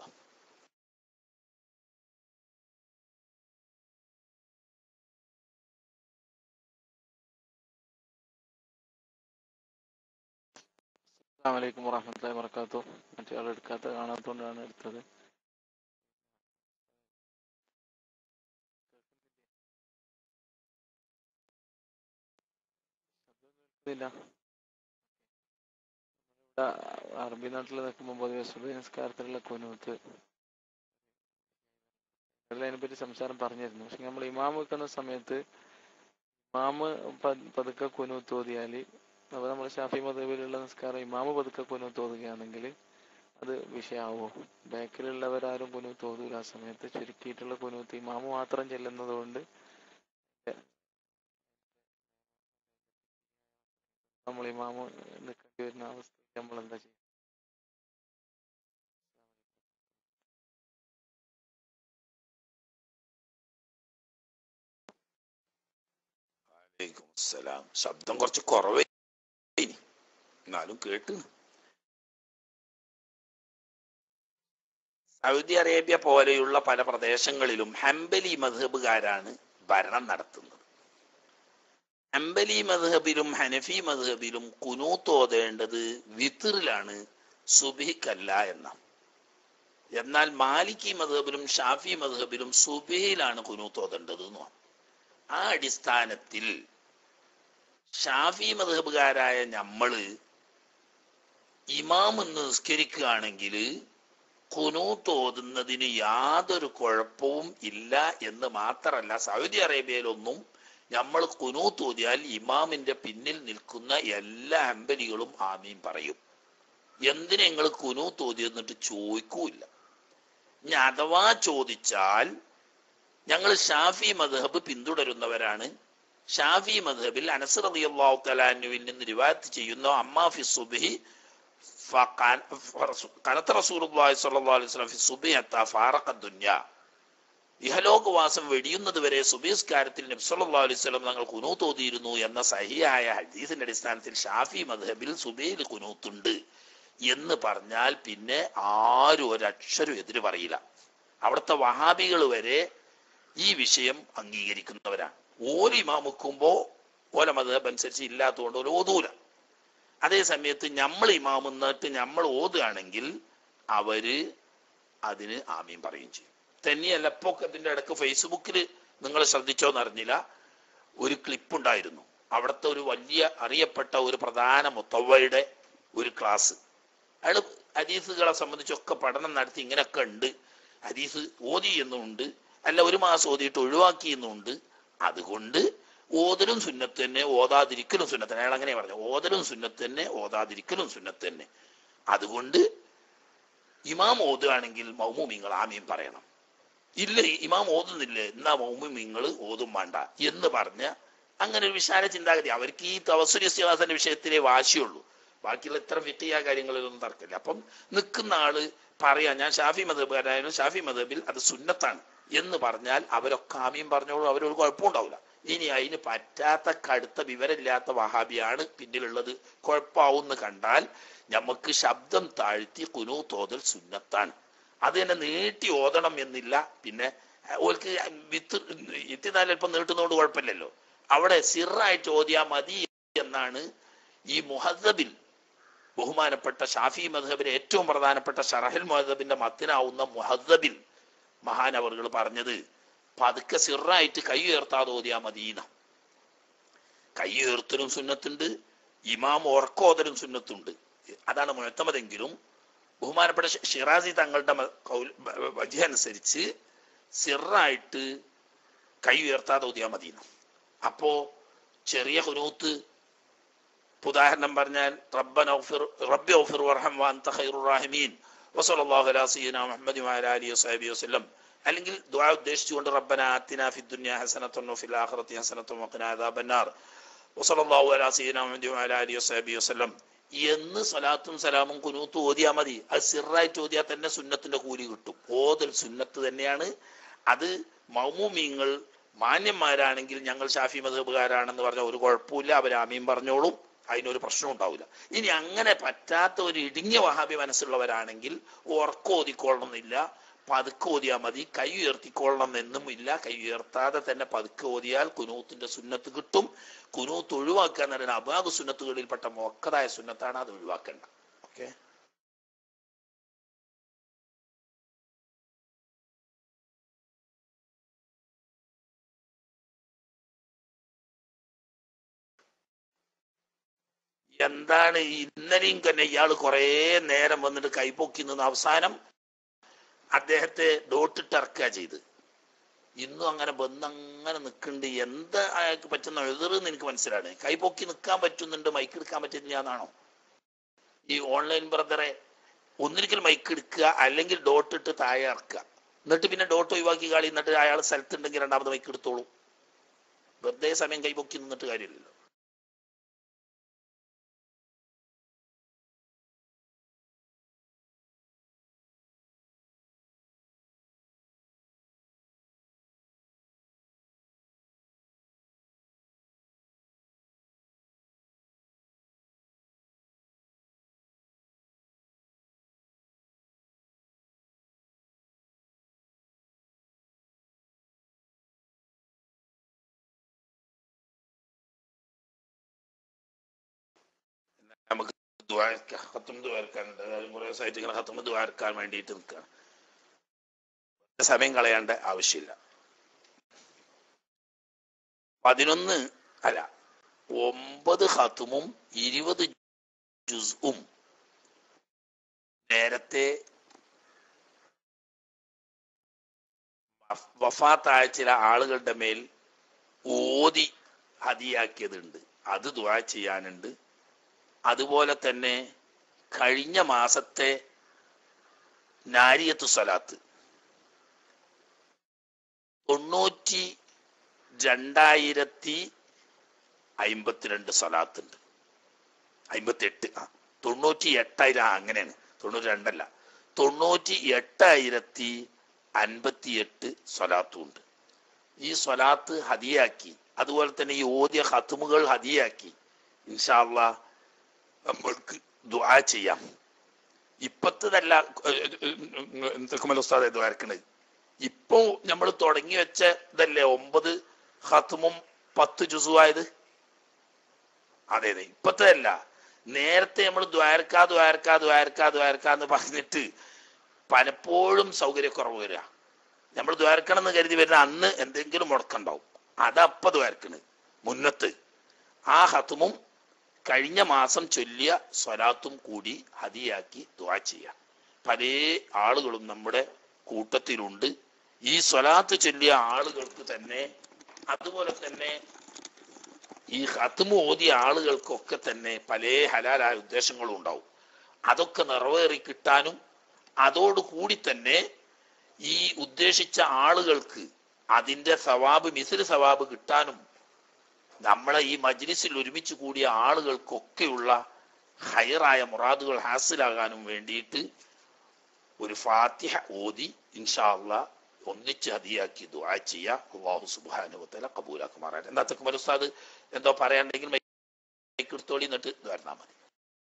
അസ്സാം വലൈക്കും വറഹമത്തല്ലാഹി വർക്കാത്തു മറ്റേ ആൾ എടുക്കാത്ത കാണാത്തോണ്ടാണ് എടുത്തത് ഇല്ല ഇവിടെ അറബി നാട്ടിൽ നിൽക്കുമ്പോൾ പൊതുവെ സുബൈ നിസ്കാരത്തിലുള്ള കുനൂത്ത് അതിനെപ്പറ്റി സംസാരം പറഞ്ഞിരുന്നു പക്ഷെ നമ്മൾ ഇമാം വെക്കുന്ന സമയത്ത് ഇമാമ് പ- പതുക്കെ കുനൂത്ത് ഓതിയാൽ അപ്പോൾ നമ്മൾ ഷാഫി മതബിലുള്ള നിസ്കാരം ഇമാമ് പതുക്കെ കുനൂത്ത് ഓതുകയാണെങ്കിൽ അത് വിഷയമാവോ ബാക്കിലുള്ളവരാരും കുനൂത്ത് ഓതൂല ആ സമയത്ത് ചുരുക്കിയിട്ടുള്ള കുനൂത്ത് ഇമാമ് മാത്രം ചെല്ലുന്നത് കൊണ്ട് നമ്മൾ ഇമാമ് നിൽക്കേണ്ടി വരുന്ന അവസ്ഥ നമ്മൾ എന്താ ചെയ്യുക വലൈക്കും അസ്സലാം ശബ്ദം കുറച്ച് കുറവേ എന്നാലും കേട്ട് സൗദി അറേബ്യ പോലെയുള്ള പല പ്രദേശങ്ങളിലും ഹംബലി മധബുകാരാണ് ഭരണം നടത്തുന്നത് ഹംബലി മധബിലും ഹനഫി മധബിലും കുനൂത്ത് ഓതേണ്ടത് വിത്തിറിലാണ് സുബിഹിക്കല്ല എന്ന എന്നാൽ മാലിക്കി മധബിലും ഷാഫി മധബിലും സുബിഹിലാണ് കുനൂത്ത് ഓതേണ്ടത് എന്ന് ആ അടിസ്ഥാനത്തിൽ ഷാഫി മധബുകാരായ നമ്മള് ഇമാം എന്ന് നിസ്കരിക്കുകയാണെങ്കിൽ കുനൂത്ത് ഓതുന്നതിന് യാതൊരു കുഴപ്പവും ഇല്ല എന്ന് മാത്രമല്ല സൗദി അറേബ്യയിലൊന്നും നമ്മൾ കുനൂത്ത് ഓതിയാൽ ഇമാമിന്റെ പിന്നിൽ നിൽക്കുന്ന എല്ലാ അമ്പലികളും ആമീൻ പറയും എന്തിനു നിങ്ങൾ കുനൂത്ത് ഓതി എന്നിട്ട് ചോദിക്കൂല ഇനി അഥവാ ചോദിച്ചാൽ ഞങ്ങൾ ഷാഫി മദ്ഹബ് പിന്തുടരുന്നവരാണ് ഷാഫി മദ്ഹബിൽ അനസർ റളിയല്ലാഹു തലാനുവിൽ നിന്ന് റിവായത്ത് ചെയ്യുന്ന അമ്മാ ഫി സുബ്ഹി കനത്ത റസൂലുള്ളാഹി സ്വല്ലല്ലാഹു അലൈഹി വസല്ലം ഫി സുബ്ഹി ഹത്താ ഫാറഖ ദുനിയ ഇഹലോകവാസം വെടിയുന്നത് വരെ സുബീസ്കാരത്തിൽ നബി സല്ലല്ലാഹു അലൈഹി വസല്ലം തങ്ങൾ കുനൂത്ത് ഓതിയിരുന്നു എന്ന സഹിയായ ഹദീസിന്റെ അടിസ്ഥാനത്തിൽ ഷാഫി മദ്ഹബിൽ സുബൈൽ കുനൂത്തുണ്ട് എന്ന് പറഞ്ഞാൽ പിന്നെ ആരും ഒരക്ഷരം എതിര് പറയില്ല അവിടുത്തെ വഹാബികൾ വരെ ഈ വിഷയം അംഗീകരിക്കുന്നവരാണ് ഓല് ഇമാമുക്കുമ്പോ ഓല മതബ് അനുസരിച്ച് ഇല്ലാത്തതുകൊണ്ട് ഓല് ഓതൂല അതേ സമയത്ത് നമ്മൾ ഇമാം എന്നിട്ട് നമ്മൾ ഓതുകയാണെങ്കിൽ അവര് അതിന് ആമീൻ പറയും ചെയ്യും തന്നെയല്ല ഇപ്പൊ ഇതിന്റെ ഇടക്ക് ഫേസ്ബുക്കിൽ നിങ്ങൾ ശ്രദ്ധിച്ചോന്ന് അറിഞ്ഞില്ല ഒരു ക്ലിപ്പ് ഉണ്ടായിരുന്നു അവിടുത്തെ ഒരു വലിയ അറിയപ്പെട്ട ഒരു പ്രധാന മുത്തവയുടെ ഒരു ക്ലാസ് അയാൾ ഹദീസുകളെ സംബന്ധിച്ചൊക്കെ പഠനം നടത്തി ഇങ്ങനെയൊക്കെ ഉണ്ട് ഹദീസ് ഓതി എന്നുണ്ട് അല്ല ഒരു മാസം ഓതിയിട്ട് ഒഴിവാക്കി എന്നുണ്ട് അതുകൊണ്ട് ഓതലും സുന്നത്ത് തന്നെ ഓതാതിരിക്കലും സുന്നത്ത് തന്നെ അയാൾ അങ്ങനെ പറഞ്ഞു ഓതലും സുന്നത്ത് തന്നെ ഓതാതിരിക്കലും സുന്നത്ത് തന്നെ അതുകൊണ്ട് ഇമാം ഓതുകയാണെങ്കിൽ മൗമുമിങ്ങൾ ആമീൻ പറയണം ഇല്ല ഇമാം ഓതുന്നില്ലേ എന്നാ മൗമുമിങ്ങൾ ഓതും വേണ്ട എന്ന് പറഞ്ഞ അങ്ങനെ ഒരു വിശാല ചിന്താഗതി അവർക്ക് ഈ തവസുരി സിവാസന്റെ വിഷയത്തിലേ വാശിയുള്ളൂ ബാക്കിയുള്ള ഇത്ര ഫിറ്റിയ കാര്യങ്ങളിലൊന്നും തർക്കമില്ല അപ്പം നിൽക്കുന്ന ആള് പറയാ ഞാൻ ഷാഫി മതബുകാരായാലും ഷാഫി മതബിൽ അത് സുന്നത്താണ് എന്ന് പറഞ്ഞാൽ അവരൊക്കെ ആമീൻ പറഞ്ഞോളൂ അവരൊരു കുഴപ്പമുണ്ടാവില്ല ഇനി അതിന് പറ്റാത്ത കടുത്ത വിവരമില്ലാത്ത വഹാബിയാണ് പിന്നിലുള്ളത് കുഴപ്പമാവുമെന്ന് കണ്ടാൽ നമുക്ക് ശബ്ദം താഴ്ത്തി കുനു തോതൽ സുന്നത്താണ് അത് തന്നെ നീട്ടി ഓതണം എന്നില്ല പിന്നെ ഓർക്ക് വിത്ത് ഇത്തിനാല് അല്പം നീട്ടുന്നതുകൊണ്ട് കുഴപ്പമില്ലല്ലോ അവിടെ സിറായിട്ട് ഓതിയാ മതി എന്നാണ് ഈ മുഹദ്ബിൽ ബഹുമാനപ്പെട്ട ഷാഫി മധബിലെ ഏറ്റവും പ്രധാനപ്പെട്ട ഷറഹൽ മുഹദ്ബിന്റെ മത്തിനാവുന്ന മുഹദ്ബിൽ മഹാനവറുകൾ പറഞ്ഞത് പതുക്കെ സിറായിട്ട് കൈ ഉയർത്താതെ ഓതിയാ മദീന കൈ ഉയർത്തലും സുന്നത്തുണ്ട് ഇമാം ഉറക്കോതലും സുന്നത്തുണ്ട് അതാണ് മുഴത്തമതെങ്കിലും ബഹുമാനപ്പെട്ട ഷിറാസി തങ്ങളുടെ വജി അനുസരിച്ച് സിറായിട്ട് കൈ ഉയർത്താതെ ഓതിയാ മദീന അപ്പോ ചെറിയ ഹുനൂത്ത് ഉദാഹരണം പറഞ്ഞാൽ റബ്ബൻ റബ്ബി ഔഫിർ വർഹം വാന്ത ഖൈറുർ റാഹിമീൻ വസല്ലല്ലാഹു അലാ സയ്യിദിന മുഹമ്മദി വഅലാ ആലിഹി വസഹബിഹി വസല്ലം അല്ലെങ്കിൽ ദുആ ഉദ്ദേശിച്ചുകൊണ്ട് റബ്ബന ആതിന ഫിദ് ദുനിയ ഹസനത്തുൻ വഫിൽ ആഖിറതി ഹസനത്തുൻ വഖിന അദാബന്നാർ വസല്ലല്ലാഹു അലാ സയ്യിദിന മുഹമ്മദി വഅലാ ആലിഹി വസഹബിഹി വസല്ലം എന്ന് സ്വലാത്തും സലാമും കുനൂത്ത് ഓതിയാ മതി അത് സിറായിട്ട് ഓതിയാൽ തന്നെ സുന്നത്തിന്റെ കൂലി കിട്ടും ഓതൽ സുന്നത്ത് തന്നെയാണ് അത് മൗമൂമിങ്ങൾ മാന്യന്മാരാണെങ്കിൽ ഞങ്ങൾ ഷാഫി മധബുകാരാണെന്ന് പറഞ്ഞ ഒരു കുഴപ്പമില്ല അവർ ആമീൻ പറഞ്ഞോളും അതിനൊരു പ്രശ്നം ഉണ്ടാവില്ല ഇനി അങ്ങനെ പറ്റാത്ത ഒരു ഇടുങ്ങിയ വഹാബി മനസ്സുള്ളവരാണെങ്കിൽ ഉറക്കോതിക്കൊള്ളണമെന്നില്ല പതുക്കെ ഓതിയാൽ മതി കൈ ഉയർത്തിക്കൊള്ളണം എന്നും ഇല്ല കൈ ഉയർത്താതെ തന്നെ പതുക്കെ ഓതിയാൽ കുനൂത്തിന്റെ സുന്നത്ത് കിട്ടും കുനൂത്ത് ഒഴിവാക്കുക എന്ന് പറയുന്നത് അബാദ് സുന്നത്തുകളിൽപ്പെട്ട മൊക്കതായ സുന്നത്താണ് അത് ഒഴിവാക്കേണ്ട ഓക്കെ എന്താണ് ഇന്നലെയും തന്നെ ഇയാൾ കുറെ നേരം വന്നിട്ട് കൈപ്പൊക്കി നിന്ന് അവസാനം അദ്ദേഹത്തെ ഡോട്ടിട്ട് ഇറക്കുക ചെയ്ത് ഇന്നും അങ്ങനെ ബന്ധം അങ്ങനെ നിൽക്കുന്നുണ്ട് എന്ത് അയാൾക്ക് പറ്റുന്ന എതിർന്ന് എനിക്ക് മനസ്സിലാണ് കൈപ്പൊക്കി നിൽക്കാൻ പറ്റുന്നുണ്ട് മൈക്ക് എടുക്കാൻ പറ്റുന്നില്ല എന്നാണോ ഈ ഓൺലൈൻ ബ്രദറെ ഒന്നിരിക്കൽ മൈക്ക് എടുക്കുക അല്ലെങ്കിൽ ഡോട്ട് ഇട്ട് താഴെ ഇറക്കുക എന്നിട്ട് പിന്നെ ഡോട്ട് ഒഴിവാക്കി കളി എന്നിട്ട് അയാൾ സ്ഥലത്തുണ്ടെങ്കിൽ രണ്ടാമത് മൈക്ക് എടുത്തോളൂ വെറുതെ സമയം കൈപ്പൊക്കി നിന്നിട്ട് കാര്യമില്ലല്ലോ ദ്വാരക്ക ഹത്തും ദ്വാരക്കാനുണ്ട് അതായത് കുറെ ദിവസമായിട്ട് ഇങ്ങനെ ഹത്തും ദ്വാരക്കാൻ വേണ്ടിയിട്ട് നിൽക്കുകയാണ് സമയം കളയേണ്ട ആവശ്യമില്ല പതിനൊന്ന് അല്ല ഒമ്പത് ഹത്തുമും ഇരുപത് ജുസും നേരത്തെ വഫ്- വഫാത്തായ ചില ആളുകളുടെ മേൽ ഓതി ഹതിയാക്കിയതുണ്ട് അത് ദുആ ചെയ്യാനുണ്ട് അതുപോലെ തന്നെ കഴിഞ്ഞ മാസത്തെ നാരിയത്തു സ്വലാത്ത് തൊണ്ണൂറ്റി രണ്ടായിരത്തി അയിമ്പത്തിരണ്ട് സ്വലാത്തുണ്ട് അയിമ്പത്തി എട്ട് ആ തൊണ്ണൂറ്റി എട്ടായിരം ആ അങ്ങനെയാണ് തൊണ്ണൂറ്റി രണ്ടല്ല തൊണ്ണൂറ്റി എട്ടായിരത്തി അൻപത്തി എട്ട് സ്വലാത്തും ഉണ്ട് ഈ സ്വലാത്ത് ഹദിയാക്കി അതുപോലെ തന്നെ ഈ ഓദ്യ ഹത്തുമുകൾ ഹദിയാക്കി ഇൻഷാല്ല നമ്മൾക്ക് ദുആ ചെയ്യാം ഇപ്പത്തതല്ല എന്തൊക്കെ ഉസ്താദെ ദ്വാരക്കണത് ഇപ്പൊ നമ്മൾ തുടങ്ങി വെച്ച ഇതല്ലേ ഒമ്പത് ഹത്തുമും പത്ത് ജുസുവായത് അതെ അതെ ഇപ്പത്തതല്ല നേരത്തെ നമ്മൾ ദ്വാരക്കാ ദ്വാരക്കാ ദ്വാരക്കാ ദ്വാരക്കാ എന്ന് പറഞ്ഞിട്ട് പലപ്പോഴും സൗകര്യക്കുറവ് വരിക നമ്മൾ ദ്വാരക്കണം എന്ന് കരുതി വരുന്ന അന്ന് എന്തെങ്കിലും മുടക്കുണ്ടാവും അതപ്പ ദ്വാരക്കണ് മുന്നത്ത് ആ ഹത്തുമും കഴിഞ്ഞ മാസം ചൊല്ലിയ സ്വലാത്തും കൂടി ഹദിയാക്കി ദ്വാ ചെയ്യാം പല ആളുകളും നമ്മുടെ കൂട്ടത്തിലുണ്ട് ഈ സ്വലാത്ത് ചൊല്ലിയ ആളുകൾക്ക് തന്നെ അതുപോലെ തന്നെ ഈ ഹത്തുമു ഓതിയ ആളുകൾക്കൊക്കെ തന്നെ പല ഹലാലായ ഉദ്ദേശങ്ങളും ഉണ്ടാവും അതൊക്കെ നിറവേറി കിട്ടാനും അതോടുകൂടി തന്നെ ഈ ഉദ്ദേശിച്ച ആളുകൾക്ക് അതിന്റെ സവാബ് മിസിൽ സവാബ് കിട്ടാനും നമ്മളെ ഈ മജ്ലിസിൽ ഒരുമിച്ച് കൂടിയ ആളുകൾക്കൊക്കെയുള്ള ഹയറായ മുറാദുകൾ ഹാസിലാകാനും വേണ്ടിയിട്ട് ഒരു ഫാത്തിഹ ഓതി ഇൻഷാ അള്ളാ ഒന്നിച്ച് ഹദിയാക്കി ദുആ ചെയ്യുക അള്ളാഹു സുബ്ഹാനഹു വതആല കബൂലാക്കുമാറാൻ എന്താ തക്കുമൽ ഉസ്താദ് എന്തോ പറയാനുണ്ടെങ്കിൽ മൈക്ക് എടുത്തോളി എന്നിട്ട് ഇത് വരണാ മതി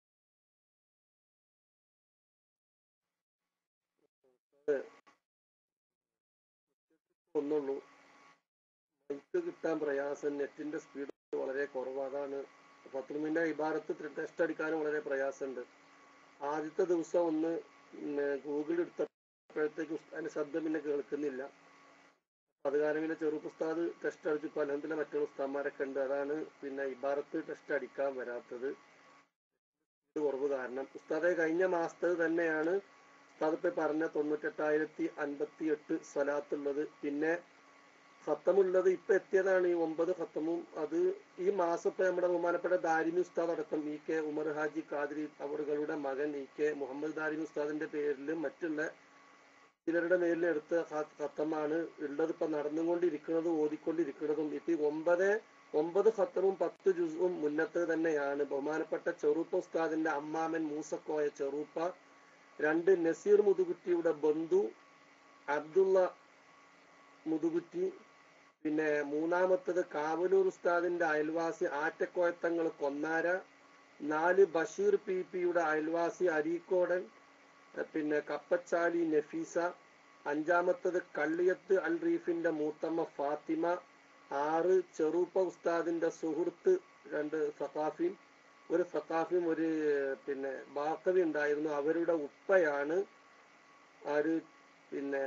ഒന്നുള്ളൂ മൈക്ക് കിട്ടാൻ പ്രയാസം നെറ്റിന്റെ സ്പീഡ് വളരെ കുറവ് അതാണ് പത്തുമിന്റെ ഇബാരത്ത് ടെസ്റ്റ് അടിക്കാനും വളരെ പ്രയാസമുണ്ട് ആദ്യത്തെ ദിവസം ഒന്ന് ഗൂഗിൾ എടുത്തപ്പോഴത്തേക്ക് ഉസ്- അതിന്റെ ശബ്ദം പിന്നെ കേൾക്കുന്നില്ല അത് കാരണം പിന്നെ ചെറുപ്പുസ്താദ് ടെസ്റ്റ് അടിച്ചപ്പോൾ അലഹദില്ല മറ്റുള്ള ഉസ്താന്മാരൊക്കെ ഉണ്ട് അതാണ് പിന്നെ ഇബാറത്ത് ടെസ്റ്റ് അടിക്കാൻ വരാത്തത് ഇത് കുറവ് കാരണം ഉസ്താദെ കഴിഞ്ഞ മാസത്തത് തന്നെയാണ് ഉസ്താദ് ഇപ്പൊ പറഞ്ഞ തൊണ്ണൂറ്റെട്ടായിരത്തി അൻപത്തി എട്ട് സ്വലാത്തുള്ളത് പിന്നെ ഖത്തമുള്ളത് ഇപ്പൊ എത്തിയതാണ് ഈ ഒമ്പത് ഖത്തമും അത് ഈ മാസം ഇപ്പൊ നമ്മുടെ ബഹുമാനപ്പെട്ട ദാരിമി ഉസ്താദ് അടക്കം ഇ കെ ഉമർ ഹാജി ഖാദിരി അവറുകളുടെ മകൻ ഇ കെ മുഹമ്മദ് ദാരിമി ഉസ്താദിന്റെ പേരിലും മറ്റുള്ള ചിലരുടെ മേലിൽ എടുത്ത ഖ- ഖത്തമാണ് ഉള്ളത് ഇപ്പൊ നടന്നുകൊണ്ടിരിക്കുന്നതും ഓതിക്കൊണ്ടിരിക്കുന്നതും ഇപ്പൊ ഈ ഒമ്പത് ഒമ്പത് ഖത്തമും പത്ത് ജുസും മുന്നത്ത് തന്നെയാണ് ബഹുമാനപ്പെട്ട ചെറുപ്പ ഉസ്താദിന്റെ അമ്മാമൻ മൂസക്കോയ ചെറുപ്പ രണ്ട് നസീർ മുതുകുറ്റിയുടെ ബന്ധു അബ്ദുള്ള മുതുകുറ്റി പിന്നെ മൂന്നാമത്തത് കാവലൂർ ഉസ്താദിന്റെ അയൽവാസി ആറ്റക്കോയത്തങ്ങൾ കൊന്നാര നാല് ബഷീർ പി പിയുടെ അയൽവാസി അരീക്കോടൻ എഹ് പിന്നെ കപ്പച്ചാലി നഫീസ അഞ്ചാമത്തത് കള്ളിയത്ത് അൽ റീഫിന്റെ മൂത്തമ്മ ഫാത്തിമ ആറ് ചെറുപ്പ ഉസ്താദിന്റെ സുഹൃത്ത് രണ്ട് സഖാഫിയും ഒരു സഖാഫിയും ഒരു പിന്നെ ബാക്കവി ഉണ്ടായിരുന്നു അവരുടെ ഉപ്പയാണ് ആര് പിന്നെ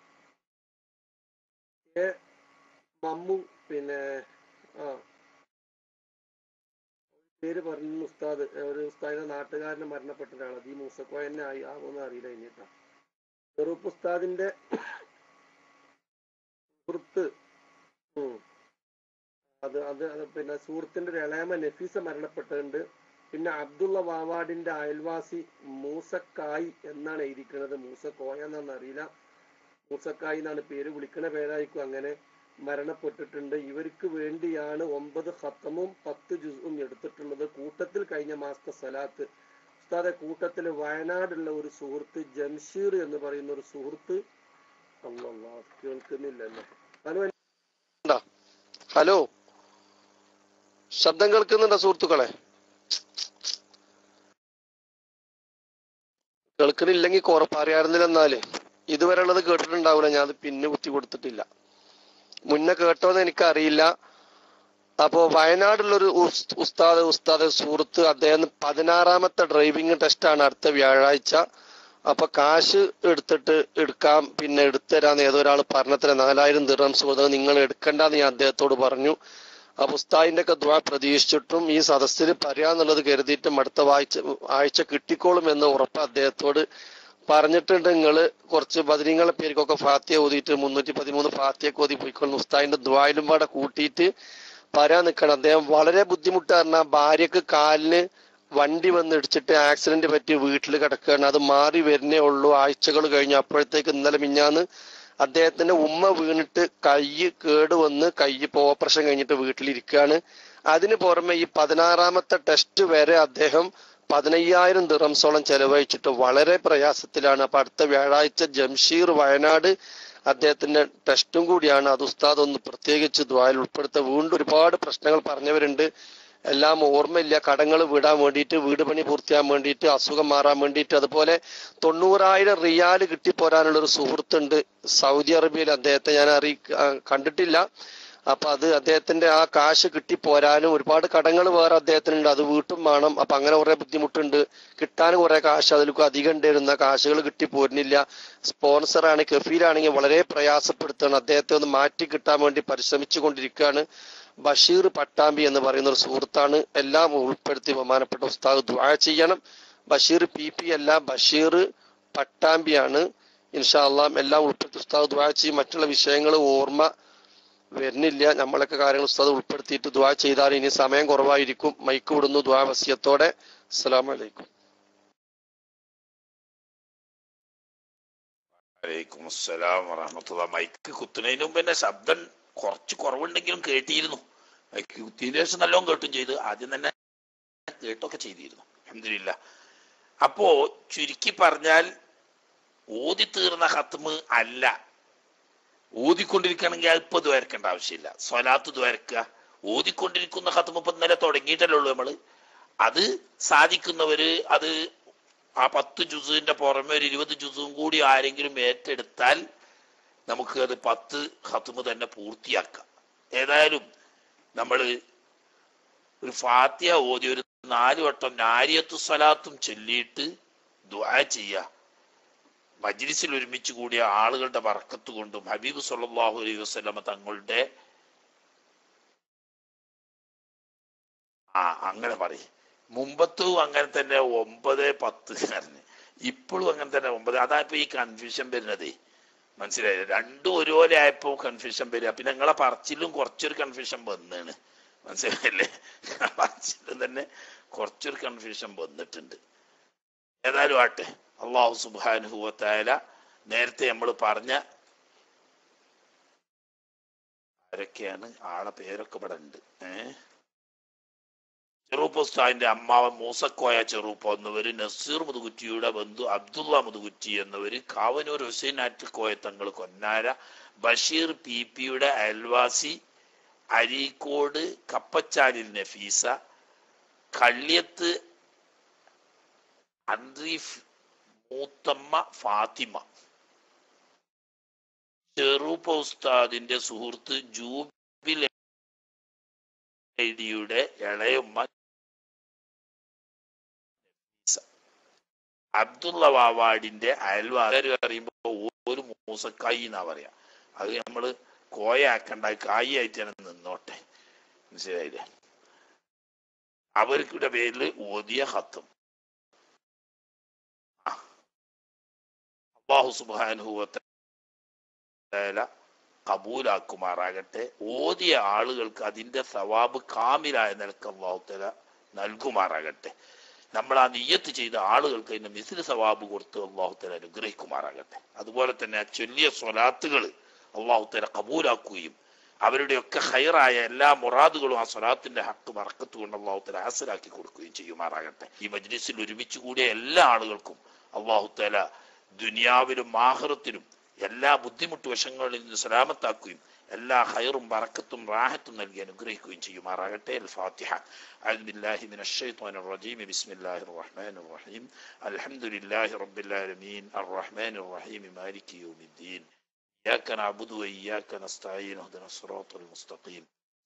എ മമ്മു പിന്നെ ആ പേര് പറഞ്ഞു ഉസ്താദ് ഒരു ഉസ്താദിന്റെ നാട്ടുകാരന് മരണപ്പെട്ട ഒരാളാണ് അത് ഈ മൂസക്കോയ തന്നെ ആയി ആവുമെന്ന് അറിയില്ല ഇനിട്ടാ ചെറുപ്പ് ഉസ്താദിന്റെ സുഹൃത്ത് ഉം. അത് അത് അത് പിന്നെ സുഹൃത്തിന്റെ ഒരു ഇളയമ നഫീസ മരണപ്പെട്ടിട്ടുണ്ട് പിന്നെ അബ്ദുള്ള വാവാടിന്റെ അയൽവാസി മൂസക്കായി എന്നാണ് എഴുതിക്കുന്നത് മൂസക്കോയ എന്നാന്ന് അറിയില്ല മൂസക്കായി എന്നാണ് പേര് വിളിക്കണ പേരായിരിക്കും അങ്ങനെ മരണപ്പെട്ടിട്ടുണ്ട് ഇവർക്ക് വേണ്ടിയാണ് ഒമ്പത് ഹത്തമും പത്ത് ജുസും എടുത്തിട്ടുള്ളത് കൂട്ടത്തിൽ കഴിഞ്ഞ മാസത്തെ സലാത്ത് ഉസ്താദെ കൂട്ടത്തിൽ വയനാടുള്ള ഒരു സുഹൃത്ത് ജംഷീർ എന്ന് പറയുന്ന ഒരു സുഹൃത്ത് അല്ലല്ലാ കേൾക്കുന്നില്ലല്ലോ ഹലോ ഹലോ ശബ്ദം കേൾക്കുന്നുണ്ടോ സുഹൃത്തുക്കളെ കേൾക്കുന്നില്ലെങ്കിൽ കുറെ പറയാറുന്നില്ല എന്നാല് ഇതുവരെ ഉള്ളത് കേട്ടിട്ടുണ്ടാവില്ല ഞാൻ അത് പിന്നെ കുത്തി കൊടുത്തിട്ടില്ല മുന്നേ കേട്ടോന്ന് എനിക്കറിയില്ല അപ്പോ വയനാടുള്ളൊരു ഉസ്- ഉസ്താദ് ഉസ്താദ് സുഹൃത്ത് അദ്ദേഹം പതിനാറാമത്തെ ഡ്രൈവിംഗ് ടെസ്റ്റാണ് അടുത്ത വ്യാഴാഴ്ച അപ്പൊ കാശ് എടുത്തിട്ട് എടുക്കാം പിന്നെ എടുത്തരാന്ന് ഏതോ ഒരാൾ പറഞ്ഞത്ര നാലായിരം ദിറംസ് കൊടുത്തത് നിങ്ങൾ എടുക്കണ്ടെന്ന് ഞാൻ അദ്ദേഹത്തോട് പറഞ്ഞു അപ്പൊ ഉസ്താദിന്റെ ഒക്കെ ദ്വാ പ്രതീക്ഷിച്ചിട്ടും ഈ സദസ്സിൽ പറയാന്നുള്ളത് കരുതിയിട്ടും അടുത്ത വാഴ്ച ആഴ്ച കിട്ടിക്കോളും എന്ന് ഉറപ്പ് അദ്ദേഹത്തോട് പറഞ്ഞിട്ടുണ്ട് നിങ്ങള് കുറച്ച് ബദരീങ്ങളെ പേർക്കൊക്കെ ഫാത്തിയ ഓതിയിട്ട് മുന്നൂറ്റി പതിമൂന്ന് ഫാത്തിയൊക്കെ ഓതി പോയിക്കൊള്ളുന്നു ഉസ്താദിന്റെ ദ്വായിലും പാടെ കൂട്ടിയിട്ട് പറയാൻ നിൽക്കണം അദ്ദേഹം വളരെ ബുദ്ധിമുട്ട് പറഞ്ഞാൽ ഭാര്യക്ക് കാലിന് വണ്ടി വന്ന് ഇടിച്ചിട്ട് ആക്സിഡന്റ് പറ്റി വീട്ടിൽ കിടക്കുകയാണ് അത് മാറി വരുന്നേ ഉള്ളൂ ആഴ്ചകൾ കഴിഞ്ഞു അപ്പോഴത്തേക്ക് ഇന്നലെ മിഞ്ഞാന്ന് അദ്ദേഹത്തിന്റെ ഉമ്മ വീണിട്ട് കൈ കേട് വന്ന് കൈ ഇപ്പൊ ഓപ്പറേഷൻ കഴിഞ്ഞിട്ട് വീട്ടിലിരിക്കുകയാണ് അതിന് പുറമെ ഈ പതിനാറാമത്തെ ടെസ്റ്റ് വരെ അദ്ദേഹം പതിനയ്യായിരം ദിറംസോളം ചെലവഴിച്ചിട്ട് വളരെ പ്രയാസത്തിലാണ് അപ്പൊ അടുത്ത വ്യാഴാഴ്ച ജംഷീർ വയനാട് അദ്ദേഹത്തിന്റെ ടെസ്റ്റും കൂടിയാണ് അത് ഉസ്താദ് ഒന്ന് പ്രത്യേകിച്ച് ദ്വായിൽ ഉൾപ്പെടുത്ത വീണ്ടും ഒരുപാട് പ്രശ്നങ്ങൾ പറഞ്ഞവരുണ്ട് എല്ലാം ഓർമ്മയില്ല കടങ്ങൾ വിടാൻ വേണ്ടിയിട്ട് വീട് പണി പൂർത്തിയാൻ വേണ്ടിയിട്ട് അസുഖം മാറാൻ വേണ്ടിയിട്ട് അതുപോലെ തൊണ്ണൂറായിരം റിയാല് കിട്ടിപ്പോരാനുള്ള ഒരു സുഹൃത്തുണ്ട് സൗദി അറേബ്യയിൽ അദ്ദേഹത്തെ ഞാൻ അറിയി ആ, കണ്ടിട്ടില്ല അപ്പൊ അത് അദ്ദേഹത്തിന്റെ ആ കാശ് കിട്ടിപ്പോരാനും ഒരുപാട് കടങ്ങൾ വേറെ അദ്ദേഹത്തിനുണ്ട് അത് വീട്ടും വേണം അപ്പൊ അങ്ങനെ കുറെ ബുദ്ധിമുട്ടുണ്ട് കിട്ടാൻ കുറെ കാശ് അതിലേക്ക് അധികം ഉണ്ടായിരുന്ന കാശുകൾ കിട്ടി പോരുന്നില്ല സ്പോൺസറാണ് കഫീലാണെങ്കിൽ വളരെ പ്രയാസപ്പെടുത്തുകയാണ് അദ്ദേഹത്തെ ഒന്ന് മാറ്റി കിട്ടാൻ വേണ്ടി പരിശ്രമിച്ചു കൊണ്ടിരിക്കുകയാണ് ബഷീർ പട്ടാമ്പി എന്ന് പറയുന്ന ഒരു സുഹൃത്താണ് എല്ലാം ഉൾപ്പെടുത്തി ബഹുമാനപ്പെട്ട ഉസ്താദ് ദുആ ചെയ്യണം ബഷീർ പി പി അല്ല ബഷീർ പട്ടാമ്പിയാണ് ഇൻഷാ അല്ലാം എല്ലാം ഉൾപ്പെടുത്തി ഉസ്താദ് ദുആ ചെയ്യും മറ്റുള്ള വിഷയങ്ങൾ ഓർമ്മ വരുന്നില്ല നമ്മളൊക്കെ കാര്യങ്ങൾ ഉസ്താദ് ഉൾപ്പെടുത്തിയിട്ട് ദുആ ചെയ്താൽ ഇനി സമയം കുറവായിരിക്കും മൈക്ക് വിടുന്നു ദുആ വസിയത്തോടെ അസ്സലാമു അലൈക്കും വലൈക്കും അസ്സലാം വറഹമത്തുള്ള മൈക്ക് കുത്തുന്നതിന് മുമ്പ് തന്നെ ശബ്ദം കുറച്ച് കുറവുണ്ടെങ്കിലും കേട്ടിരുന്നു മൈക്ക് കുത്തിയതിനു ശേഷം നല്ലോണം കേട്ടും ചെയ്തു ആദ്യം തന്നെ കേട്ടൊക്കെ ചെയ്തിരുന്നു അഹമ്മദില്ല അപ്പോ ചുരുക്കി പറഞ്ഞാൽ ഓതി തീർന്ന ഹത്മ് അല്ല ഓതിക്കൊണ്ടിരിക്കുകയാണെങ്കിൽ അല്പം ദ്വരക്കേണ്ട ആവശ്യമില്ല സ്വലാത്ത് ദ്വരക്കുക ഓതിക്കൊണ്ടിരിക്കുന്ന ഹത്മ ഇപ്പൊ ഇന്നലെ തുടങ്ങിയിട്ടല്ലേ ഉള്ളൂ നമ്മള് അത് സാധിക്കുന്നവര് അത് ആ പത്ത് ജുസുവിന്റെ പുറമെ ഒരു ഇരുപത് ജുസും കൂടി ആരെങ്കിലും ഏറ്റെടുത്താൽ നമുക്ക് അത് പത്ത് ഹത്തുമ് തന്നെ പൂർത്തിയാക്കാം ഏതായാലും നമ്മൾ ഒരു ഫാത്തിയ ഓതി ഒരു നാല് വട്ടം നാരിയത്തു സ്വലാത്തും ചൊല്ലിയിട്ട് ദുആ ചെയ്യുക മജ്ലിസിൽ ഒരുമിച്ച് കൂടിയ ആളുകളുടെ വർക്കത്ത് കൊണ്ടും ഹബീബ് സല്ലല്ലാഹു അലൈഹി വസല്ലമ തങ്ങളുടെ ആ അങ്ങനെ പറയും മുമ്പത്തും അങ്ങനെ തന്നെ ഒമ്പത് പത്ത് കാരണം ഇപ്പോഴും അങ്ങനെ തന്നെ ഒമ്പത് അതാ ഇപ്പൊ ഈ കൺഫ്യൂഷൻ വരുന്നതേ മനസ്സിലായില്ല രണ്ടും ഒരുപോലെ ആയപ്പോ കൺഫ്യൂഷൻ വരിക പിന്നെ നിങ്ങളെ പറച്ചിലും കുറച്ചൊരു കൺഫ്യൂഷൻ വന്നാണ് മനസ്സിലായില്ലേ പറച്ചിലും തന്നെ കുറച്ചൊരു കൺഫ്യൂഷൻ വന്നിട്ടുണ്ട് ഏതായാലും ആട്ടെ അള്ളാഹു സുബാനുഭവത്തായാല നേരത്തെ നമ്മൾ പറഞ്ഞ ആരൊക്കെയാണ് ആളെ പേരൊക്കെ ഇവിടെ ഉണ്ട് ഏഹ് ചെറൂപ്പ ഉസ്താദിന്റെ അമ്മാവൻ മൂസക്കോയ ചെറൂപ്പ എന്നവര് നസീർ മുതുകുറ്റിയുടെ ബന്ധു അബ്ദുള്ള മുതുകുറ്റി എന്നവര് കാവനൂർ ഹുസൈൻ ആറ്റിൽക്കോയ തങ്ങൾ കൊന്നാര ബഷീർ പി പിയുടെ അയൽവാസി അരീക്കോട് കപ്പച്ചാലിൽ നഫീസ കള്ളിയത്ത് അൻറീഫ് മൂത്തമ്മ ഫാത്തിമ ചെറൂപ്പ ഉസ്താദിന്റെ സുഹൃത്ത് ജൂബിൽ ഐഡിയുടെ ഇളയമ്മ അബ്ദുള്ള വാവാടിന്റെ അയൽവാസർ അറിയുമ്പോ ഒരു മൂസക്കായി എന്നാ പറയാ അത് നമ്മള് കോയാക്കണ്ട കായി ആയിട്ട് തന്നെ നിന്നോട്ടെ മനസ്സിലായില്ലേ അവർക്കിടെ പേരിൽ ഓതിയ ഹത്തും അള്ളാഹു സുബാനുഭവത്തെ കബൂലാക്കുമാറാകട്ടെ ഓതിയ ആളുകൾക്ക് അതിന്റെ സവാബ് കാമിലായ നിലക്ക് അള്ളാഹുത്തല നൽകുമാറാകട്ടെ നമ്മൾ ആ നിയ്യത്ത് ചെയ്ത ആളുകൾക്ക് അതിന്റെ മിസിൽ സവാബ് കൊടുത്ത് അള്ളാഹുത്തല അനുഗ്രഹിക്കുമാറാകട്ടെ അതുപോലെ തന്നെ ആ ചൊല്ലിയ സ്വലാത്തുകൾ അള്ളാഹുത്തല കബൂലാക്കുകയും അവരുടെയൊക്കെ ഹൈറായ എല്ലാ മുറാദുകളും ആ സ്വലാത്തിന്റെ ഹക്ക് മറക്കത്ത് കൊണ്ട് അള്ളാഹുത്തല ഹാസലാക്കി കൊടുക്കുകയും ചെയ്യുമാറാകട്ടെ ഈ മജ്ലിസിൽ ഒരുമിച്ച് കൂടിയ എല്ലാ ആളുകൾക്കും അള്ളാഹുത്തല ദുനിയാവിലും ആഹ്റത്തിലും എല്ലാ ബുദ്ധിമുട്ട് വശങ്ങളിൽ നിന്ന് സലാമത്താക്കുകയും എല്ലാ ഹൈറും ബറക്കത്തും റാഹത്തും നൽകി അനുഗ്രഹിക്കുകയും ചെയ്യുമാറാകട്ടെ അൽ ഫാത്തിഹ أعوذ بالله من الشيطان الرجيم بسم الله الرحمن الرحيم الحمد لله رب العالمين الرحمن الرحيم مالك يوم الدين إياك نعبد وإياك نستعين اهدنا الصراط المستقيم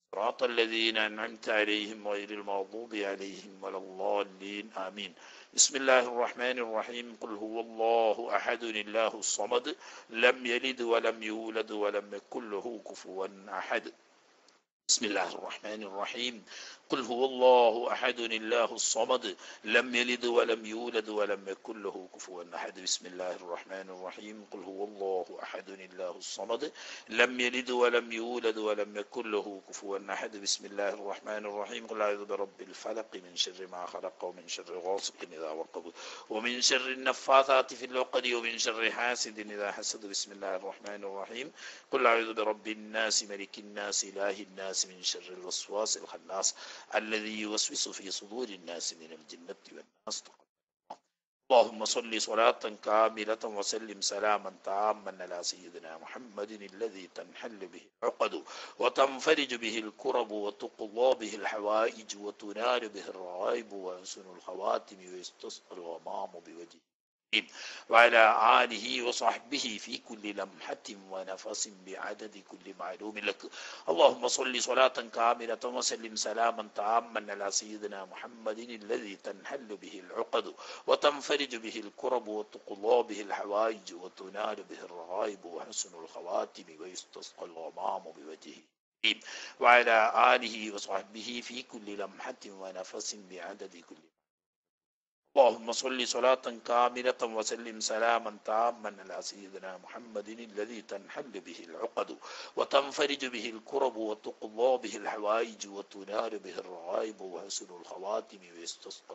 صراط الذين أنعمت عليهم غير المغضوب عليهم ولا الضالين آمين بسم الله الرحمن الرحيم قل هو الله أحد الله الصمد لم يلد ولم يولد ولم يكن له كفوا أحد بسم الله الرحمن الرحيم قل هو الله أحد الله الصمد لم يلد ولم يولد ولم يكن له كفوا أحد بسم الله الرحمن الرحيم قل هو الله أحد الله الصمد لم يلد ولم يولد ولم يكن له كفوا أحد بسم الله الرحمن الرحيم قل أعوذ برب الفلق من شر ما خلق ومن شر غاسق إذا وقب ومن شر النفاثات في العقد ومن شر حاسد إذا حسد بسم الله الرحمن الرحيم قل أعوذ برب الناس ملك الناس إله الناس من شر الوسواس الخناس الذي يوسوس في صدور الناس من الجنة والناس اللهم صل صلاة كاملة وسلم سلاما تاما على سيدنا محمد الذي تنحل به العقد وتنفرج به الكرب وتقضى به الحوائج وتنال به الرغائب ويحسن الخواتم ويستسقى الغمام بوجهه وعلى آله وصحبه في كل لمحة ونفس بعدد كل معلوم لك اللهم صل صلاة كاملة وسلم سلاما تاما على سيدنا محمد الذي تنحل به العقد وتنفرج به الكرب وتقضى به الحوائج وتنال به الرغائب وحسن الخواتم ويستسقى الغمام بوجهه وعلى آله وصحبه في كل لمحة ونفس بعدد كل اللهم صل صلاة كاملة وسلم سلاما تاما على سيدنا محمد الذي تنحل به العقد وتنفرج به الكرب وتقضى به الحوائج وتنال به الرغائب وحسن الخواتم ويستسقى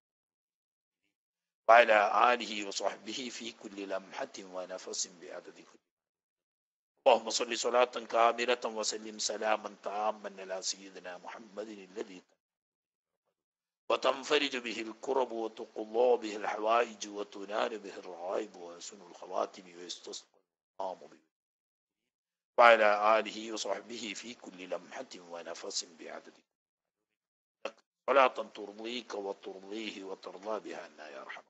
وعلى آله وصحبه في كل لمحة ونفس بعدد كل اللهم صل صلاة كاملة وسلم سلاما تاما على سيدنا محمد الذي وتنفرج به الكرب وتقضى به الحوائج وتنال به الرغائب ويسن الخواتم ويستسقى الغمام به وعلى آله وصحبه في كل لمحة ونفس بعدد صلاة ترضيك وترضيه وترضى بها عنا يا أرحم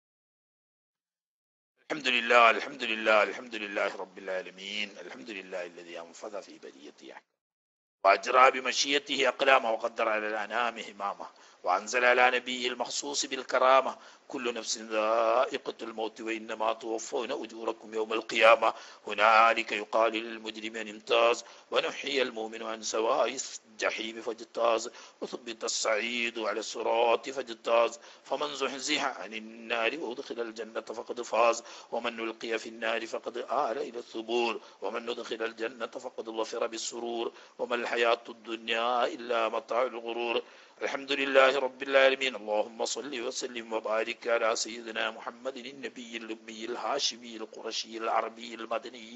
الحمد لله الحمد لله الحمد لله رب العالمين الحمد لله الذي أنفذ في بريته أحكام وأجرى بمشيته أقلامه وقدر على الأنام همامه وأنزل على نبيه المخصوص بالكرامة كل نفس ذائقة الموت وإنما توفون أجوركم يوم القيامة هنالك يقال للمجرم أن امتاز ونحيي المؤمن عن سواء الجحيم فاجتاز وثبت السعيد على الصراط فاجتاز فمن زحزح عن النار وأدخل الجنة فقد فاز ومن ألقي في النار فقد آل إلى الثبور ومن أدخل الجنة فقد ظفر بالسرور وما الحياة الدنيا إلا متاع الغرور الحمد لله رب العالمين اللهم صل وسلم وبارك على سيدنا محمد النبي الأمي الهاشمي القرشي العربي المدني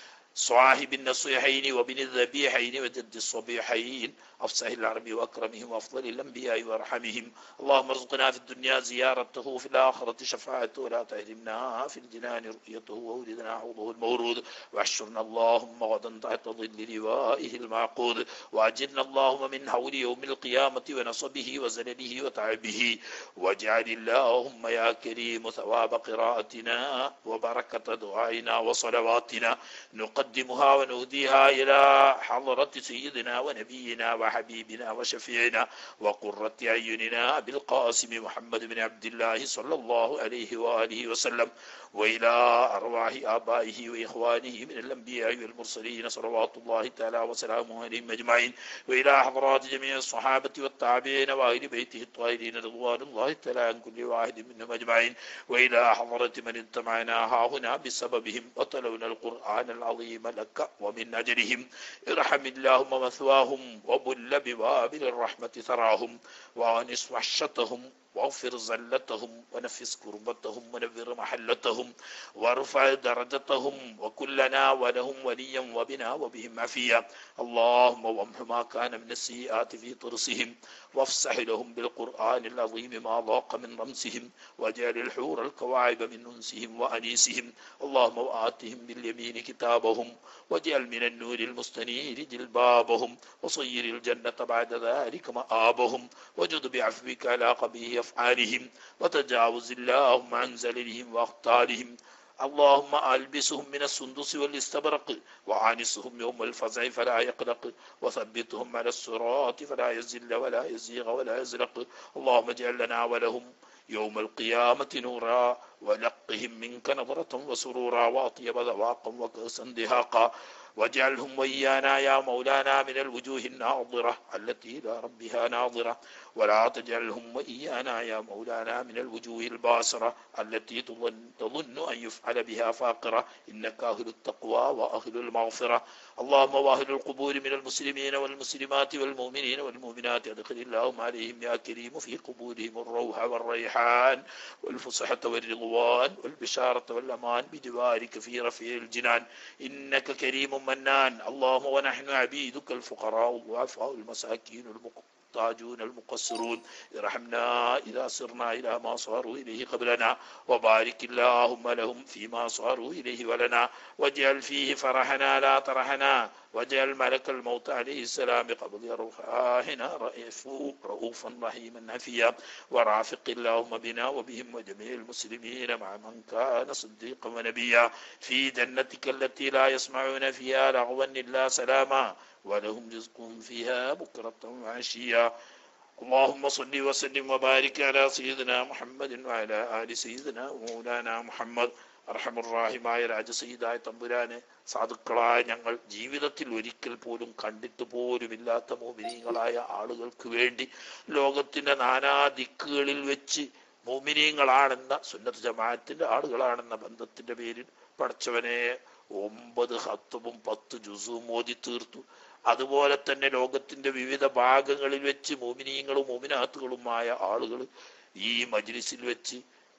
صاحب النصيحين وبن الذبيحين وجد الصبيحين أفصح العرب وأكرمهم وأفضل الأنبياء وأرحمهم اللهم ارزقنا في الدنيا زيارته في الآخرة شفاعته ولا تحرمنا في الجنان رؤيته وولدنا حوضه المورود واحشرنا اللهم غدا تحت ظل لوائه المعقود وأجرنا اللهم من هول يوم القيامة ونصبه وزلله وتعبه واجعل اللهم يا كريم ثواب قراءتنا وبركة دعائنا وصلواتنا نقدمها ونهديها إلى حضرة سيدنا ونبينا وحبيبنا وشفيعنا وقرة أعيننا بالقاسم محمد بن عبد الله صلى الله عليه وآله وسلم وإلى أرواح آبائه وإخوانه من الأنبياء والمرسلين صلوات الله تعالى وسلامه عليهم أجمعين وإلى حضرات جميع الصحابة والتابعين وأهل بيته الطاهرين رضوان الله تعالى عن كل واحد منهم أجمعين وإلى حضرة من اجتمعنا ها هنا بسببهم وتلونا القرآن العظيم لك ومن أجلهم ارحم اللهم مثواهم وبل بوابل الرحمة ثراهم وأنس وحشتهم واغفر زلتهم ونفس كربتهم ونبر محلتهم وارفع درجتهم وكلنا ولهم وليا وبنا وبهم عفيا اللهم وامح ما كان من السيئات في طرسهم وافسح لهم بالقرآن العظيم ما ضاق من رمسهم واجعل الحور الكواعب من أنسهم وأنيسهم اللهم وآتهم باليمين كتابهم واجعل من النور المستنير جلبابهم وصير الجنة بعد ذلك مآبهم وجد بعفوك على قبيح أفعالهم وتجاوز اللهم عن زللهم وأخطارهم اللهم ألبسهم من السندس والاستبرق وآنسهم يوم الفزع فلا يقلق وثبتهم على الصراط فلا يزل ولا يزيغ ولا يزلق اللهم اجعل لنا ولهم يوم القيامة نورا ولقهم منك نظرة وسرورا وأطيب ذواقا وكأسا دهاقا واجعلهم وإيانا يا مولانا من الوجوه الناظرة التي إلى ربها ناظرة ولا تجعلهم وإيانا يا مولانا من الوجوه الباصرة التي تظن, تظن أن يفعل بها فاقرة إنك أهل التقوى وأهل المغفرة اللهم وأهل القبور من المسلمين والمسلمات والمؤمنين والمؤمنات أدخل اللهم عليهم يا كريم في قبورهم الروح والريحان والفصحة والرضوان والبشارة والأمان بجوارك في رفيع الجنان إنك كريم منان اللهم ونحن عبيدك الفقراء الضعفاء المساكين المحتاجون المقصرون ارحمنا إذا صرنا إلى ما صاروا إليه قبلنا وبارك اللهم لهم فيما صاروا إليه ولنا واجعل فيه فرحنا لا طرحنا واجعل ملك الموت عليه السلام قبل روحنا رؤوفا رحيما عفيا ورافق اللهم بنا وبهم وجميع المسلمين مع من كان صديقا ونبيا في جنتك التي لا يسمعون فيها لغوا إلا سلاما ولهم رزق فيها بكرة وعشيا اللهم صل وسلم وبارك على سيدنا محمد وعلى آل سيدنا ومولانا محمد അർഹമുറാഹിമായ രാജസീതായ തമ്പുരാനെ സാധുക്കളായ ഞങ്ങൾ ജീവിതത്തിൽ ഒരിക്കൽ പോലും കണ്ടിട്ട് പോലുമില്ലാത്ത മോമിനീങ്ങളായ ആളുകൾക്ക് വേണ്ടി ലോകത്തിന്റെ നാനാ ദിക്കുകളിൽ വെച്ച് മോമിനീങ്ങളാണെന്ന സുന്നത്ത് ജമാഅത്തിന്റെ ആളുകളാണെന്ന ബന്ധത്തിന്റെ പേരിൽ പഠിച്ചവനെ ഒമ്പത് ഹത്തുവും പത്ത് ജുസും മോദി തീർത്തു അതുപോലെ തന്നെ ലോകത്തിന്റെ വിവിധ ഭാഗങ്ങളിൽ വെച്ച് മോമിനീങ്ങളും മോമിനാത്തുകളുമായ ആളുകൾ ഈ മജ്ലിസിൽ വെച്ച്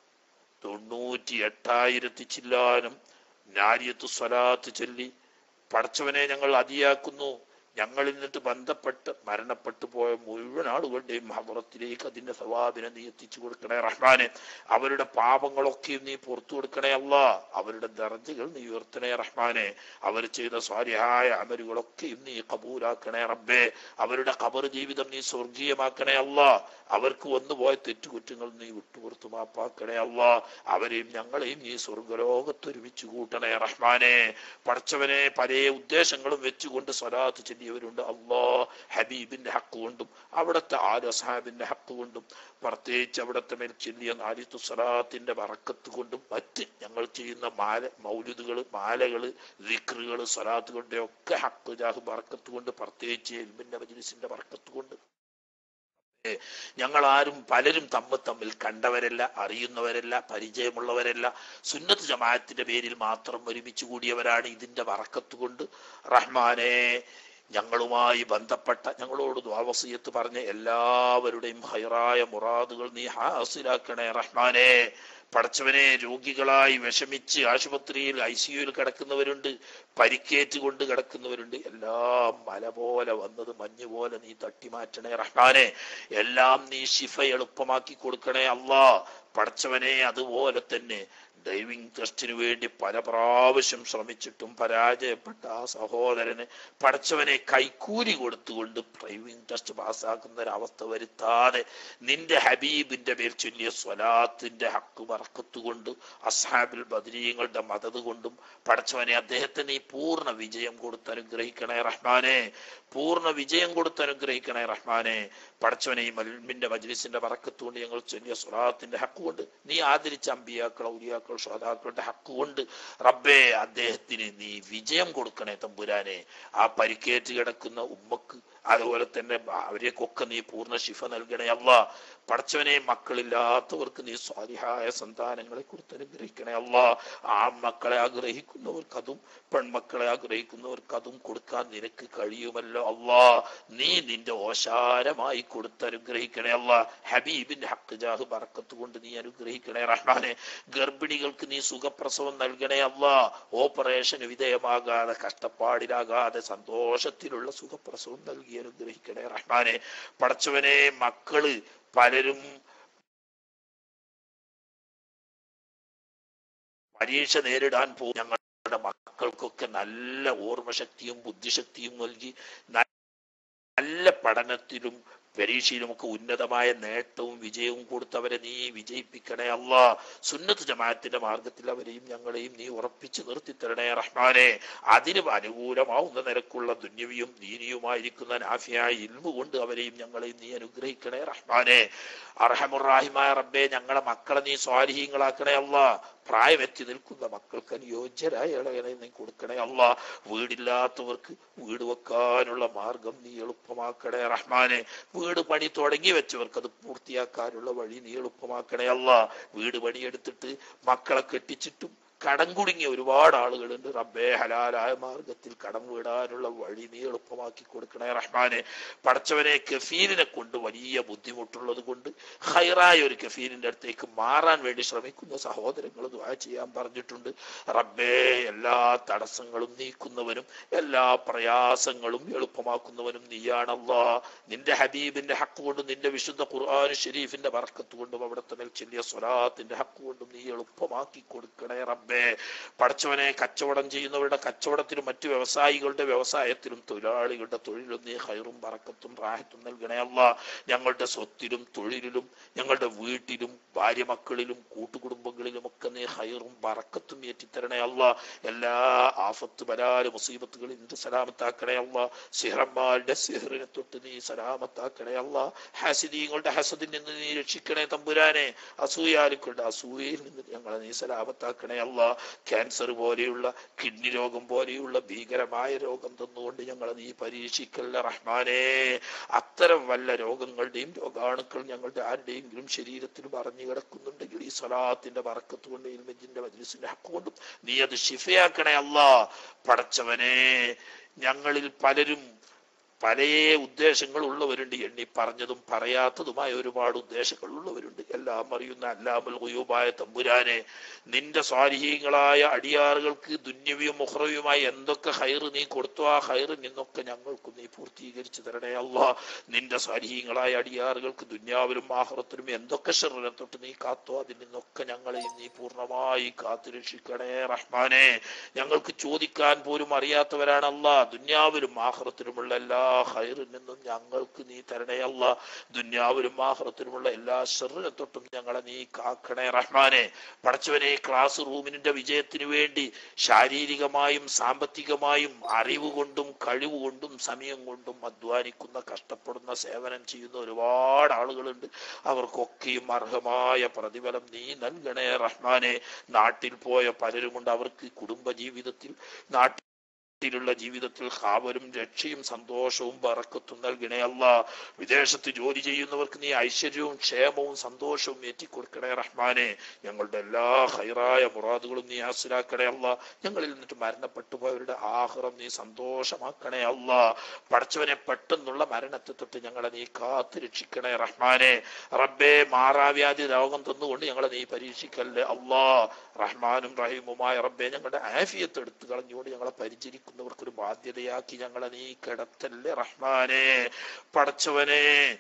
തൊണ്ണൂറ്റി എട്ടായിരത്തി ചില്ലാനും നാരിയത്തു സ്വലാത്ത് ചൊല്ലി പടച്ചവനെ ഞങ്ങൾ അതിയാക്കുന്നു ഞങ്ങൾ എന്നിട്ട് ബന്ധപ്പെട്ട് മരണപ്പെട്ടു പോയ മുഴുവൻ ആളുകളുടെയും ഹബറത്തിലേക്ക് അതിന്റെ സവാബിനെ നീ എത്തിച്ചു കൊടുക്കണേ റഹ്മാനെ അവരുടെ പാപങ്ങളൊക്കെയും നീ പുറത്തു കൊടുക്കണേ അല്ല അവരുടെ ദർജകൾ നീ ഉയർത്തണേ റഹ്മാനെ അവർ ചെയ്ത സ്വാരിഹായ അമലുകളൊക്കെയും നീ കബൂലാക്കണേ റബ്ബേ അവരുടെ ഖബർ ജീവിതം നീ സ്വർഗീയമാക്കണേ അല്ല അവർക്ക് വന്നുപോയ തെറ്റുകുറ്റങ്ങൾ നീ വിട്ടുപുറത്തു മാപ്പാക്കണേ അല്ല അവരെയും ഞങ്ങളെയും നീ സ്വർഗലോകത്ത് ഒരുമിച്ച് കൂട്ടണേ റഹ്മാനെ പഠിച്ചവനെ പല ഉദ്ദേശങ്ങളും വെച്ചുകൊണ്ട് സ്വലാത്ത് ചെല്ലിയവരുണ്ട് അള്ളാ ഹബീബിന്റെ ഹക്ക് കൊണ്ടും അവിടുത്തെ ആല് അസാബിന്റെ ഹക്ക് കൊണ്ടും പ്രത്യേകിച്ച് അവിടുത്തെ മേൽ ചെല്ലിയ നാലിത്തു സ്വലാത്തിന്റെ വറക്കത്ത് കൊണ്ടും മറ്റ് ഞങ്ങൾ ചെയ്യുന്ന മാല മൗലുദുകൾ മാലകള് വിക്രുകൾ സ്വലാത്തുകളുടെ ഒക്കെ ഹക്ക് ജാഹ് ബറക്കത്ത് കൊണ്ട് പ്രത്യേകിച്ച് എൽമിന്റെ മജ്ലിസിന്റെ ബറക്കത്ത് കൊണ്ട് ഞങ്ങൾ ആരും പലരും തമ്മിൽ തമ്മിൽ കണ്ടവരല്ല അറിയുന്നവരല്ല പരിചയമുള്ളവരല്ല സുന്നത്ത് ജമാഅത്തിന്റെ പേരിൽ മാത്രം ഒരുമിച്ച് കൂടിയവരാണ് ഇതിന്റെ വറക്കത്ത് കൊണ്ട് റഹ്മാനെ ഞങ്ങളുമായി ബന്ധപ്പെട്ട ഞങ്ങളോട് ദ്വാവസീയത്ത് പറഞ്ഞ എല്ലാവരുടെയും ഹൈറായ മുറാദുകൾ നീ ഹാസിലാക്കണേ റഹ്മാനെ പടച്ചവനെ രോഗികളായി വിഷമിച്ച് ആശുപത്രിയിൽ ഐ സിയുയിൽ കിടക്കുന്നവരുണ്ട് പരിക്കേറ്റ് കൊണ്ട് കിടക്കുന്നവരുണ്ട് എല്ലാം മല പോലെ വന്നത് മഞ്ഞ് പോലെ നീ തട്ടിമാറ്റണേ റഹ്മാനെ എല്ലാം നീ ശിഫ എളുപ്പമാക്കി കൊടുക്കണേ അല്ലാ പടച്ചവനെ അതുപോലെ തന്നെ ഡൈവിംഗ് ടെസ്റ്റിന് വേണ്ടി പല പ്രാവശ്യം ശ്രമിച്ചിട്ടും പരാജയപ്പെട്ട ആ സഹോദരന് പടച്ചവനെ കൈക്കൂലി കൊടുത്തുകൊണ്ട് ഡ്രൈവിംഗ് ടെസ്റ്റ് പാസ്സാക്കുന്ന ഒരവസ്ഥ വരുത്താതെ നിന്റെ ഹബീബിന്റെ മേൽ ചൊല്ലിയ സ്വലാത്തിന്റെ ഹക്ക് വറക്കത്തുകൊണ്ട് അസ്ഹാബിൽ ബദരീങ്ങളുടെ മദത് കൊണ്ടും പടച്ചവനെ അദ്ദേഹത്തിന് നീ പൂർണ്ണ വിജയം കൊടുത്ത് അനുഗ്രഹിക്കണേ റഹ്മാനെ പൂർണ്ണ വിജയം കൊടുത്ത് അനുഗ്രഹിക്കണേ റഹ്മാനെ പടച്ചവനെ ഈ മൽമിന്റെ മജ്ലിസിന്റെ വറക്കത്തുകൊണ്ട് ഞങ്ങൾ ചൊല്ലിയ സ്വലാത്തിന്റെ ഹക്ക് കൊണ്ട് നീ ആദരിച്ച അമ്പിയാക്കൾ ഔലിയാക്കൾ ശ്രോതാക്കളുടെ ഹക്ക് കൊണ്ട് റബ്ബേ അദ്ദേഹത്തിന് നീ വിജയം കൊടുക്കണേ തമ്പുരാനെ ആ പരിക്കേറ്റ് കിടക്കുന്ന ഉമ്മക്ക് അതുപോലെ തന്നെ അവരെക്കൊക്കെ നീ പൂർണ്ണ ശിഫ നൽകണേ അല്ല പടച്ചവനെ മക്കളില്ലാത്തവർക്ക് നീ സ്വാരിഹായ സന്താനങ്ങളെ കുറിച്ച് അനുഗ്രഹിക്കണേ അല്ല ആ മക്കളെ ആഗ്രഹിക്കുന്നവർക്ക് അതും പെൺമക്കളെ ആഗ്രഹിക്കുന്നവർക്ക് അതും കൊടുക്കാൻ നിനക്ക് കഴിയുമല്ലോ അല്ലാ നീ നിന്റെ ഓശാരമായി കൊടുത്ത് അനുഗ്രഹിക്കണേ അല്ല ഹബീബിന്റെ ഹക്ക് ജാഹ് ബറക്കത്ത് കൊണ്ട് നീ അനുഗ്രഹിക്കണേ റഹ്മാനെ ഗർഭിണികൾക്ക് നീ സുഖപ്രസവം നൽകണേ അല്ല ഓപ്പറേഷന് വിധേയമാകാതെ കഷ്ടപ്പാടിലാകാതെ സന്തോഷത്തിലുള്ള സുഖപ്രസവം നൽകി അനുഗ്രഹിക്കണേ റഹ്മാനെ പടച്ചവനെ മക്കള് പലരും പരീക്ഷ നേരിടാൻ പോകും ഞങ്ങളുടെ മക്കൾക്കൊക്കെ നല്ല ഓർമ്മശക്തിയും ബുദ്ധിശക്തിയും നൽകി നല്ല പഠനത്തിലും പരീക്ഷയിലുമൊക്കെ ഉന്നതമായ നേട്ടവും വിജയവും കൊടുത്തവരെ നീ വിജയിപ്പിക്കണേ അല്ല സുന്നത്ത് ജമാഅത്തിന്റെ മാർഗത്തിൽ അവരെയും ഞങ്ങളെയും നീ ഉറപ്പിച്ചു നിർത്തി തരണേ റഹ്മാനെ അതിന് അനുകൂലമാവുന്ന നിരക്കുള്ള ദുന്യവിയും ദീനിയുമായിരിക്കുന്ന നാഫിയായ ഇൽമു കൊണ്ട് അവരെയും ഞങ്ങളെയും നീ അനുഗ്രഹിക്കണേ റഹ്മാനെ അർഹമുറാഹിമായ റബ്ബെ ഞങ്ങളെ മക്കളെ നീ സ്വാലിഹീങ്ങളാക്കണേ അല്ല പ്രായമെത്തി നിൽക്കുന്ന മക്കൾക്ക് അനുയോജ്യരായ ഇളയനെ നീ കൊടുക്കണേ അല്ല വീടില്ലാത്തവർക്ക് വീട് വെക്കാനുള്ള മാർഗം നീ എളുപ്പമാക്കണേ റഹ്മാനെ വീട് പണി തുടങ്ങി വെച്ചവർക്ക് അത് പൂർത്തിയാക്കാനുള്ള വഴി നീ എളുപ്പമാക്കണേ അല്ല വീട് പണിയെടുത്തിട്ട് മക്കളെ കെട്ടിച്ചിട്ടും കടം കുടുങ്ങിയ ഒരുപാട് ആളുകളുണ്ട് റബ്ബേ ഹലാലായ മാർഗത്തിൽ കടം വീടാനുള്ള വഴി നീ എളുപ്പമാക്കി കൊടുക്കണേ റഹ്മാനെ പടച്ചവനെ കഫീലിനെ കൊണ്ട് വലിയ ബുദ്ധിമുട്ടുള്ളത് കൊണ്ട് ഹൈറായ ഒരു കഫീലിന്റെ അടുത്തേക്ക് മാറാൻ വേണ്ടി ശ്രമിക്കുന്ന സഹോദരങ്ങൾ ദുആ ചെയ്യാൻ പറഞ്ഞിട്ടുണ്ട് റബ്ബേ എല്ലാ തടസ്സങ്ങളും നീക്കുന്നവനും എല്ലാ പ്രയാസങ്ങളും എളുപ്പമാക്കുന്നവനും നീയാണല്ലോ നിന്റെ ഹബീബിന്റെ ഹക്ക് കൊണ്ടും നിന്റെ വിശുദ്ധ ഖുർആൻ ഷരീഫിന്റെ ബർക്കത്ത് കൊണ്ടും അവിടുത്തെ മേൽ ചെല്ലിയ സ്വലാത്തിന്റെ ഹക്ക് കൊണ്ടും നീ എളുപ്പമാക്കി കൊടുക്കണേ റബ്ബേ പടച്ചവനെ കച്ചവടം ചെയ്യുന്നവരുടെ കച്ചവടത്തിലും മറ്റു വ്യവസായികളുടെ വ്യവസായത്തിലും തൊഴിലാളികളുടെ തൊഴിലും നീ ഹൈറും പറക്കത്തും റാഹത്തും നൽകണേ അല്ല ഞങ്ങളുടെ സ്വത്തിലും തൊഴിലിലും ഞങ്ങളുടെ വീട്ടിലും ഭാര്യ മക്കളിലും കൂട്ടുകുടുംബങ്ങളിലും ഒക്കെ നീ ഹൈറും പറക്കത്തും ഏറ്റിത്തരണേ അല്ല എല്ലാ ആഫത്ത് ബലാല് മുസീബത്തുകളിൽ നിന്ന് സലാമത്താക്കണേ അല്ല സിഹറന്മാരുടെ സിഹറിനെ തൊട്ട് നീ സലാമത്താക്കണേ അല്ല ഹാസിദീങ്ങളുടെ ഹസദിൽ നിന്ന് നീ രക്ഷിക്കണേ തമ്പുരാനെ അസൂയാലുക്കളുടെ അസൂയയിൽ നിന്ന് ഞങ്ങളെ നീ സലാമത്താക്കണേ അല്ല ക്യാൻസർ പോലെയുള്ള കിഡ്നി രോഗം പോലെയുള്ള ഭീകരമായ രോഗം തന്നുകൊണ്ട് ഞങ്ങളെ നീ പരീക്ഷിക്കല്ല റഹ്മാനെ അത്തരം വല്ല രോഗങ്ങളുടെയും രോഗാണുക്കൾ ഞങ്ങളുടെ ആരുടെയെങ്കിലും ശരീരത്തിൽ പറഞ്ഞു കിടക്കുന്നുണ്ടെങ്കിൽ ഈ സ്വലാത്തിന്റെ പറക്കത്ത് കൊണ്ട് ഇൽമെജിന്റെ മജ്ലിസിന്റെ ഹക്ക് കൊണ്ടും നീ അത് ഷിഫയാക്കണേ അല്ല പടച്ചവനെ ഞങ്ങളിൽ പലരും പല ഉദ്ദേശങ്ങൾ ഉള്ളവരുണ്ട് എണ്ണി പറഞ്ഞതും പറയാത്തതുമായ ഒരുപാട് ഉദ്ദേശങ്ങൾ ഉള്ളവരുണ്ട് എല്ലാം അറിയുന്ന അല്ലാമൽ ഗുയൂബായ തമ്പുരാനെ നിന്റെ സ്വാലിഹീങ്ങളായ അടിയാറുകൾക്ക് ദുന്യവിയും മുഹ്റവിയുമായി എന്തൊക്കെ ഹൈറ് നീ കൊടുത്തു ആ ഹൈറ് നിന്നൊക്കെ ഞങ്ങൾക്ക് നീ പൂർത്തീകരിച്ചു തരണേ അല്ല നിന്റെ സ്വാലിഹീങ്ങളായ അടിയാറുകൾക്ക് ദുന്യാവിലും ആഹ്റത്തിലും എന്തൊക്കെ ഷെറിനെ തൊട്ട് നീ കാത്തോ അതിൽ നിന്നൊക്കെ ഞങ്ങളെയും നീ പൂർണ്ണമായി കാത്തു രക്ഷിക്കണേ റഹ്മാനെ ഞങ്ങൾക്ക് ചോദിക്കാൻ പോലും അറിയാത്തവരാണല്ല ദുന്യാവിലും ആഹ്റത്തിലുമുള്ള എല്ലാ ഹൈറിൽ നിന്നും ഞങ്ങൾക്ക് നീ തരണേ അല്ല ദുന്യാവിലും ആഹ്റത്തിലുമുള്ള എല്ലാ ഷെറിനെ തൊട്ടും ഞങ്ങളെ നീ കാക്കണേ റഹ്മാനെ പടച്ചവനെ ക്ലാസ് റൂമിന്റെ വിജയത്തിന് വേണ്ടി ശാരീരികമായും സാമ്പത്തികമായും അറിവ് കൊണ്ടും കഴിവ് കൊണ്ടും സമയം കൊണ്ടും അധ്വാനിക്കുന്ന കഷ്ടപ്പെടുന്ന സേവനം ചെയ്യുന്ന ഒരുപാട് ആളുകളുണ്ട് അവർക്കൊക്കെയും അർഹമായ പ്രതിഫലം നീ നൽകണേ റഹ്മാനെ നാട്ടിൽ പോയ പലരുമുണ്ട് അവർക്ക് കുടുംബ ജീവിതത്തിൽ നാട്ടിൽ ത്തിലുള്ള ജീവിതത്തിൽ ഹാവരും രക്ഷയും സന്തോഷവും ബറക്കത്തും നൽകണേ അല്ല വിദേശത്ത് ജോലി ചെയ്യുന്നവർക്ക് നീ ഐശ്വര്യവും ക്ഷേമവും സന്തോഷവും ഏറ്റിക്കൊടുക്കണേ റഹ്മാനെ ഞങ്ങളുടെ എല്ലാ ഹൈറായ മുറാദുകളും നീ ഹാസിലാക്കണേ അല്ല ഞങ്ങളിൽ നിന്നിട്ട് മരണപ്പെട്ടു പോയവരുടെ ആഹ്റം നീ സന്തോഷമാക്കണേ അല്ല പടച്ചവനെ പെട്ടെന്നുള്ള മരണത്തെ തൊട്ട് ഞങ്ങളെ നീ കാത്തു രക്ഷിക്കണേ റഹ്മാനെ റബ്ബേ മാറാവ്യാധി രോഗം തന്നുകൊണ്ട് ഞങ്ങളെ നീ പരീക്ഷിക്കല്ലേ അല്ലാ റഹ്മാനും റഹീമുമായ റബ്ബെ ഞങ്ങളുടെ ആഫിയത്ത് എടുത്തു കളഞ്ഞുകൊണ്ട് ഞങ്ങളെ പരിചരിക്കുന്നവർക്കൊരു ബാധ്യതയാക്കി ഞങ്ങളെ നീ കിടത്തല്ലേ റഹ്മാനെ പടച്ചവനെ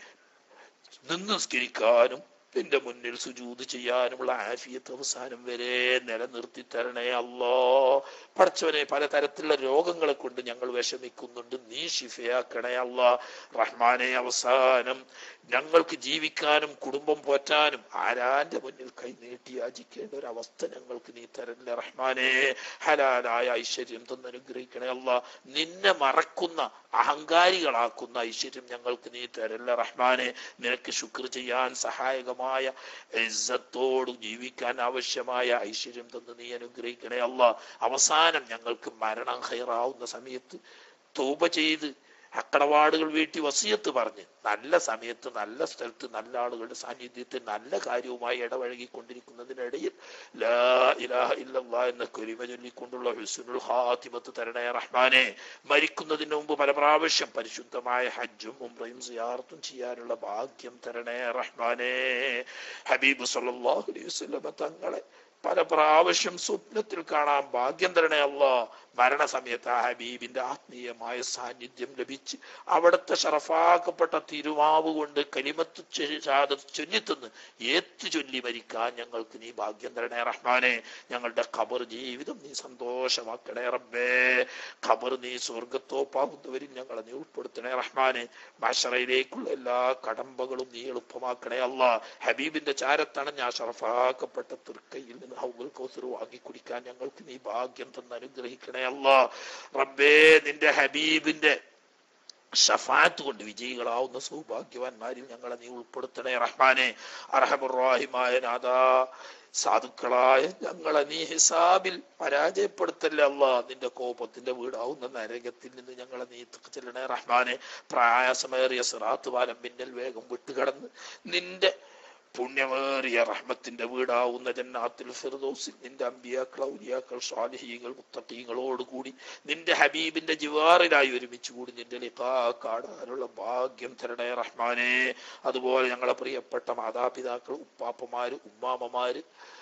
നിന്ന് സ്കരിക്കാനും നിന്റെ മുന്നിൽ സുജൂത് ചെയ്യാനുമുള്ള ആഫിയത്ത് അവസാനം വരെ നിലനിർത്തി തരണേ അല്ലോ പടച്ചവനെ പലതരത്തിലുള്ള രോഗങ്ങളെ കൊണ്ട് ഞങ്ങൾ വിഷമിക്കുന്നുണ്ട് നീ ഷിഫയാക്കണേ അല്ല റഹ്മാനെ അവസാനം ഞങ്ങൾക്ക് ജീവിക്കാനും കുടുംബം പോറ്റാനും ആരാന്റെ മുന്നിൽ കൈനീട്ടി യാചിക്കേണ്ട ഒരു അവസ്ഥ ഞങ്ങൾക്ക് നീ തരല്ലേ റഹ്മാനെ ഹലാലായ ഐശ്വര്യം തന്ന് അനുഗ്രഹിക്കണേ അല്ല നിന്നെ മറക്കുന്ന അഹങ്കാരികളാക്കുന്ന ഐശ്വര്യം ഞങ്ങൾക്ക് നീ തരല്ല റഹ്മാനെ നിനക്ക് ശുക്ർ ചെയ്യാൻ സഹായകമായ ഇസ്സത്തോട് ജീവിക്കാൻ ആവശ്യമായ ഐശ്വര്യം തന്ന് നീ അനുഗ്രഹിക്കണേ അല്ല അവസാനം ഞങ്ങൾക്ക് മരണം ഹൈറാവുന്ന സമയത്ത് തൗബ ചെയ്ത് അക്കടപാടുകൾ വീട്ടി വസിയത്ത് പറഞ്ഞ് നല്ല സമയത്ത് നല്ല സ്ഥലത്ത് നല്ല ആളുകളുടെ സാന്നിധ്യത്തിൽ നല്ല കാര്യവുമായി ഇടപഴകിക്കൊണ്ടിരിക്കുന്നതിനിടയിൽ ലാ ഇലാഹ ഇല്ലല്ലാ എന്ന കൊരിമ ചൊല്ലിക്കൊണ്ടുള്ള ഹുസ്നുൽ ഹാത്തിമത്ത് തരണേ റഹ്മാനെ മരിക്കുന്നതിന് മുമ്പ് പല പ്രാവശ്യം പരിശുദ്ധമായ ഹജ്ജും ഉംറയും സിയാർത്തും ചെയ്യാനുള്ള ഭാഗ്യം തരണേ റഹ്മാനെ ഹബീബ് സല്ലല്ലാഹു അലൈഹി വസല്ലമ തങ്ങളെ പല പ്രാവശ്യം സ്വപ്നത്തിൽ കാണാൻ ഭാഗ്യം തരണേ അല്ല മരണസമയത്ത് ആ ഹബീബിന്റെ ആത്മീയമായ സാന്നിധ്യം ലഭിച്ച് അവിടുത്തെ ഷറഫാക്കപ്പെട്ട തിരുവാവ് കൊണ്ട് കലിമത്ത് ചൊല്ലിത്തുന്ന് ഏത്തു ചൊല്ലി മരിക്കാൻ ഞങ്ങൾക്ക് നീ ഭാഗ്യം തരണേ റഹ്മാനെ ഞങ്ങളുടെ ഖബർ ജീവിതം നീ സന്തോഷമാക്കണേ റബ്ബേ ഖബർ നീ സ്വർഗത്തോപ്പാകുന്നവരിൽ ഞങ്ങളെ നീ ഉൾപ്പെടുത്തണേ റഹ്മാനെ മഷറയിലേക്കുള്ള എല്ലാ കടമ്പകളും നീ എളുപ്പമാക്കണേ അല്ല ഹബീബിന്റെ ചാരത്തണഞ്ഞ ആ ഷറഫാക്കപ്പെട്ട തൃക്കയിൽ നിന്ന് ഹൗബുൽ കൗസർ വാങ്ങി കുടിക്കാൻ ഞങ്ങൾക്ക് നീ ഭാഗ്യം തന്ന് അനുഗ്രഹിക്കണേ അല്ല റബ്ബേ നിന്റെ ഹബീബിന്റെ ഷഫാത്ത് കൊണ്ട് വിജയികളാവുന്ന സൗഭാഗ്യവാന്മാരിൽ ഞങ്ങളെ നീ ഉൾപ്പെടുത്തണേ റഹ്മാനെ അർഹമുറാഹിമായ നാദാ സാധുക്കളായ ഞങ്ങളെ നീ ഹിസാബിൽ പരാജയപ്പെടുത്തല്ലേ അല്ല നിന്റെ കോപത്തിന്റെ വീടാവുന്ന നരകത്തിൽ നിന്ന് ഞങ്ങളെ നീ ചെല്ലണേ റഹ്മാനെ പ്രയാസമേറിയ സിറാത്ത് പാലം മിന്നൽ വേഗം വിട്ടുകടന്ന് നിന്റെ പുണ്യമേറിയ റഹ്മത്തിന്റെ വീടാവുന്ന ജന്നാത്തിൽ ഫിർദൗസിൽ നിന്റെ അമ്പിയാക്കൾ ഔലിയാക്കൾ സ്വാലിഹീങ്ങൾ മുത്തക്കീങ്ങളോടുകൂടി നിന്റെ ഹബീബിന്റെ ജിവാറിലായി ഒരുമിച്ച് കൂടി നിന്റെ ലിഖാ കാടാനുള്ള ഭാഗ്യം തരണേ റഹ്മാനെ അതുപോലെ ഞങ്ങളെ പ്രിയപ്പെട്ട മാതാപിതാക്കൾ ഉപ്പാപ്പമാര് ഉമ്മാമ്മമാര്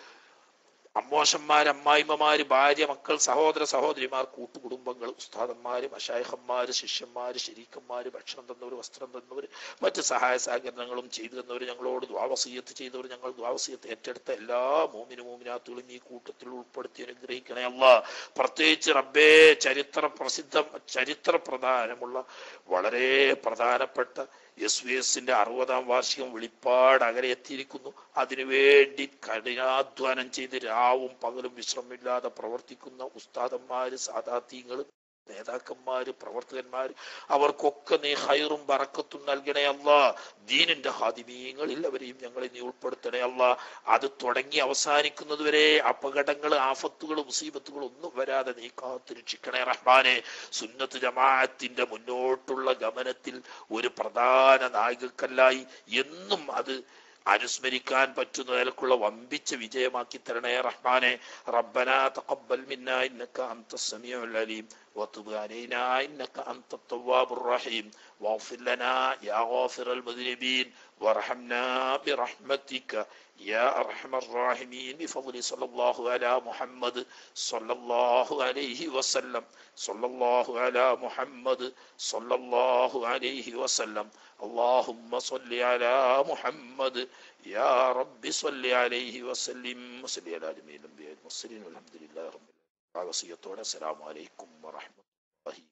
അമ്മോശന്മാര് അമ്മായിമ്മമാര് ഭാര്യ മക്കൾ സഹോദര സഹോദരിമാർ കൂട്ടുകുടുംബങ്ങൾ ഉസ്താദന്മാര് മഷായഹന്മാര് ശിഷ്യന്മാര് ശരീക്കന്മാര് ഭക്ഷണം തന്നവർ വസ്ത്രം തന്നവർ മറ്റ് സഹായ സഹകരണങ്ങളും ചെയ്തു തന്നവർ ഞങ്ങളോട് ദ്വാവസീയത്ത് ചെയ്തവർ ഞങ്ങൾ ദ്വാവസീയത്ത് ഏറ്റെടുത്ത എല്ലാ മോമിന് മോമിനാത്തുകളും ഈ കൂട്ടത്തിൽ ഉൾപ്പെടുത്തി അനുഗ്രഹിക്കണേ അല്ല പ്രത്യേകിച്ച് റബ്ബേ ചരിത്ര പ്രസിദ്ധം ചരിത്ര പ്രധാനമുള്ള വളരെ പ്രധാനപ്പെട്ട എസ് വി എസിന്റെ അറുപതാം വാർഷികം വെളിപ്പാട് അകലെ എത്തിയിരിക്കുന്നു അതിനുവേണ്ടി കഠിനാധ്വാനം ചെയ്ത് രാവും പകലും വിശ്രമമില്ലാതെ പ്രവർത്തിക്കുന്ന ഉസ്താദന്മാര് സാധാത്യങ്ങൾ നേതാക്കന്മാര് പ്രവർത്തകന്മാര് അവർക്കൊക്കെ നീ ഹൈറും ബറക്കത്തും നൽകണേ അല്ല ദീനിന്റെ ഹാദിമീങ്ങളിൽ അവരെയും ഞങ്ങളെ നീ ഉൾപ്പെടുത്തണേ അല്ല അത് തുടങ്ങി അവസാനിക്കുന്നത് വരെ അപകടങ്ങൾ ആഫത്തുകൾ മുസീബത്തുകൾ ഒന്നും വരാതെ നീ കാത്തു രക്ഷിക്കണേ റഹ്മാനെ സുന്നത്ത് ജമാഅത്തിന്റെ മുന്നോട്ടുള്ള ഗമനത്തിൽ ഒരു പ്രധാന നായികക്കല്ലായി എന്നും അത് അനുസ്മരിക്കാൻ പറ്റുന്ന നിലക്കുള്ള വമ്പിച്ച വിജയമാക്കി തരണേ റഹ്മാനെ റബ്ബന തഖബ്ബൽ മിന്നാ ഇന്നക അൻത സമീഉൽ അലീം وتب علينا إنك أنت التواب الرحيم واغفر لنا يا غافر المذنبين وارحمنا برحمتك يا أرحم الراحمين بفضل صلى الله على محمد صلى الله عليه وسلم صلى الله على محمد صلى الله عليه وسلم اللهم صل على محمد يا رب صل عليه وسلم وصل على جميع الأنبياء والمرسلين والحمد لله رب العالمين وصية السلام عليكم ورحمة الله